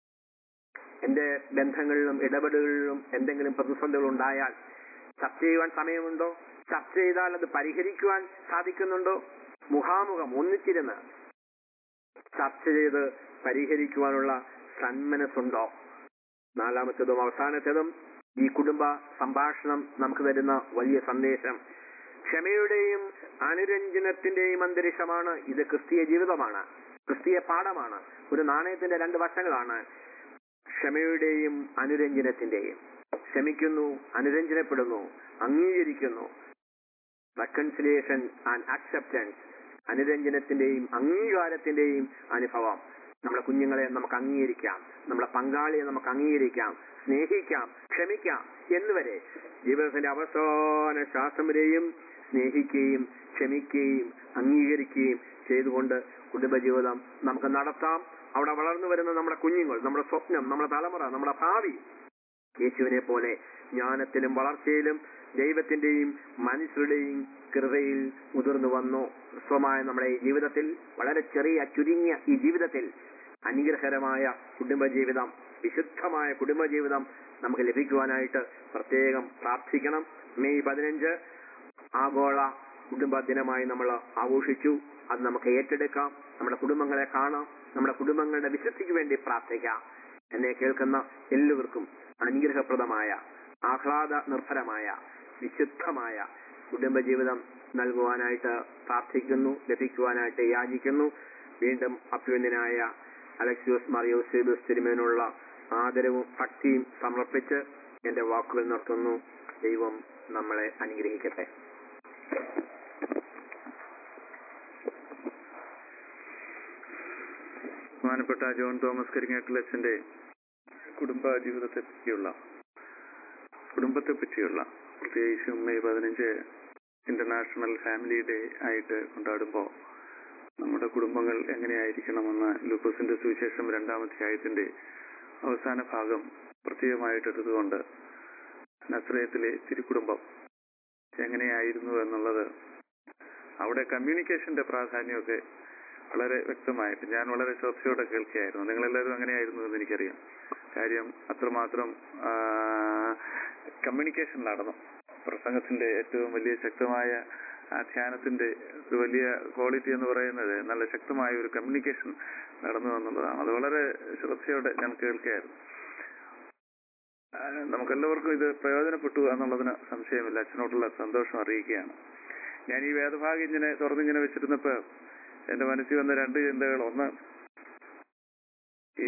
എന്റെ ബന്ധങ്ങളിലും ഇടപെടലുകളിലും എന്തെങ്കിലും പ്രതിസന്ധികൾ ഉണ്ടായാൽ ചർച്ച ചെയ്യുവാൻ സമയമുണ്ടോ ചർച്ച ചെയ്താൽ അത് പരിഹരിക്കുവാൻ സാധിക്കുന്നുണ്ടോ മുഖാമുഖം ഒന്നിച്ചിരുന്ന് ചർച്ച ചെയ്ത് പരിഹരിക്കുവാനുള്ള സന്മനസ്സുണ്ടോ നാലാമത്തേതും അവസാനത്തേതും ഈ കുടുംബ സംഭാഷണം നമുക്ക് തരുന്ന വലിയ സന്ദേശം ക്ഷമയുടെയും അനുരഞ്ജനത്തിന്റെയും അന്തരീക്ഷമാണ് ഇത് ക്രിസ്തീയ ജീവിതമാണ് ക്രിസ്തീയ പാഠമാണ് ഒരു നാണയത്തിന്റെ രണ്ട് വശങ്ങളാണ് ക്ഷമയുടെയും അനുരഞ്ജനത്തിന്റെയും ക്ഷമിക്കുന്നു അനുരഞ്ജനപ്പെടുന്നു അംഗീകരിക്കുന്നു റെക്കൺസിലിയേഷൻ ആൻഡ് അക്സെപ്റ്റൻസ് അനുരഞ്ജനത്തിന്റെയും അംഗീകാരത്തിന്റെയും അനുഭവം നമ്മുടെ കുഞ്ഞുങ്ങളെ നമുക്ക് അംഗീകരിക്കാം നമ്മുടെ പങ്കാളിയെ നമുക്ക് അംഗീകരിക്കാം സ്നേഹിക്കാം ക്ഷമിക്കാം എന്നുവരെ ജീവിതത്തിന്റെ അവസാന ശ്വാസം വരെയും സ്നേഹിക്കുകയും ക്ഷമിക്കുകയും അംഗീകരിക്കുകയും ചെയ്തുകൊണ്ട് കുടുംബജീവിതം നമുക്ക് നടത്താം അവിടെ വളർന്നു വരുന്ന നമ്മുടെ കുഞ്ഞുങ്ങൾ നമ്മുടെ സ്വപ്നം നമ്മുടെ തലമുറ നമ്മുടെ ഭാവി യേശുവിനെ പോലെ ജ്ഞാനത്തിലും വളർച്ചയിലും ദൈവത്തിന്റെയും മനുഷ്യരുടെയും കൃപയിൽ മുതിർന്നു വന്നു ഹ്രസ്വമായ നമ്മുടെ ഈ ജീവിതത്തിൽ വളരെ ചെറിയ ചുരുങ്ങിയ ഈ ജീവിതത്തിൽ അനുഗ്രഹകരമായ കുടുംബജീവിതം വിശുദ്ധമായ കുടുംബജീവിതം നമുക്ക് ലഭിക്കുവാനായിട്ട് പ്രത്യേകം പ്രാർത്ഥിക്കണം മെയ് പതിനഞ്ച് ആഗോള കുടുംബ ദിനമായി നമ്മൾ ആഘോഷിച്ചു അത് നമുക്ക് ഏറ്റെടുക്കാം നമ്മുടെ കുടുംബങ്ങളെ കാണാം നമ്മുടെ കുടുംബങ്ങളുടെ വിശുദ്ധിക്ക് വേണ്ടി പ്രാർത്ഥിക്കാം എന്നെ കേൾക്കുന്ന എല്ലാവർക്കും അനുഗ്രഹപ്രദമായ ആഹ്ലാദ നിർഭരമായ വിശുദ്ധമായ കുടുംബജീവിതം നൽകുവാനായിട്ട് പ്രാർത്ഥിക്കുന്നു ലഭിക്കുവാനായിട്ട് യാചിക്കുന്നു വീണ്ടും അഭ്യുന്നനായ അലക്സിയോസ് മറിയോസേബസ് തിരുമേനുള്ള ആദരവും ഭക്തിയും സമർപ്പിച്ച് എന്റെ വാക്കുകൾ നിർത്തുന്നു ദൈവം നമ്മളെ അനുഗ്രഹിക്കട്ടെ ബഹുമാനപ്പെട്ട ജോൺ തോമസ് കരിങ്ങാട്ടിലച്ഛന്റെ കുടുംബ ജീവിതത്തെ പറ്റിയുള്ള കുടുംബത്തെ പറ്റിയുള്ള പ്രത്യേകിച്ചും മെയ് പതിനഞ്ച് ഇന്റർനാഷണൽ ഫാമിലി ഡേ ആയിട്ട് കൊണ്ടാടുമ്പോൾ നമ്മുടെ കുടുംബങ്ങൾ എങ്ങനെയായിരിക്കണമെന്ന് ലൂക്കോസിന്റെ സുവിശേഷം രണ്ടാം അധ്യായത്തിന്റെ അവസാന ഭാഗം പ്രത്യേകമായിട്ട് എടുത്തുകൊണ്ട് നസ്രയത്തിലെ തിരുക്കുടുംബം എങ്ങനെയായിരുന്നു എന്നുള്ളത് അവിടെ കമ്മ്യൂണിക്കേഷന്റെ പ്രാധാന്യമൊക്കെ വളരെ വ്യക്തമായിട്ട് ഞാൻ വളരെ ശ്രദ്ധയോടെ കേൾക്കുകയായിരുന്നു നിങ്ങളെല്ലാവരും അങ്ങനെയായിരുന്നു എന്ന് എനിക്കറിയാം കാര്യം അത്രമാത്രം കമ്മ്യൂണിക്കേഷൻ നടന്നു പ്രസംഗത്തിന്റെ ഏറ്റവും വലിയ ശക്തമായ ആ ധ്യാനത്തിന്റെ ഒരു വലിയ ക്വാളിറ്റി എന്ന് പറയുന്നത് നല്ല ശക്തമായ ഒരു കമ്മ്യൂണിക്കേഷൻ നടന്നു എന്നുള്ളതാണ് അത് വളരെ ശ്രദ്ധയോടെ ഞാൻ കേൾക്കുകയായിരുന്നു ആ, നമുക്കെല്ലാവർക്കും ഇത് പ്രയോജനപ്പെട്ടു എന്നുള്ളതിന് സംശയമില്ല അച്ഛനോടുള്ള സന്തോഷം അറിയിക്കുകയാണ് ഞാൻ ഈ വേദഭാഗം ഇങ്ങനെ തുറന്നിങ്ങനെ വെച്ചിരുന്നപ്പോ എന്റെ മനസ്സിൽ വന്ന രണ്ട് ചിന്തകൾ ഒന്ന് ഈ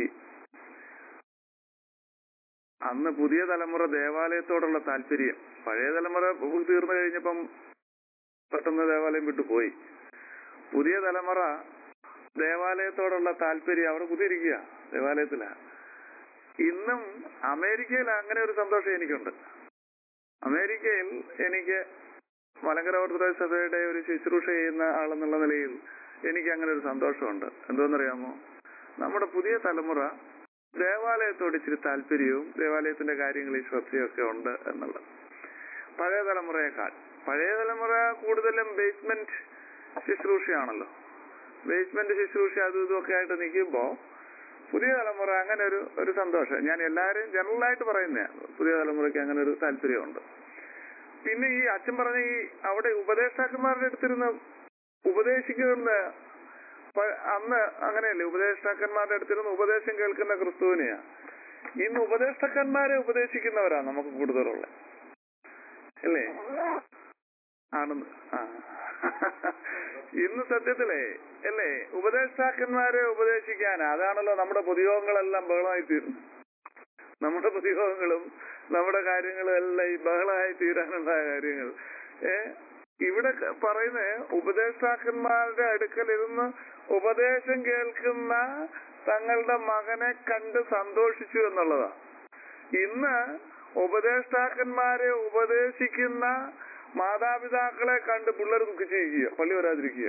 അന്ന് പുതിയ തലമുറ ദേവാലയത്തോടുള്ള താല്പര്യം പഴയ തലമുറ തീർന്നു കഴിഞ്ഞപ്പം പെട്ടെന്ന് ദേവാലയം വിട്ടു പോയി പുതിയ തലമുറ ദേവാലയത്തോടുള്ള താല്പര്യം അവിടെ കുതിരിക്കുക ദേവാലയത്തിലാ ഇന്നും അമേരിക്കയിൽ അങ്ങനെ ഒരു സന്തോഷം എനിക്കുണ്ട് അമേരിക്കയിൽ എനിക്ക് മലങ്കര ഓർത്തഡോക്സ് സഭയുടെ ഒരു ശുശ്രൂഷ ചെയ്യുന്ന ആളെന്നുള്ള നിലയിൽ എനിക്ക് അങ്ങനെ ഒരു സന്തോഷമുണ്ട് എന്തോന്നറിയാമോ നമ്മുടെ പുതിയ തലമുറ ദേവാലയത്തോട് ഇച്ചിരി താല്പര്യവും ദേവാലയത്തിന്റെ കാര്യങ്ങളിൽ ശ്രദ്ധയൊക്കെ ഉണ്ട് എന്നുള്ളത് പഴയ തലമുറയേക്കാൾ പഴയ തലമുറ കൂടുതലും ബേസ്മെന്റ് ശുശ്രൂഷയാണല്ലോ ബേസ്മെന്റ് ശുശ്രൂഷ അതും ഇതുമൊക്കെ ആയിട്ട് നിൽക്കുമ്പോ പുതിയ തലമുറ അങ്ങനെ ഒരു ഒരു സന്തോഷം ഞാൻ എല്ലാവരെയും ജനറലായിട്ട് പറയുന്നതാണ് പുതിയ തലമുറയ്ക്ക് അങ്ങനെ ഒരു താല്പര്യമുണ്ട് പിന്നെ ഈ അച്ഛൻ പറഞ്ഞ ഈ അവിടെ ഉപദേഷ്ടാക്കന്മാരുടെ അടുത്തിരുന്ന് ഉപദേശിക്കുന്ന പ- അന്ന് അങ്ങനെയല്ലേ ഉപദേഷ്ടാക്കന്മാരുടെ അടുത്തിരുന്ന് ഉപദേശം കേൾക്കുന്ന ക്രിസ്തുവിനെയാ ഇന്ന് ഉപദേഷ്ടാക്കന്മാരെ ഉപദേശിക്കുന്നവരാ നമുക്ക് കൂടുതലുള്ള അല്ലേ ആണെന്ന് ആ ഇന്ന് സത്യത്തിലേ അല്ലേ ഉപദേഷ്ടാക്കന്മാരെ ഉപദേശിക്കാൻ അതാണല്ലോ നമ്മുടെ പൊതുയോഗങ്ങളെല്ലാം ബഹളമായി തീർന്നു നമ്മുടെ പൊതുയോഗങ്ങളും നമ്മുടെ കാര്യങ്ങളും എല്ലാം ഈ ബഹളമായി തീരാനുള്ള കാര്യങ്ങൾ ഏ ഇവിടെ ക- പറയുന്ന ഉപദേഷ്ടാക്കന്മാരുടെ അടുക്കലിരുന്ന് ഉപദേശം കേൾക്കുന്ന തങ്ങളുടെ മകനെ കണ്ട് സന്തോഷിച്ചു എന്നുള്ളതാ ഇന്ന് ഉപദേഷ്ടാക്കന്മാരെ ഉപദേശിക്കുന്ന മാതാപിതാക്കളെ കണ്ട് പിള്ളേർ ദുഃഖിച്ചിരിക്കുക പള്ളി വരാതിരിക്കുക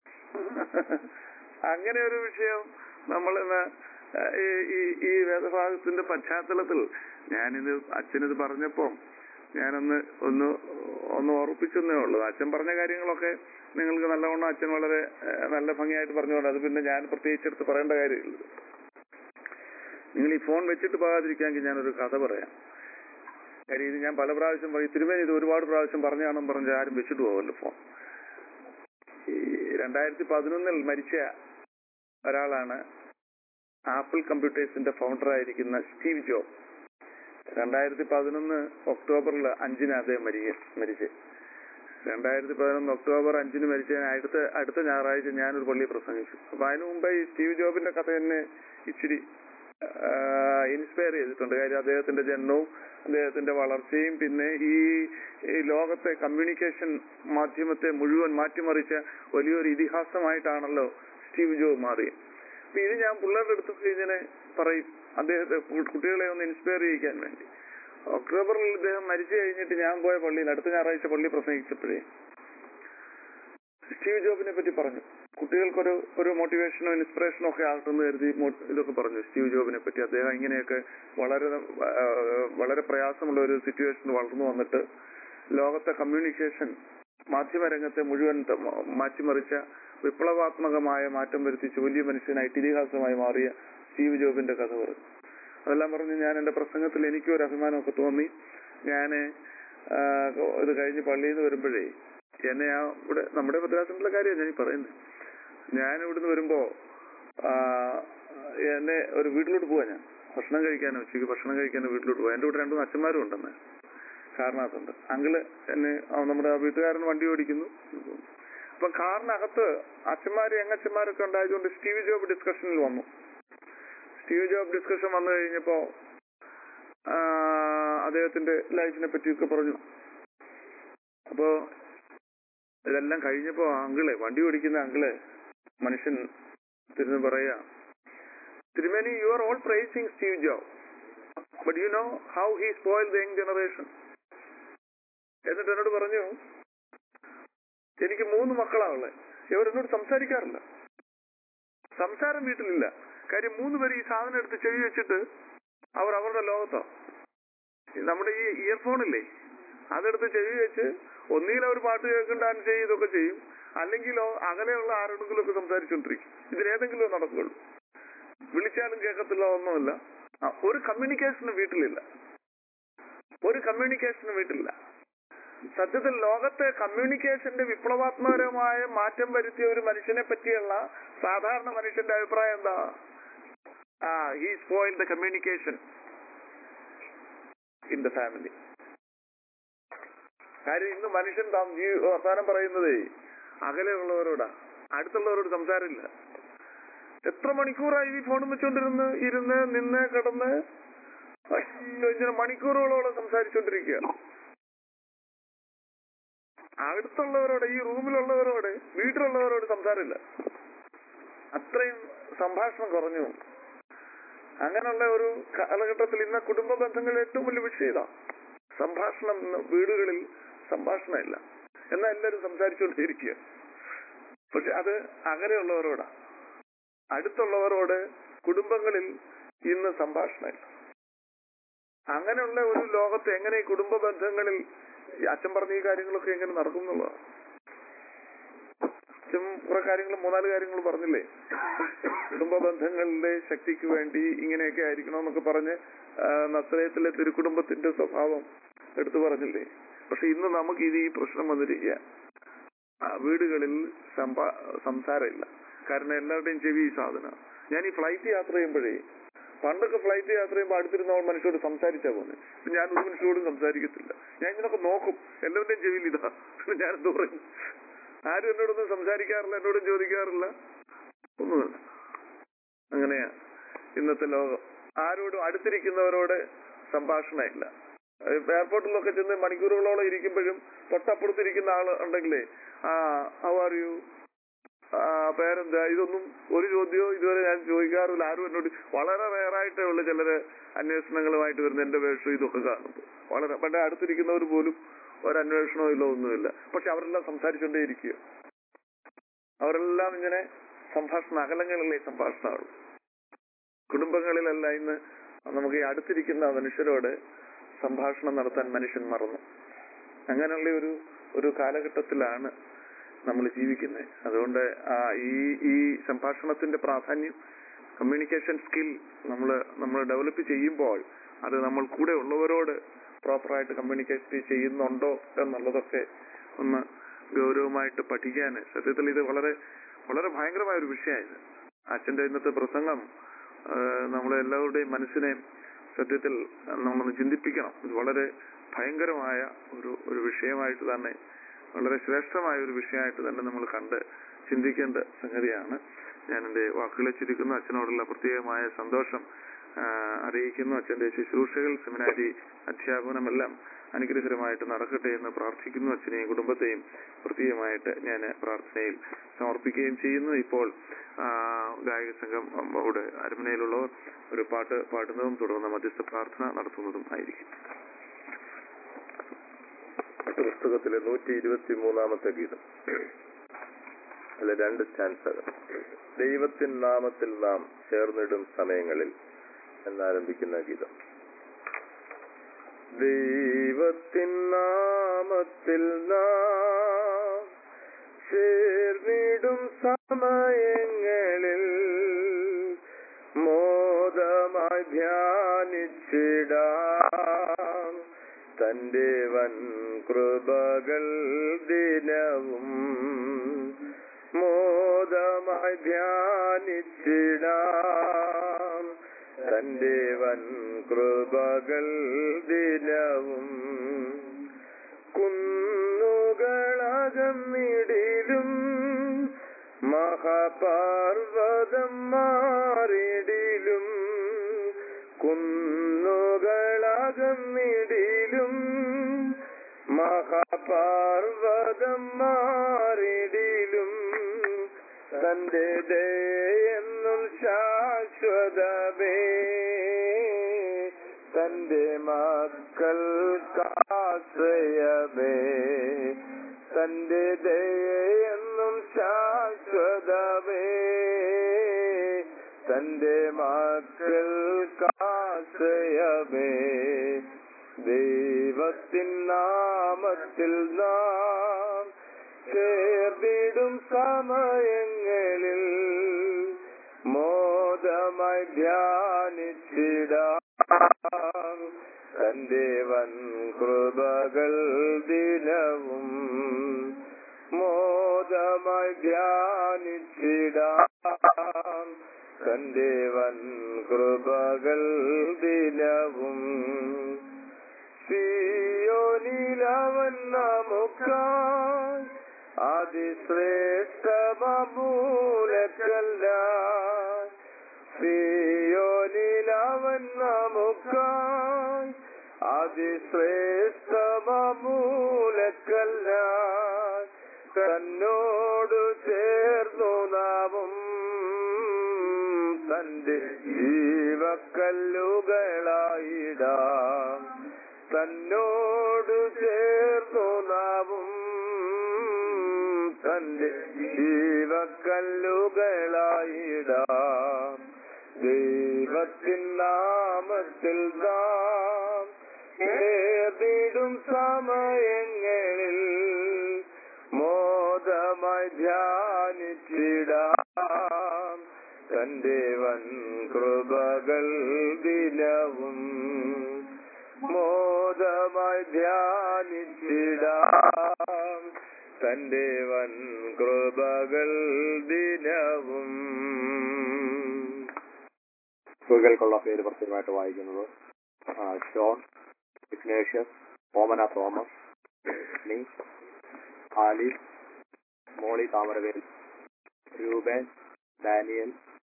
അങ്ങനെ ഒരു വിഷയം നമ്മൾ ഇന്ന് ഈ ഈ- ഈ വേദഭാഗത്തിന്റെ പശ്ചാത്തലത്തിൽ ഞാനിത് അച്ഛനിത് പറഞ്ഞപ്പോ ഞാനൊന്ന് ഒന്ന് ഒന്ന് ഓർപ്പിച്ചെന്നേ ഉള്ളൂ അച്ഛൻ പറഞ്ഞ കാര്യങ്ങളൊക്കെ നിങ്ങൾക്ക് നല്ലവണ്ണം അച്ഛൻ വളരെ ഏഹ്, നല്ല ഭംഗിയായിട്ട് പറഞ്ഞുകൊണ്ട് അത് പിന്നെ ഞാൻ പ്രത്യേകിച്ചെടുത്ത് പറയേണ്ട കാര്യമില്ല നിങ്ങൾ ഈ ഫോൺ വെച്ചിട്ട് പോകാതിരിക്കാമെങ്കിൽ ഞാനൊരു കഥ പറയാം കാര്യം ഇത് ഞാൻ പല പ്രാവശ്യം പറയും തിരുമേനി ഇത് ഒരുപാട് പ്രാവശ്യം പറഞ്ഞാണെന്ന് പറഞ്ഞ് ആരും വെച്ചിട്ട് പോകുമല്ലോ ഫോൺ ഈ രണ്ടായിരത്തി പതിനൊന്നിൽ മരിച്ച ഒരാളാണ് ആപ്പിൾ കമ്പ്യൂട്ടേഴ്സിന്റെ ഫൗണ്ടർ ആയിരിക്കുന്ന സ്റ്റീവ് ജോബ് രണ്ടായിരത്തി പതിനൊന്ന് ഒക്ടോബറിൽ അഞ്ചിന് അദ്ദേഹം മരിക്ക മരിച്ച് രണ്ടായിരത്തി പതിനൊന്ന് ഒക്ടോബർ അഞ്ചിന് മരിച്ച അടുത്ത അടുത്ത ഞായറാഴ്ച ഞാനൊരു പള്ളി പ്രസംഗിച്ചു അപ്പൊ അതിനു മുമ്പേ ഈ സ്റ്റീവ് ജോബിന്റെ കഥ എന്നെ ഇച്ചിരി ഇൻസ്പയർ ചെയ്തിട്ടുണ്ട് കാര്യം അദ്ദേഹത്തിന്റെ ജനനവും അദ്ദേഹത്തിന്റെ വളർച്ചയും പിന്നെ ഈ ഈ ലോകത്തെ കമ്മ്യൂണിക്കേഷൻ മാധ്യമത്തെ മുഴുവൻ മാറ്റിമറിച്ച വലിയൊരു ഇതിഹാസമായിട്ടാണല്ലോ സ്റ്റീവ് ജോബ് മാറിയത് അപ്പൊ ഇത് ഞാൻ പിള്ളേരുടെ അടുത്തൊക്കെ ഇങ്ങനെ പറയും അദ്ദേഹത്തെ കു- കുട്ടികളെ ഒന്ന് ഇൻസ്പയർ ചെയ്യിക്കാൻ വേണ്ടി ഒക്ടോബറിൽ ഇദ്ദേഹം മരിച്ചു കഴിഞ്ഞിട്ട് ഞാൻ പോയ പള്ളിയിൽ അടുത്ത ഞായറാഴ്ച പള്ളി പ്രസംഗിച്ചപ്പോഴേ സ്റ്റീവ് ജോബിനെ പറ്റി പറഞ്ഞു കുട്ടികൾക്കൊരു ഒരു മോട്ടിവേഷനോ ഇൻസ്പിറേഷനോ ഒക്കെ ആകട്ടെന്ന് കരുതി മോ- ഇതൊക്കെ പറഞ്ഞു സ്റ്റീവ് ജോബിനെ പറ്റി അദ്ദേഹം ഇങ്ങനെയൊക്കെ വളരെ ആ, വളരെ പ്രയാസമുള്ള ഒരു സിറ്റുവേഷൻ വളർന്നു വന്നിട്ട് ലോകത്തെ കമ്മ്യൂണിക്കേഷൻ മാധ്യമരംഗത്തെ മുഴുവൻ ത- മ- മാറ്റിമറിച്ച വിപ്ലവാത്മകമായ മാറ്റം വരുത്തിച്ച വലിയ മനുഷ്യനായിട്ട് ഇതിഹാസമായി മാറിയ സ്റ്റീവ് ജോബിന്റെ കഥ പറഞ്ഞു അതെല്ലാം പറഞ്ഞ് ഞാൻ എന്റെ പ്രസംഗത്തിൽ എനിക്കും ഒരു അഭിമാനമൊക്കെ തോന്നി ഞാൻ ഇത് കഴിഞ്ഞ് പള്ളിയിൽ നിന്ന് വരുമ്പോഴേ എന്നെ ആ ഇവിടെ നമ്മുടെ ഭദ്രാസനത്തിലെ കാര്യമാണ് ഞാൻ ഈ പറയുന്നത് ഞാൻ ഇവിടുന്ന് വരുമ്പോ ആ, എന്നെ ഒരു വീട്ടിലോട്ട് പോവാ ഞാൻ ഭക്ഷണം കഴിക്കാനോ ഉച്ചയ്ക്ക് ഭക്ഷണം കഴിക്കാനോ വീട്ടിലോട്ട് പോവാ എന്റെ കൂടെ രണ്ടു അച്ഛന്മാരും ഉണ്ടെന്ന് കാറിനകത്തുണ്ട് അങ്കിള് എന്നെ ആ, നമ്മുടെ ആ വീട്ടുകാരൻ വണ്ടി ഓടിക്കുന്നു അപ്പൊ കാറിനകത്ത് അച്ഛന്മാരും എങ്ങച്ചന്മാരൊക്കെ ഉണ്ടായതുകൊണ്ട് സ്റ്റീവ് ജോബ് ഡിസ്കഷനിൽ വന്നു സ്റ്റീവ് ജോബ് ഡിസ്കഷൻ വന്നു കഴിഞ്ഞപ്പോ ആ, അദ്ദേഹത്തിന്റെ ലൈഫിനെ പറ്റിയൊക്കെ പറഞ്ഞു അപ്പോ ഇതെല്ലാം കഴിഞ്ഞപ്പോ അങ്കിളെ വണ്ടി ഓടിക്കുന്ന അങ്കിളെ മനുഷ്യൻ തിരുന്ന് പറയാ തിരുമേനി you are all praising Steve Job but you know how he spoil the young generation എന്നിട്ട് എന്നോട് പറഞ്ഞു എനിക്ക് മൂന്ന് മക്കളാ ഉള്ളത് ഇവരെന്നോട് സംസാരിക്കാറില്ല സംസാരം വീട്ടിലില്ല കാര്യം മൂന്ന് പേര് ഈ സാധനം എടുത്ത് ചെവി വെച്ചിട്ട് അവർ അവരുടെ ലോകത്തോ നമ്മുടെ ഈ ഇയർഫോണില്ലേ അതെടുത്ത് ചെവി വെച്ച് ഒന്നുകിൽ അവർ പാട്ട് കേൾക്കും ഡാൻസ് ചെയ്യും ഇതൊക്കെ ചെയ്യും അല്ലെങ്കിലോ അകലെയുള്ള ആരോടെങ്കിലും ഒക്കെ സംസാരിച്ചുകൊണ്ടിരിക്കും ഇതിലേതെങ്കിലും നടക്കുകയുള്ളൂ വിളിച്ചാലും കേൾക്കത്തില്ല ഒന്നുമില്ല ആ, ഒരു കമ്മ്യൂണിക്കേഷനും വീട്ടിലില്ല ഒരു കമ്മ്യൂണിക്കേഷനും വീട്ടിലില്ല സത്യത്തിൽ ലോകത്തെ കമ്മ്യൂണിക്കേഷന്റെ വിപ്ലവാത്മകരമായ മാറ്റം വരുത്തിയ ഒരു മനുഷ്യനെ പറ്റിയുള്ള സാധാരണ മനുഷ്യന്റെ അഭിപ്രായം എന്താ ആ he spoil the communication in the family കാര്യം ഇന്ന് മനുഷ്യൻ താം- ഈ വർത്താനം പറയുന്നതേ അകലെയുള്ളവരോടാ അടുത്തുള്ളവരോട് സംസാരമില്ല എത്ര മണിക്കൂറായി ഈ ഫോണും വെച്ചോണ്ടിരുന്ന് ഇരുന്ന് നിന്ന് കിടന്ന് അയ്യോ, ഇങ്ങനെ മണിക്കൂറുകളോളം സംസാരിച്ചോണ്ടിരിക്കുക അടുത്തുള്ളവരോട് ഈ റൂമിലുള്ളവരോട് വീട്ടിലുള്ളവരോട് സംസാരമില്ല അത്രയും സംഭാഷണം കുറഞ്ഞു അങ്ങനെയുള്ള ഒരു കാലഘട്ടത്തിൽ ഇന്ന് കുടുംബ ബന്ധങ്ങളിൽ ഏറ്റവും വലിയ വിഷയം ഇതാ സംഭാഷണം ഇന്ന് വീടുകളിൽ സംഭാഷണമില്ല എന്നാൽ എല്ലാവരും സംസാരിച്ചുകൊണ്ടിരിക്കുക പക്ഷെ അത് അകലെയുള്ളവരോടാ അടുത്തുള്ളവരോട് കുടുംബങ്ങളിൽ ഇന്ന് സംഭാഷണമില്ല അങ്ങനെയുള്ള ഒരു ലോകത്ത് എങ്ങനെ ഈ കുടുംബ ബന്ധങ്ങളിൽ ഈ അച്ഛൻ പറഞ്ഞ ഈ കാര്യങ്ങളൊക്കെ എങ്ങനെ നടക്കും എന്നുള്ളതാണ് അച്ഛൻ കുറെ കാര്യങ്ങൾ മൂന്നാല് കാര്യങ്ങൾ പറഞ്ഞില്ലേ കുടുംബ ബന്ധങ്ങളുടെ ശക്തിക്ക് വേണ്ടി ഇങ്ങനെയൊക്കെ ആയിരിക്കണം എന്നൊക്കെ പറഞ്ഞ് ആ, നസ്രയത്തിലെ തിരുക്കുടുംബത്തിന്റെ സ്വഭാവം എടുത്തു പറഞ്ഞില്ലേ പക്ഷെ ഇന്ന് നമുക്ക് ഇത് ഈ പ്രശ്നം വന്നിരിക്കുക ആ, വീടുകളിൽ സംഭാ- സംസാരമില്ല കാരണം എല്ലാവരുടെയും ചെവി ഈ സാധനം ഞാൻ ഈ ഫ്ലൈറ്റ് യാത്ര ചെയ്യുമ്പോഴേ പണ്ടൊക്കെ ഫ്ലൈറ്റ് യാത്ര ചെയ്യുമ്പോൾ അടുത്തിരുന്ന ഒരു മനുഷ്യരോട് സംസാരിച്ചാ പോകുന്നത് ഇപ്പൊ ഞാൻ ഒരു മനുഷ്യരോടും സംസാരിക്കത്തില്ല ഞാൻ ഇങ്ങനൊക്കെ നോക്കും എല്ലാവരുടെയും ചെവിയിൽ ഇതാ ഞാൻ എന്ത് പറയും ആരും എന്നോടൊന്നും സംസാരിക്കാറില്ല എന്നോടും ചോദിക്കാറില്ല ഒന്നുമില്ല അങ്ങനെയാ ഇന്നത്തെ ലോകം ആരോടും അടുത്തിരിക്കുന്നവരോട് സംഭാഷണമില്ല എയർപോർട്ടിലൊക്കെ ചെന്ന് മണിക്കൂറുകളോളം ഇരിക്കുമ്പോഴും തൊട്ടപ്പുറത്തിരിക്കുന്ന ആൾ ഉണ്ടെങ്കിലേ ആ ഹൗ ആർ യു ആ പേരെന്താ ഇതൊന്നും ഒരു ചോദ്യവും ഇതുവരെ ഞാൻ ചോദിക്കാറില്ല ആരും എന്നോട് വളരെ റയറായിട്ടേ ഉള്ളു ചിലര് അന്വേഷണങ്ങളുമായിട്ട് വരുന്ന എന്റെ വേഷം ഇതൊക്കെ കാണുമ്പോൾ വളരെ പണ്ട് അടുത്തിരിക്കുന്നവർ പോലും ഒരു അന്വേഷണവും ഇല്ല ഒന്നുമില്ല പക്ഷെ അവരെല്ലാം സംസാരിച്ചുകൊണ്ടേ ഇരിക്കുക അവരെല്ലാം ഇങ്ങനെ സംഭാഷണ അകലങ്ങളിലെ സംഭാഷണമാണ് കുടുംബങ്ങളിലല്ല ഇന്ന് നമുക്ക് ഈ അടുത്തിരിക്കുന്ന മനുഷ്യരോട് സംഭാഷണം നടത്താൻ മനുഷ്യൻ മറന്നു അങ്ങനെയുള്ള ഒരു ഒരു കാലഘട്ടത്തിലാണ് നമ്മൾ ജീവിക്കുന്നത് അതുകൊണ്ട് ആ ഈ ഈ സംഭാഷണത്തിന്റെ പ്രാധാന്യം കമ്മ്യൂണിക്കേഷൻ സ്കിൽ നമ്മൾ നമ്മൾ ഡെവലപ്പ് ചെയ്യുമ്പോൾ അത് നമ്മൾ കൂടെ ഉള്ളവരോട് പ്രോപ്പറായിട്ട് കമ്മ്യൂണിക്കേറ്റ് ചെയ്യുന്നുണ്ടോ എന്നുള്ളതൊക്കെ ഒന്ന് ഗൗരവമായിട്ട് പഠിക്കാൻ സത്യത്തിൽ ഇത് വളരെ വളരെ ഭയങ്കരമായ ഒരു വിഷയമായത് അച്ഛന്റെ ഇന്നത്തെ പ്രസംഗം ആ, നമ്മളെ എല്ലാവരുടെയും മനസ്സിനെ സത്യത്തിൽ നമ്മളൊന്ന് ചിന്തിപ്പിക്കണം ഇത് വളരെ ഭയങ്കരമായ ഒരു ഒരു വിഷയമായിട്ട് തന്നെ വളരെ ശ്രേഷ്ഠമായ ഒരു വിഷയമായിട്ട് തന്നെ നമ്മൾ കണ്ട് ചിന്തിക്കേണ്ട സംഗതിയാണ് ഞാൻ എൻ്റെ വാക്കുകളെ ചുരുക്കുന്നു അച്ഛനോടുള്ള പ്രത്യേകമായ സന്തോഷം ആ, അറിയിക്കുന്നു അച്ഛന്റെ ശുശ്രൂഷകൾ സെമിനാരി അധ്യാപനമെല്ലാം അനുഗ്രഹകരമായിട്ട് നടക്കട്ടെ എന്ന് പ്രാർത്ഥിക്കുന്നു അച്ഛനെയും കുടുംബത്തെയും പ്രത്യേകമായിട്ട് ഞാൻ പ്രാർത്ഥനയിൽ സമർപ്പിക്കുകയും ചെയ്യുന്നു ഇപ്പോൾ ആ, ഗായക സംഘം അവിടെ അരമനയിലുള്ളവർ ഒരു പാട്ട് പാടുന്നതും തുടർന്ന് മധ്യസ്ഥ പ്രാർത്ഥന നടത്തുന്നതും ആയിരിക്കും പുസ്തകത്തിലെ നൂറ്റി ഇരുപത്തി മൂന്നാമത്തെ ഗീതം അതിലെ രണ്ട് സ്റ്റാൻസകൾ ദൈവത്തിൻ നാമത്തിൽ നാം ചേർന്നിടും സമയങ്ങളിൽ എന്നാരംഭിക്കുന്ന ഗീതം ദൈവത്തിൻ നാമത്തിൽ നാം ചേർന്നിടും സമയങ്ങളിൽ മോദമായി ധ്യാനിച്ചിടാം തന്റെ വൻ കൃപകൾ ദിനവും മോദമായി ധ്യാനിച്ചിടാം തന്റെ വൻ കൃപകൾ ദിനവും കുന്നുകളകന്നിടിലും മഹാപാർവതം മാറിടിലും കുന്നുകളകന്നിടിലും മഹാപാർവതം മാറിടിലും തന്റെ ദയെന്നും ശാശ്വതമേ തന്റെ മക്കൾക്കാശ്രയമേ തന്റെ ദയെന്നും ശാശ്വതമേ തന്റെ മക്കൾക്കാശ്രയമേ ദൈവത്തിൻ നാമത്തിൽ നാം ചേർന്നിടും സമയങ്ങളിൽ മോദമായി ധ്യാനിച്ചിടാം തന്റെ വൻ കൃപകൾ ദിനവും മോദമായി ധ്യാനിച്ചിടാം തന്റെ വൻ കൃപകൾ ദിനവും സിയോനിലവൻ നമുക്കായി അതിശ്രേഷ്ഠമൂലക്കല്ല സിയോനിലവൻ നമുക്കായി അതിശ്രേഷ്ഠമൂലക്കല്ല തന്നോടു ചേർന്നു നാവും തന്റെ ജീവക്കല്ലുകളായിടാം തന്നോടു ചേർന്നു നാവും തന്റെ ജീവക്കല്ലുകളായിടാം ദൈവത്തിൻ നാമത്തിൽ നാം നേടിടും സമയങ്ങളിൽ മോദമായി ധ്യാനിച്ചിടാം തന്റെ വൻ കൃപകൾ ദിനവും മോദമായി ധ്യാനിച്ചിടാം തന്റെ വൻ കൃപകൾ ദിനവും സ്ത്രീകൾക്കുള്ള പേര് പ്രത്യേകമായിട്ട് വായിക്കുന്നത് ആ, ഷോൺ ഇഗ്നേഷ്യസ് ഓമന തോമസ് നീ Ali Molly Thamaravel Rupen Daniel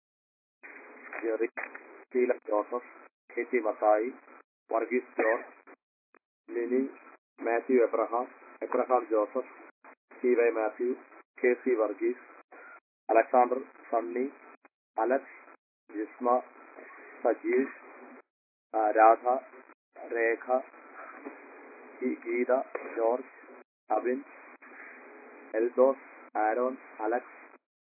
Jerry Sheela Joseph K T Mathai Varghese George Lini Mathew Abraham Abraham Joseph C Y Mathew K C Varghese Alexander Sunny Alex Jisma Sajeesh ആ, രാധ രേഖ ഗീ- ഗീത ജോർജ് അബിൻ എൽദോസ് ആരോൺ അലക്സ്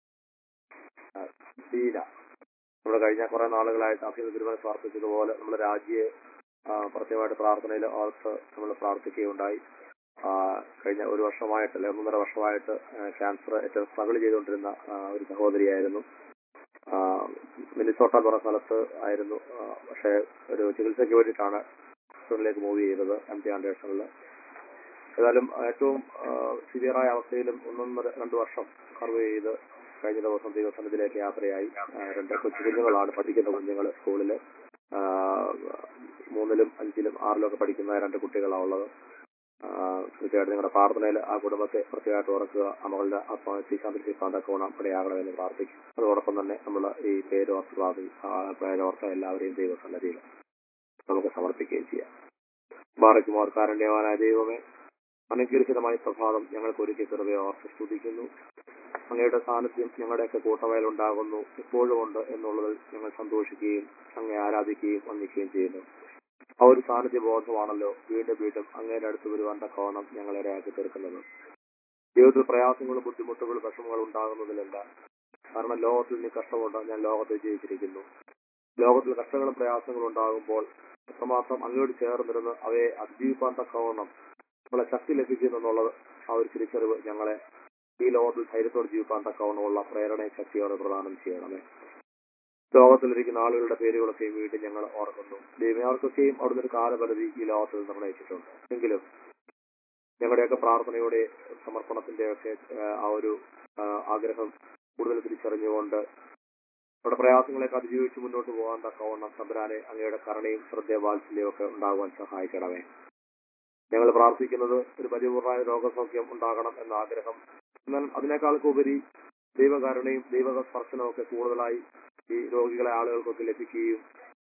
ആ, ദീന നമ്മൾ കഴിഞ്ഞ കുറെ നാളുകളായിട്ട് അഭിനന്ദ തിരുമല പ്രാർത്ഥിച്ചതുപോലെ നമ്മുടെ രാജ്യയെ ആ, പ്രത്യേകമായിട്ട് പ്രാർത്ഥനയിൽ ഓർത്ത് നമ്മൾ പ്രാർത്ഥിക്കുകയുണ്ടായി ആ, കഴിഞ്ഞ ഒരു വർഷമായിട്ട് അല്ലെങ്കിൽ ഒന്നര വർഷമായിട്ട് ക്യാൻസർ ഏറ്റവും സ്ട്രഗിൾ ചെയ്തുകൊണ്ടിരുന്ന ആ, ഒരു സഹോദരിയായിരുന്നു ആ, മിനിസോട്ട എന്ന് പറഞ്ഞ സ്ഥലത്ത് ആയിരുന്നു ആ, പക്ഷേ ഒരു ചികിത്സയ്ക്ക് വേണ്ടിയിട്ടാണ് ഹോസ്പിറ്റലിലേക്ക് മൂവ് ചെയ്തത് എം ടി ആൻഡേഴ്സണിൽ ഏതായാലും ഏറ്റവും സിവിയറായ അവസ്ഥയിലും ഒന്നൊന്നര രണ്ട് വർഷം കർവ് ചെയ്ത് കഴിഞ്ഞ ദിവസം ദൈവസന്നിധിയിലേക്ക് യാത്രയായി ആ, രണ്ട് കൊച്ചു കുഞ്ഞുങ്ങളാണ് പഠിക്കുന്ന കുഞ്ഞുങ്ങൾ സ്കൂളിൽ മൂന്നിലും അഞ്ചിലും ആറിലും ഒക്കെ പഠിക്കുന്ന രണ്ട് കുട്ടികളാണ് ഉള്ളത് ആ, തീർച്ചയായിട്ടും നിങ്ങളുടെ പ്രാർത്ഥനയിൽ ആ കുടുംബത്തെ പ്രത്യേകമായിട്ട് ഓർക്കുക അമകളുടെ ആത്മാവിശാന്തി പാന്തക്കോണം ഇടയാകണമെന്ന് പ്രാർത്ഥിക്കും അതോടൊപ്പം തന്നെ നമ്മൾ ഈ പേരോർത്ത് പ്രാർത്ഥി ആ, പേരോർത്ത എല്ലാവരെയും ദൈവസന്നതിയിൽ നമുക്ക് സമർപ്പിക്കുകയും ചെയ്യാം ബാറയ്ക്കുമാർ കാരണ്യവാനായ ദൈവമേ അനുഗ്രഹിതമായ പ്രഭാതം ഞങ്ങൾക്ക് ഒരുക്കി കൃപയെ ഓർത്ത് സ്തുതിക്കുന്നു അങ്ങയുടെ സാന്നിധ്യം ഞങ്ങളുടെയൊക്കെ കൂട്ടവയലുണ്ടാകുന്നു എപ്പോഴും ഉണ്ട് എന്നുള്ളതിൽ ഞങ്ങൾ സന്തോഷിക്കുകയും അങ്ങേ ആരാധിക്കുകയും വന്ദിക്കുകയും ചെയ്യുന്നു ആ ഒരു സാന്നിധ്യ ബോധമാണല്ലോ വീണ്ടും വീണ്ടും അങ്ങയുടെ അടുത്ത് വരുവാൻ തക്കവണ്ണം ഞങ്ങളെ ഇടയാക്കി തീർക്കുന്നത് ജീവിതത്തിൽ പ്രയാസങ്ങളും ബുദ്ധിമുട്ടുകളും വിഷമങ്ങളും ഉണ്ടാകുന്നതിലല്ല കാരണം ലോകത്തിൽ നീ കഷ്ടമുണ്ട് ഞാൻ ലോകത്തെ ജയിച്ചിരിക്കുന്നു ലോകത്തിൽ കഷ്ടങ്ങളും പ്രയാസങ്ങളും ഉണ്ടാകുമ്പോൾ എത്രമാത്രം അങ്ങോട്ട് ചേർന്നിരുന്ന് അവയെ അതിജീവിക്കാൻ തക്കവണ്ണം നമ്മളെ ശക്തി ലഭിക്കുന്നു എന്നുള്ളത് ആ ഒരു തിരിച്ചറിവ് ഞങ്ങളെ ഈ ലോകത്തിൽ ധൈര്യത്തോടെ ജീവിക്കാൻ തക്കവണ്ണമുള്ള പ്രേരണയും ശക്തിയോടെ പ്രദാനം ചെയ്യണമേ ലോകത്തിലിരിക്കുന്ന ആളുകളുടെ പേരുകളൊക്കെ വീണ്ടും ഞങ്ങൾ ഓർക്കുന്നു ദൈവമാർക്കൊക്കെയും അവിടുന്ന് ഒരു കാലപരിധി ഈ ലോകത്തിൽ നിർണയിച്ചിട്ടുണ്ട് എങ്കിലും ഞങ്ങളുടെയൊക്കെ പ്രാർത്ഥനയുടെ സമർപ്പണത്തിന്റെയൊക്കെ ആ ഒരു ആ, ആഗ്രഹം കൂടുതൽ തിരിച്ചറിഞ്ഞുകൊണ്ട് നമ്മുടെ പ്രയാസങ്ങളെയൊക്കെ അതിജീവിച്ച് മുന്നോട്ട് പോകാൻ തക്കവണ്ണം തമ്പുരാനെ അങ്ങയുടെ കരുണയും ശ്രദ്ധവാത്സല്യവും ഒക്കെ ഉണ്ടാകുവാൻ സഹായിക്കണമേ ഞങ്ങൾ പ്രാർത്ഥിക്കുന്നത് ഒരു പരിപൂർണമായ രോഗസൗഖ്യം ഉണ്ടാകണം എന്ന ആഗ്രഹം എന്നാൽ അതിനേക്കാൾക്ക് ഉപരി ദൈവകരുണയും ദൈവ സ്പർശനവും ഒക്കെ കൂടുതലായി ഈ രോഗികളെ ആളുകൾക്കൊക്കെ ലഭിക്കുകയും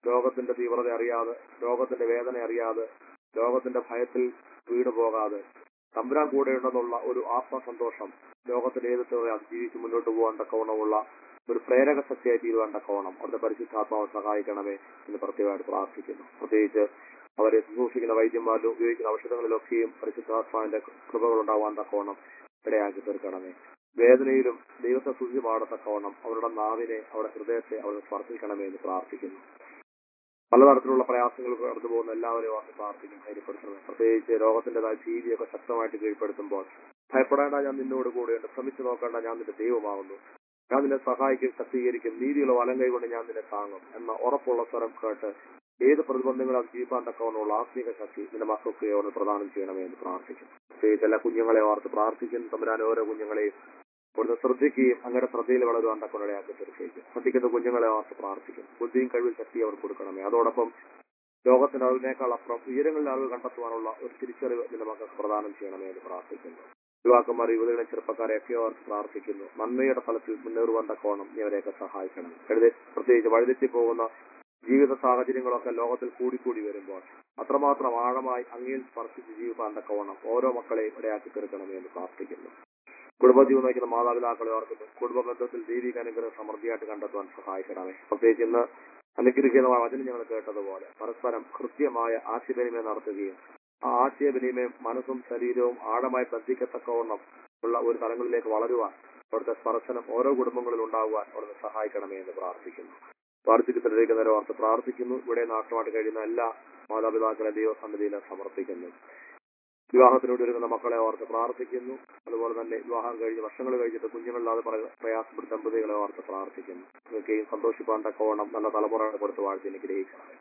രോഗത്തിന്റെ തീവ്രത അറിയാതെ രോഗത്തിന്റെ വേദന അറിയാതെ രോഗത്തിന്റെ ഭയത്തിൽ വീണു പോകാതെ തമ്പുരാൻ കൂടെ ഉണ്ടെന്നുള്ള ഒരു ആത്മസന്തോഷം ലോകത്തിന്റെ ഏത് തീവ്രത അതിജീവിച്ച് മുന്നോട്ട് പോകാൻ തക്കവണ്ണമുള്ള ഒരു പ്രേരക ശക്തിയായി തീരുവാൻ തക്കവണ്ണം അവിടുത്തെ പരിശുദ്ധാത്മാവ് സഹായിക്കണമേ എന്ന് പ്രത്യേകമായിട്ട് പ്രാർത്ഥിക്കുന്നു പ്രത്യേകിച്ച് അവരെ ശുശ്രൂഷിക്കുന്ന വൈദ്യന്മാരിലും ഉപയോഗിക്കുന്ന ഔഷധങ്ങളിലൊക്കെയും പരിശുദ്ധാത്മാവിന്റെ കൃപകൾ ഉണ്ടാവാൻ തക്കവണ്ണം ഇടയാക്കി തീർക്കണമേ വേദനയിലും ദൈവത്തെ സൂചി പാടത്തക്കവണ്ണം അവരുടെ നാവിനെ അവരുടെ ഹൃദയത്തെ അവർ സ്പർശിക്കണമേ എന്ന് പ്രാർത്ഥിക്കുന്നു പലതരത്തിലുള്ള പ്രയാസങ്ങൾ കടന്നു പോകുന്ന എല്ലാവരെയും ഓർത്ത് പ്രാർത്ഥിക്കും ധൈര്യപ്പെടുത്തണം പ്രത്യേകിച്ച് രോഗത്തിന്റേതായ ഭീതിയൊക്കെ ശക്തമായിട്ട് കീഴ്പ്പെടുത്തുമ്പോൾ ഭയപ്പെടേണ്ട ഞാൻ നിന്നോട് കൂടെയുണ്ട് ശ്രമിച്ചു നോക്കേണ്ട ഞാൻ നിന്റെ ദൈവമാകുന്നു ഞാൻ നിന്നെ സഹായിക്കും ശക്തീകരിക്കും നീതിയുള്ള വലം കൈകൊണ്ട് ഞാൻ നിന്നെ താങ്ങും എന്ന ഉറപ്പുള്ള സ്വരം കേട്ട് ഏത് പ്രതിബന്ധങ്ങളും അതിജീവിക്കാൻ തക്കവണ്ണമുള്ള ആത്മീക ശക്തി നിന്റെ മക്കൾക്ക് അവർ പ്രദാനം ചെയ്യണമേ എന്ന് പ്രാർത്ഥിക്കുന്നു പ്രത്യേകിച്ച് എല്ലാ കുഞ്ഞുങ്ങളെ ഓർത്ത് പ്രാർത്ഥിക്കുന്നു തമ്പുരാൻ ഓരോ കുഞ്ഞുങ്ങളെയും ഇവിടുന്ന് ശ്രദ്ധിക്കുകയും അങ്ങനെ ശ്രദ്ധയിൽ വളരുവാൻ തക്കവണ്ണയാക്കി തീർച്ചയായും ശ്രദ്ധിക്കുന്ന കുഞ്ഞുങ്ങളെ ഓർത്ത് പ്രാർത്ഥിക്കും ബുദ്ധിയും കഴിവും ശക്തി അവർ കൊടുക്കണമേ അതോടൊപ്പം ലോകത്തിന് അറിവിനേക്കാൾ അപ്പുറം ഉയരങ്ങളിൽ അറിവ് കണ്ടെത്തുവാനുള്ള ഒരു തിരിച്ചറിവ് നിന്റെ മക്കൾക്ക് പ്രദാനം ചെയ്യണമേ എന്ന് പ്രാർത്ഥിക്കുന്നു യുവാക്കന്മാർ യുവതികളെ ചെറുപ്പക്കാരെ ഒക്കെ ഓർത്ത് പ്രാർത്ഥിക്കുന്നു നന്മയുടെ ഫലത്തിൽ മുന്നേറുവാൻ തക്കോണം നീ അവരെയൊക്കെ സഹായിക്കണം എഴുതി- പ്രത്യേകിച്ച് വഴിതെറ്റി പോകുന്ന ജീവിത സാഹചര്യങ്ങളൊക്കെ ലോകത്തിൽ കൂടിക്കൂടി വരുമ്പോൾ അത്രമാത്രം ആഴമായി അങ്ങയിൽ സ്പർശിച്ച് ജീവിക്കാൻ തക്കവണ്ണം ഓരോ മക്കളെയും ഇടയാക്കി തീർക്കണമേ എന്ന് പ്രാർത്ഥിക്കുന്നു കുടുംബജീവൻ നയിക്കുന്ന മാതാപിതാക്കളെ ഓർക്കുന്നു കുടുംബ ബന്ധത്തിൽ ദൈവിക അനുഗ്രഹം സമൃദ്ധിയായിട്ട് കണ്ടെത്തുവാൻ സഹായിക്കണമേ പ്രത്യേകിച്ച് ഇന്ന് അനുഗ്രഹിക്കുന്ന വചനം ഞങ്ങൾ കേട്ടതുപോലെ പരസ്പരം കൃത്യമായ ആശയവിനിമയം നടത്തുകയും ആ ആശയവിനിമയം മനസ്സും ശരീരവും ആഴമായി ബന്ധിക്കത്തക്കവണ്ണം ഉള്ള ഒരു തലങ്ങളിലേക്ക് വളരുവാൻ അവിടുത്തെ സ്പർശനം ഓരോ കുടുംബങ്ങളിൽ ഉണ്ടാകുവാൻ അവിടുന്ന് സഹായിക്കണമേ എന്ന് പ്രാർത്ഥിക്കുന്നു പ്രാർത്ഥിക്കുന്നവരെ ഓർത്ത് പ്രാർത്ഥിക്കുന്നു ഇവിടെ നാട്ടുമായിട്ട് കഴിയുന്ന എല്ലാ മാതാപിതാക്കളെ ദൈവസന്നിധിയിൽ സമർപ്പിക്കുന്നു വിവാഹത്തിനോട് ഒരുങ്ങുന്ന മക്കളെ ഓർത്ത് പ്രാർത്ഥിക്കുന്നു അതുപോലെ തന്നെ വിവാഹം കഴിഞ്ഞ് വർഷങ്ങൾ കഴിഞ്ഞിട്ട് കുഞ്ഞുങ്ങളില്ലാതെ പറ- പ്രയാസപ്പെട്ട ദമ്പതികളെ ഓർത്ത് പ്രാർത്ഥിക്കുന്നു നിങ്ങൾക്കെയും സന്തോഷിപ്പാൻ തക്കവണ്ണം നല്ല തലമുറ കൊടുത്ത് വാഴ്ത്തി അനുഗ്രഹിക്കണമേ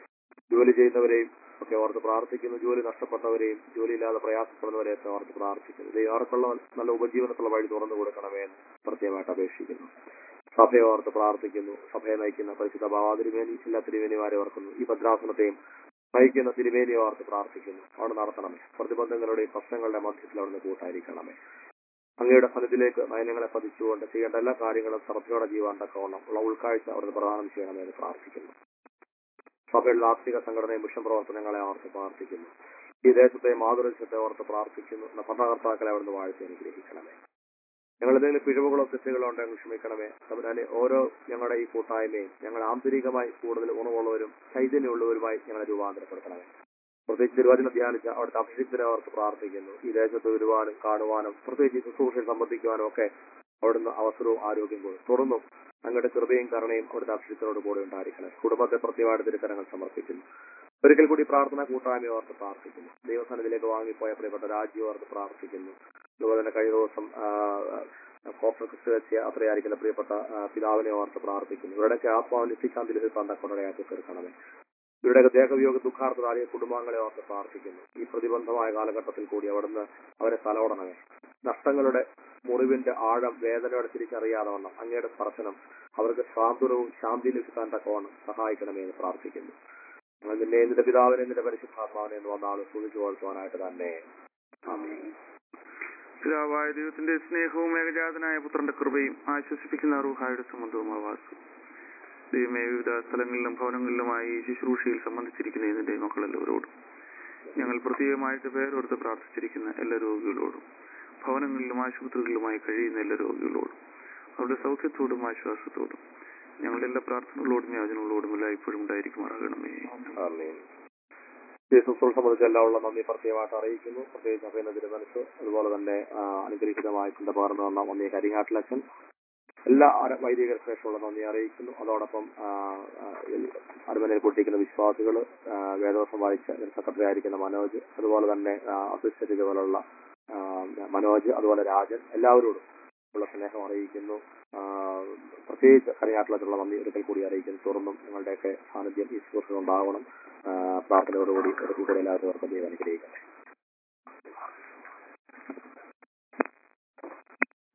ജോലി ചെയ്യുന്നവരെയും ഒക്കെ ഓർത്ത് പ്രാർത്ഥിക്കുന്നു ജോലി നഷ്ടപ്പെട്ടവരെയും ജോലിയില്ലാതെ പ്രയാസപ്പെടുന്നവരെയൊക്കെ ഓർത്ത് പ്രാർത്ഥിക്കുന്നു ഇത് ആർക്കുള്ള നല്ല ഉപജീവനത്തിലുള്ള വഴി തുറന്നു കൊടുക്കണമേ എന്ന് പ്രത്യേകമായിട്ട് അപേക്ഷിക്കുന്നു സഭയെ ഓർത്ത് പ്രാർത്ഥിക്കുന്നു സഭയെ നയിക്കുന്ന പരിശുദ്ധ ഭാവാ തിരുമേനി എല്ലാ തിരുമേനിമാരെ ഓർക്കുന്നു ഈ ഭദ്രാസനത്തെയും നയിക്കുന്ന തിരുമേനിയെ ഓർത്ത് പ്രാർത്ഥിക്കുന്നു അവിടെ നടത്തണമേ പ്രതിബന്ധങ്ങളുടെയും പ്രശ്നങ്ങളുടെ മധ്യത്തിൽ അവിടുന്ന് കൂട്ടായിരിക്കണമേ അങ്ങയുടെ ഫലത്തിലേക്ക് നയനങ്ങളെ പതിച്ചുകൊണ്ട് ചെയ്യേണ്ട എല്ലാ കാര്യങ്ങളും ശ്രദ്ധയോടെ ചെയ്യുവാൻ തക്കവണ്ണം ഉള്ള ഉൾക്കാഴ്ച അവിടുന്ന് പ്രദാനം ചെയ്യണമെന്ന് എന്ന് പ്രാർത്ഥിക്കുന്നു സഭയുടെ ആത്മിക സംഘടനയും മിഷൻ പ്രവർത്തനങ്ങളെ ഓർത്ത് പ്രാർത്ഥിക്കുന്നു ഈ ദേശത്തെ മാതൃദേശത്തെ ഓർത്ത് പ്രാർത്ഥിക്കുന്നു എന്ന ഭരണകർത്താക്കളെ അവിടുന്ന് വാഴ്ച അനുഗ്രഹിക്കണമേ ഞങ്ങൾ എന്തെങ്കിലും പിഴവുകളോ തെറ്റുകളോ ഉണ്ടെങ്കിൽ ക്ഷമിക്കണമേ തമ്പുരാനെ ഓരോ ഞങ്ങളുടെ ഈ കൂട്ടായ്മയും ഞങ്ങൾ ആന്തരികമായി കൂടുതൽ ഗുണമുള്ളവരും ചൈതന്യമുള്ളവരുമായി ഞങ്ങളെ രൂപാന്തരപ്പെടുത്തണമേ പ്രത്യേകിച്ച് തിരുവചനം ധ്യാനിച്ച അവിടുത്തെ അഭിഷിക്തരെ അവർക്ക് പ്രാർത്ഥിക്കുന്നു ഈ ദേശത്ത് വരുവാനും കാണുവാനും പ്രത്യേകിച്ച് ഈ ശുശ്രൂഷയിൽ സംബന്ധിക്കുവാനും ഒക്കെ അവിടുന്ന് അവസരവും ആരോഗ്യം കൊടുക്കും തുടർന്നും അങ്ങയുടെ കൃപയും കരുണയും അവിടുത്തെ അഭിഷിക്തരോട് കൂടെ ഉണ്ടായിരിക്കണം കുടുംബത്തെ പ്രത്യേകമായിട്ട് തിരുക്കരങ്ങൾ സമർപ്പിക്കുന്നു ഒരിക്കൽ കൂടി പ്രാർത്ഥന കൂട്ടായ്മ ഓർത്ത് പ്രാർത്ഥിക്കുന്നു ദൈവസ്ഥാനത്തിലേക്ക് വാങ്ങിപ്പോയ പ്രിയപ്പെട്ട രാജ്യം ഓർത്ത് പ്രാർത്ഥിക്കുന്നു അതുപോലെ തന്നെ കഴിഞ്ഞ ദിവസം കോപ്പർ ക്രിസ്തു വെച്ച് യാത്രയായിരിക്കുന്ന പ്രിയപ്പെട്ട ആ, പിതാവിനെ ഓർത്ത് പ്രാർത്ഥിക്കുന്നു ഇവരുടെയൊക്കെ ആത്മാവിന് എത്തിക്കാന്തിൽ തണ്ടക്കൊണ്ടയാക്കി തീർക്കണമേ ഇവരുടെ ദേഹവിയോഗ ദുഃഖാർത്ഥതായ കുടുംബാംഗങ്ങളെ ഓർത്ത് പ്രാർത്ഥിക്കുന്നു ഈ പ്രതിബന്ധമായ കാലഘട്ടത്തിൽ കൂടി അവിടുന്ന് അവരെ തലോടണമേ നഷ്ടങ്ങളുടെ മുറിവിന്റെ ആഴം വേദനയോടെ തിരിച്ചറിയാതെ വണ്ണം അങ്ങയുടെ സ്പർശനം അവർക്ക് സാന്ത്വനവും ശാന്തിയും ലഭിക്കാൻ തക്കവണ്ണം സഹായിക്കണമേ എന്ന് പ്രാർത്ഥിക്കുന്നു ഞങ്ങൾ നിന്നെ നിന്റെ പിതാവിനെ നിന്റെ പരിശുദ്ധാത്മാവിനെ എന്ന് വന്നാൾ സ്തുതിച്ചു വളർത്തുവാനായിട്ട് തന്നെ ആമേൻ. പിതാവായ ദൈവത്തിന്റെ സ്നേഹവും ഏകജാതനായ പുത്രന്റെ കൃപയും ആശ്വസിപ്പിക്കുന്ന റൂഹായുടെ സംബന്ധവും ആവാസും ദൈവമേ വിവിധ സ്ഥലങ്ങളിലും ഭവനങ്ങളിലുമായി ഈ ശുശ്രൂഷയിൽ സംബന്ധിച്ചിരിക്കുന്ന ഇതിന്റെ മക്കളെല്ലാവരോടും ഞങ്ങൾ പ്രത്യേകമായിട്ട് പേരോർത്ത് പ്രാർത്ഥിച്ചിരിക്കുന്ന എല്ലാ രോഗികളോടും ഭവനങ്ങളിലും ആശുപത്രികളിലുമായി കഴിയുന്ന എല്ലാ രോഗികളോടും അവരുടെ സൗഖ്യത്തോടും ആശ്വാസത്തോടും ഞങ്ങളുടെ എല്ലാ പ്രാർത്ഥനകളോടും യാചനകളോടും എല്ലാം ഇപ്പോഴും ഉണ്ടായിരിക്കുമാറാകണമേ ആമേൻ. ഈ ശുശ്രൂഷ സംബന്ധിച്ച് എല്ലാം ഉള്ള നന്ദി പ്രത്യേകമായിട്ട് അറിയിക്കുന്നു പ്രത്യേകിച്ച് അഭിനന്ദന മനസ്സ് അതുപോലെ തന്നെ ആ, അനുഗ്രഹീതമായി കൊണ്ട് പകർന്നു വന്ന ഒന്നേ കരിഹാട്ടിലച്ഛൻ എല്ലാ അര- വൈദികർക്ക് ശേഷമുള്ള നന്ദി അറിയിക്കുന്നു അതോടൊപ്പം ആ, ആ, അരമനയിൽ പൊട്ടിക്കുന്ന വിശ്വാസികൾ വേദോസം വായിച്ച സെക്രട്ടറി ആയിരിക്കുന്ന മനോജ് അതുപോലെ തന്നെ അസിസ്റ്റന്റ് ഇതുപോലുള്ള ആ, മനോജ് അതുപോലെ രാജൻ എല്ലാവരോടും ഉള്ള സ്നേഹം അറിയിക്കുന്നു ആ, പ്രത്യേകിച്ച് കരിയാട്ടിലുള്ള നന്ദി ഒരിക്കൽ കൂടി അറിയിക്കുന്നു തുറന്നും നിങ്ങളുടെയൊക്കെ സാന്നിധ്യം ഈ സുഹൃത്തുക്കൾ ഉണ്ടാവണം ആ, പ്രാർത്ഥനയോടുകൂടി ഒരു കൂടെ എല്ലാവരും ദൈവം അനുഗ്രഹിക്കട്ടെ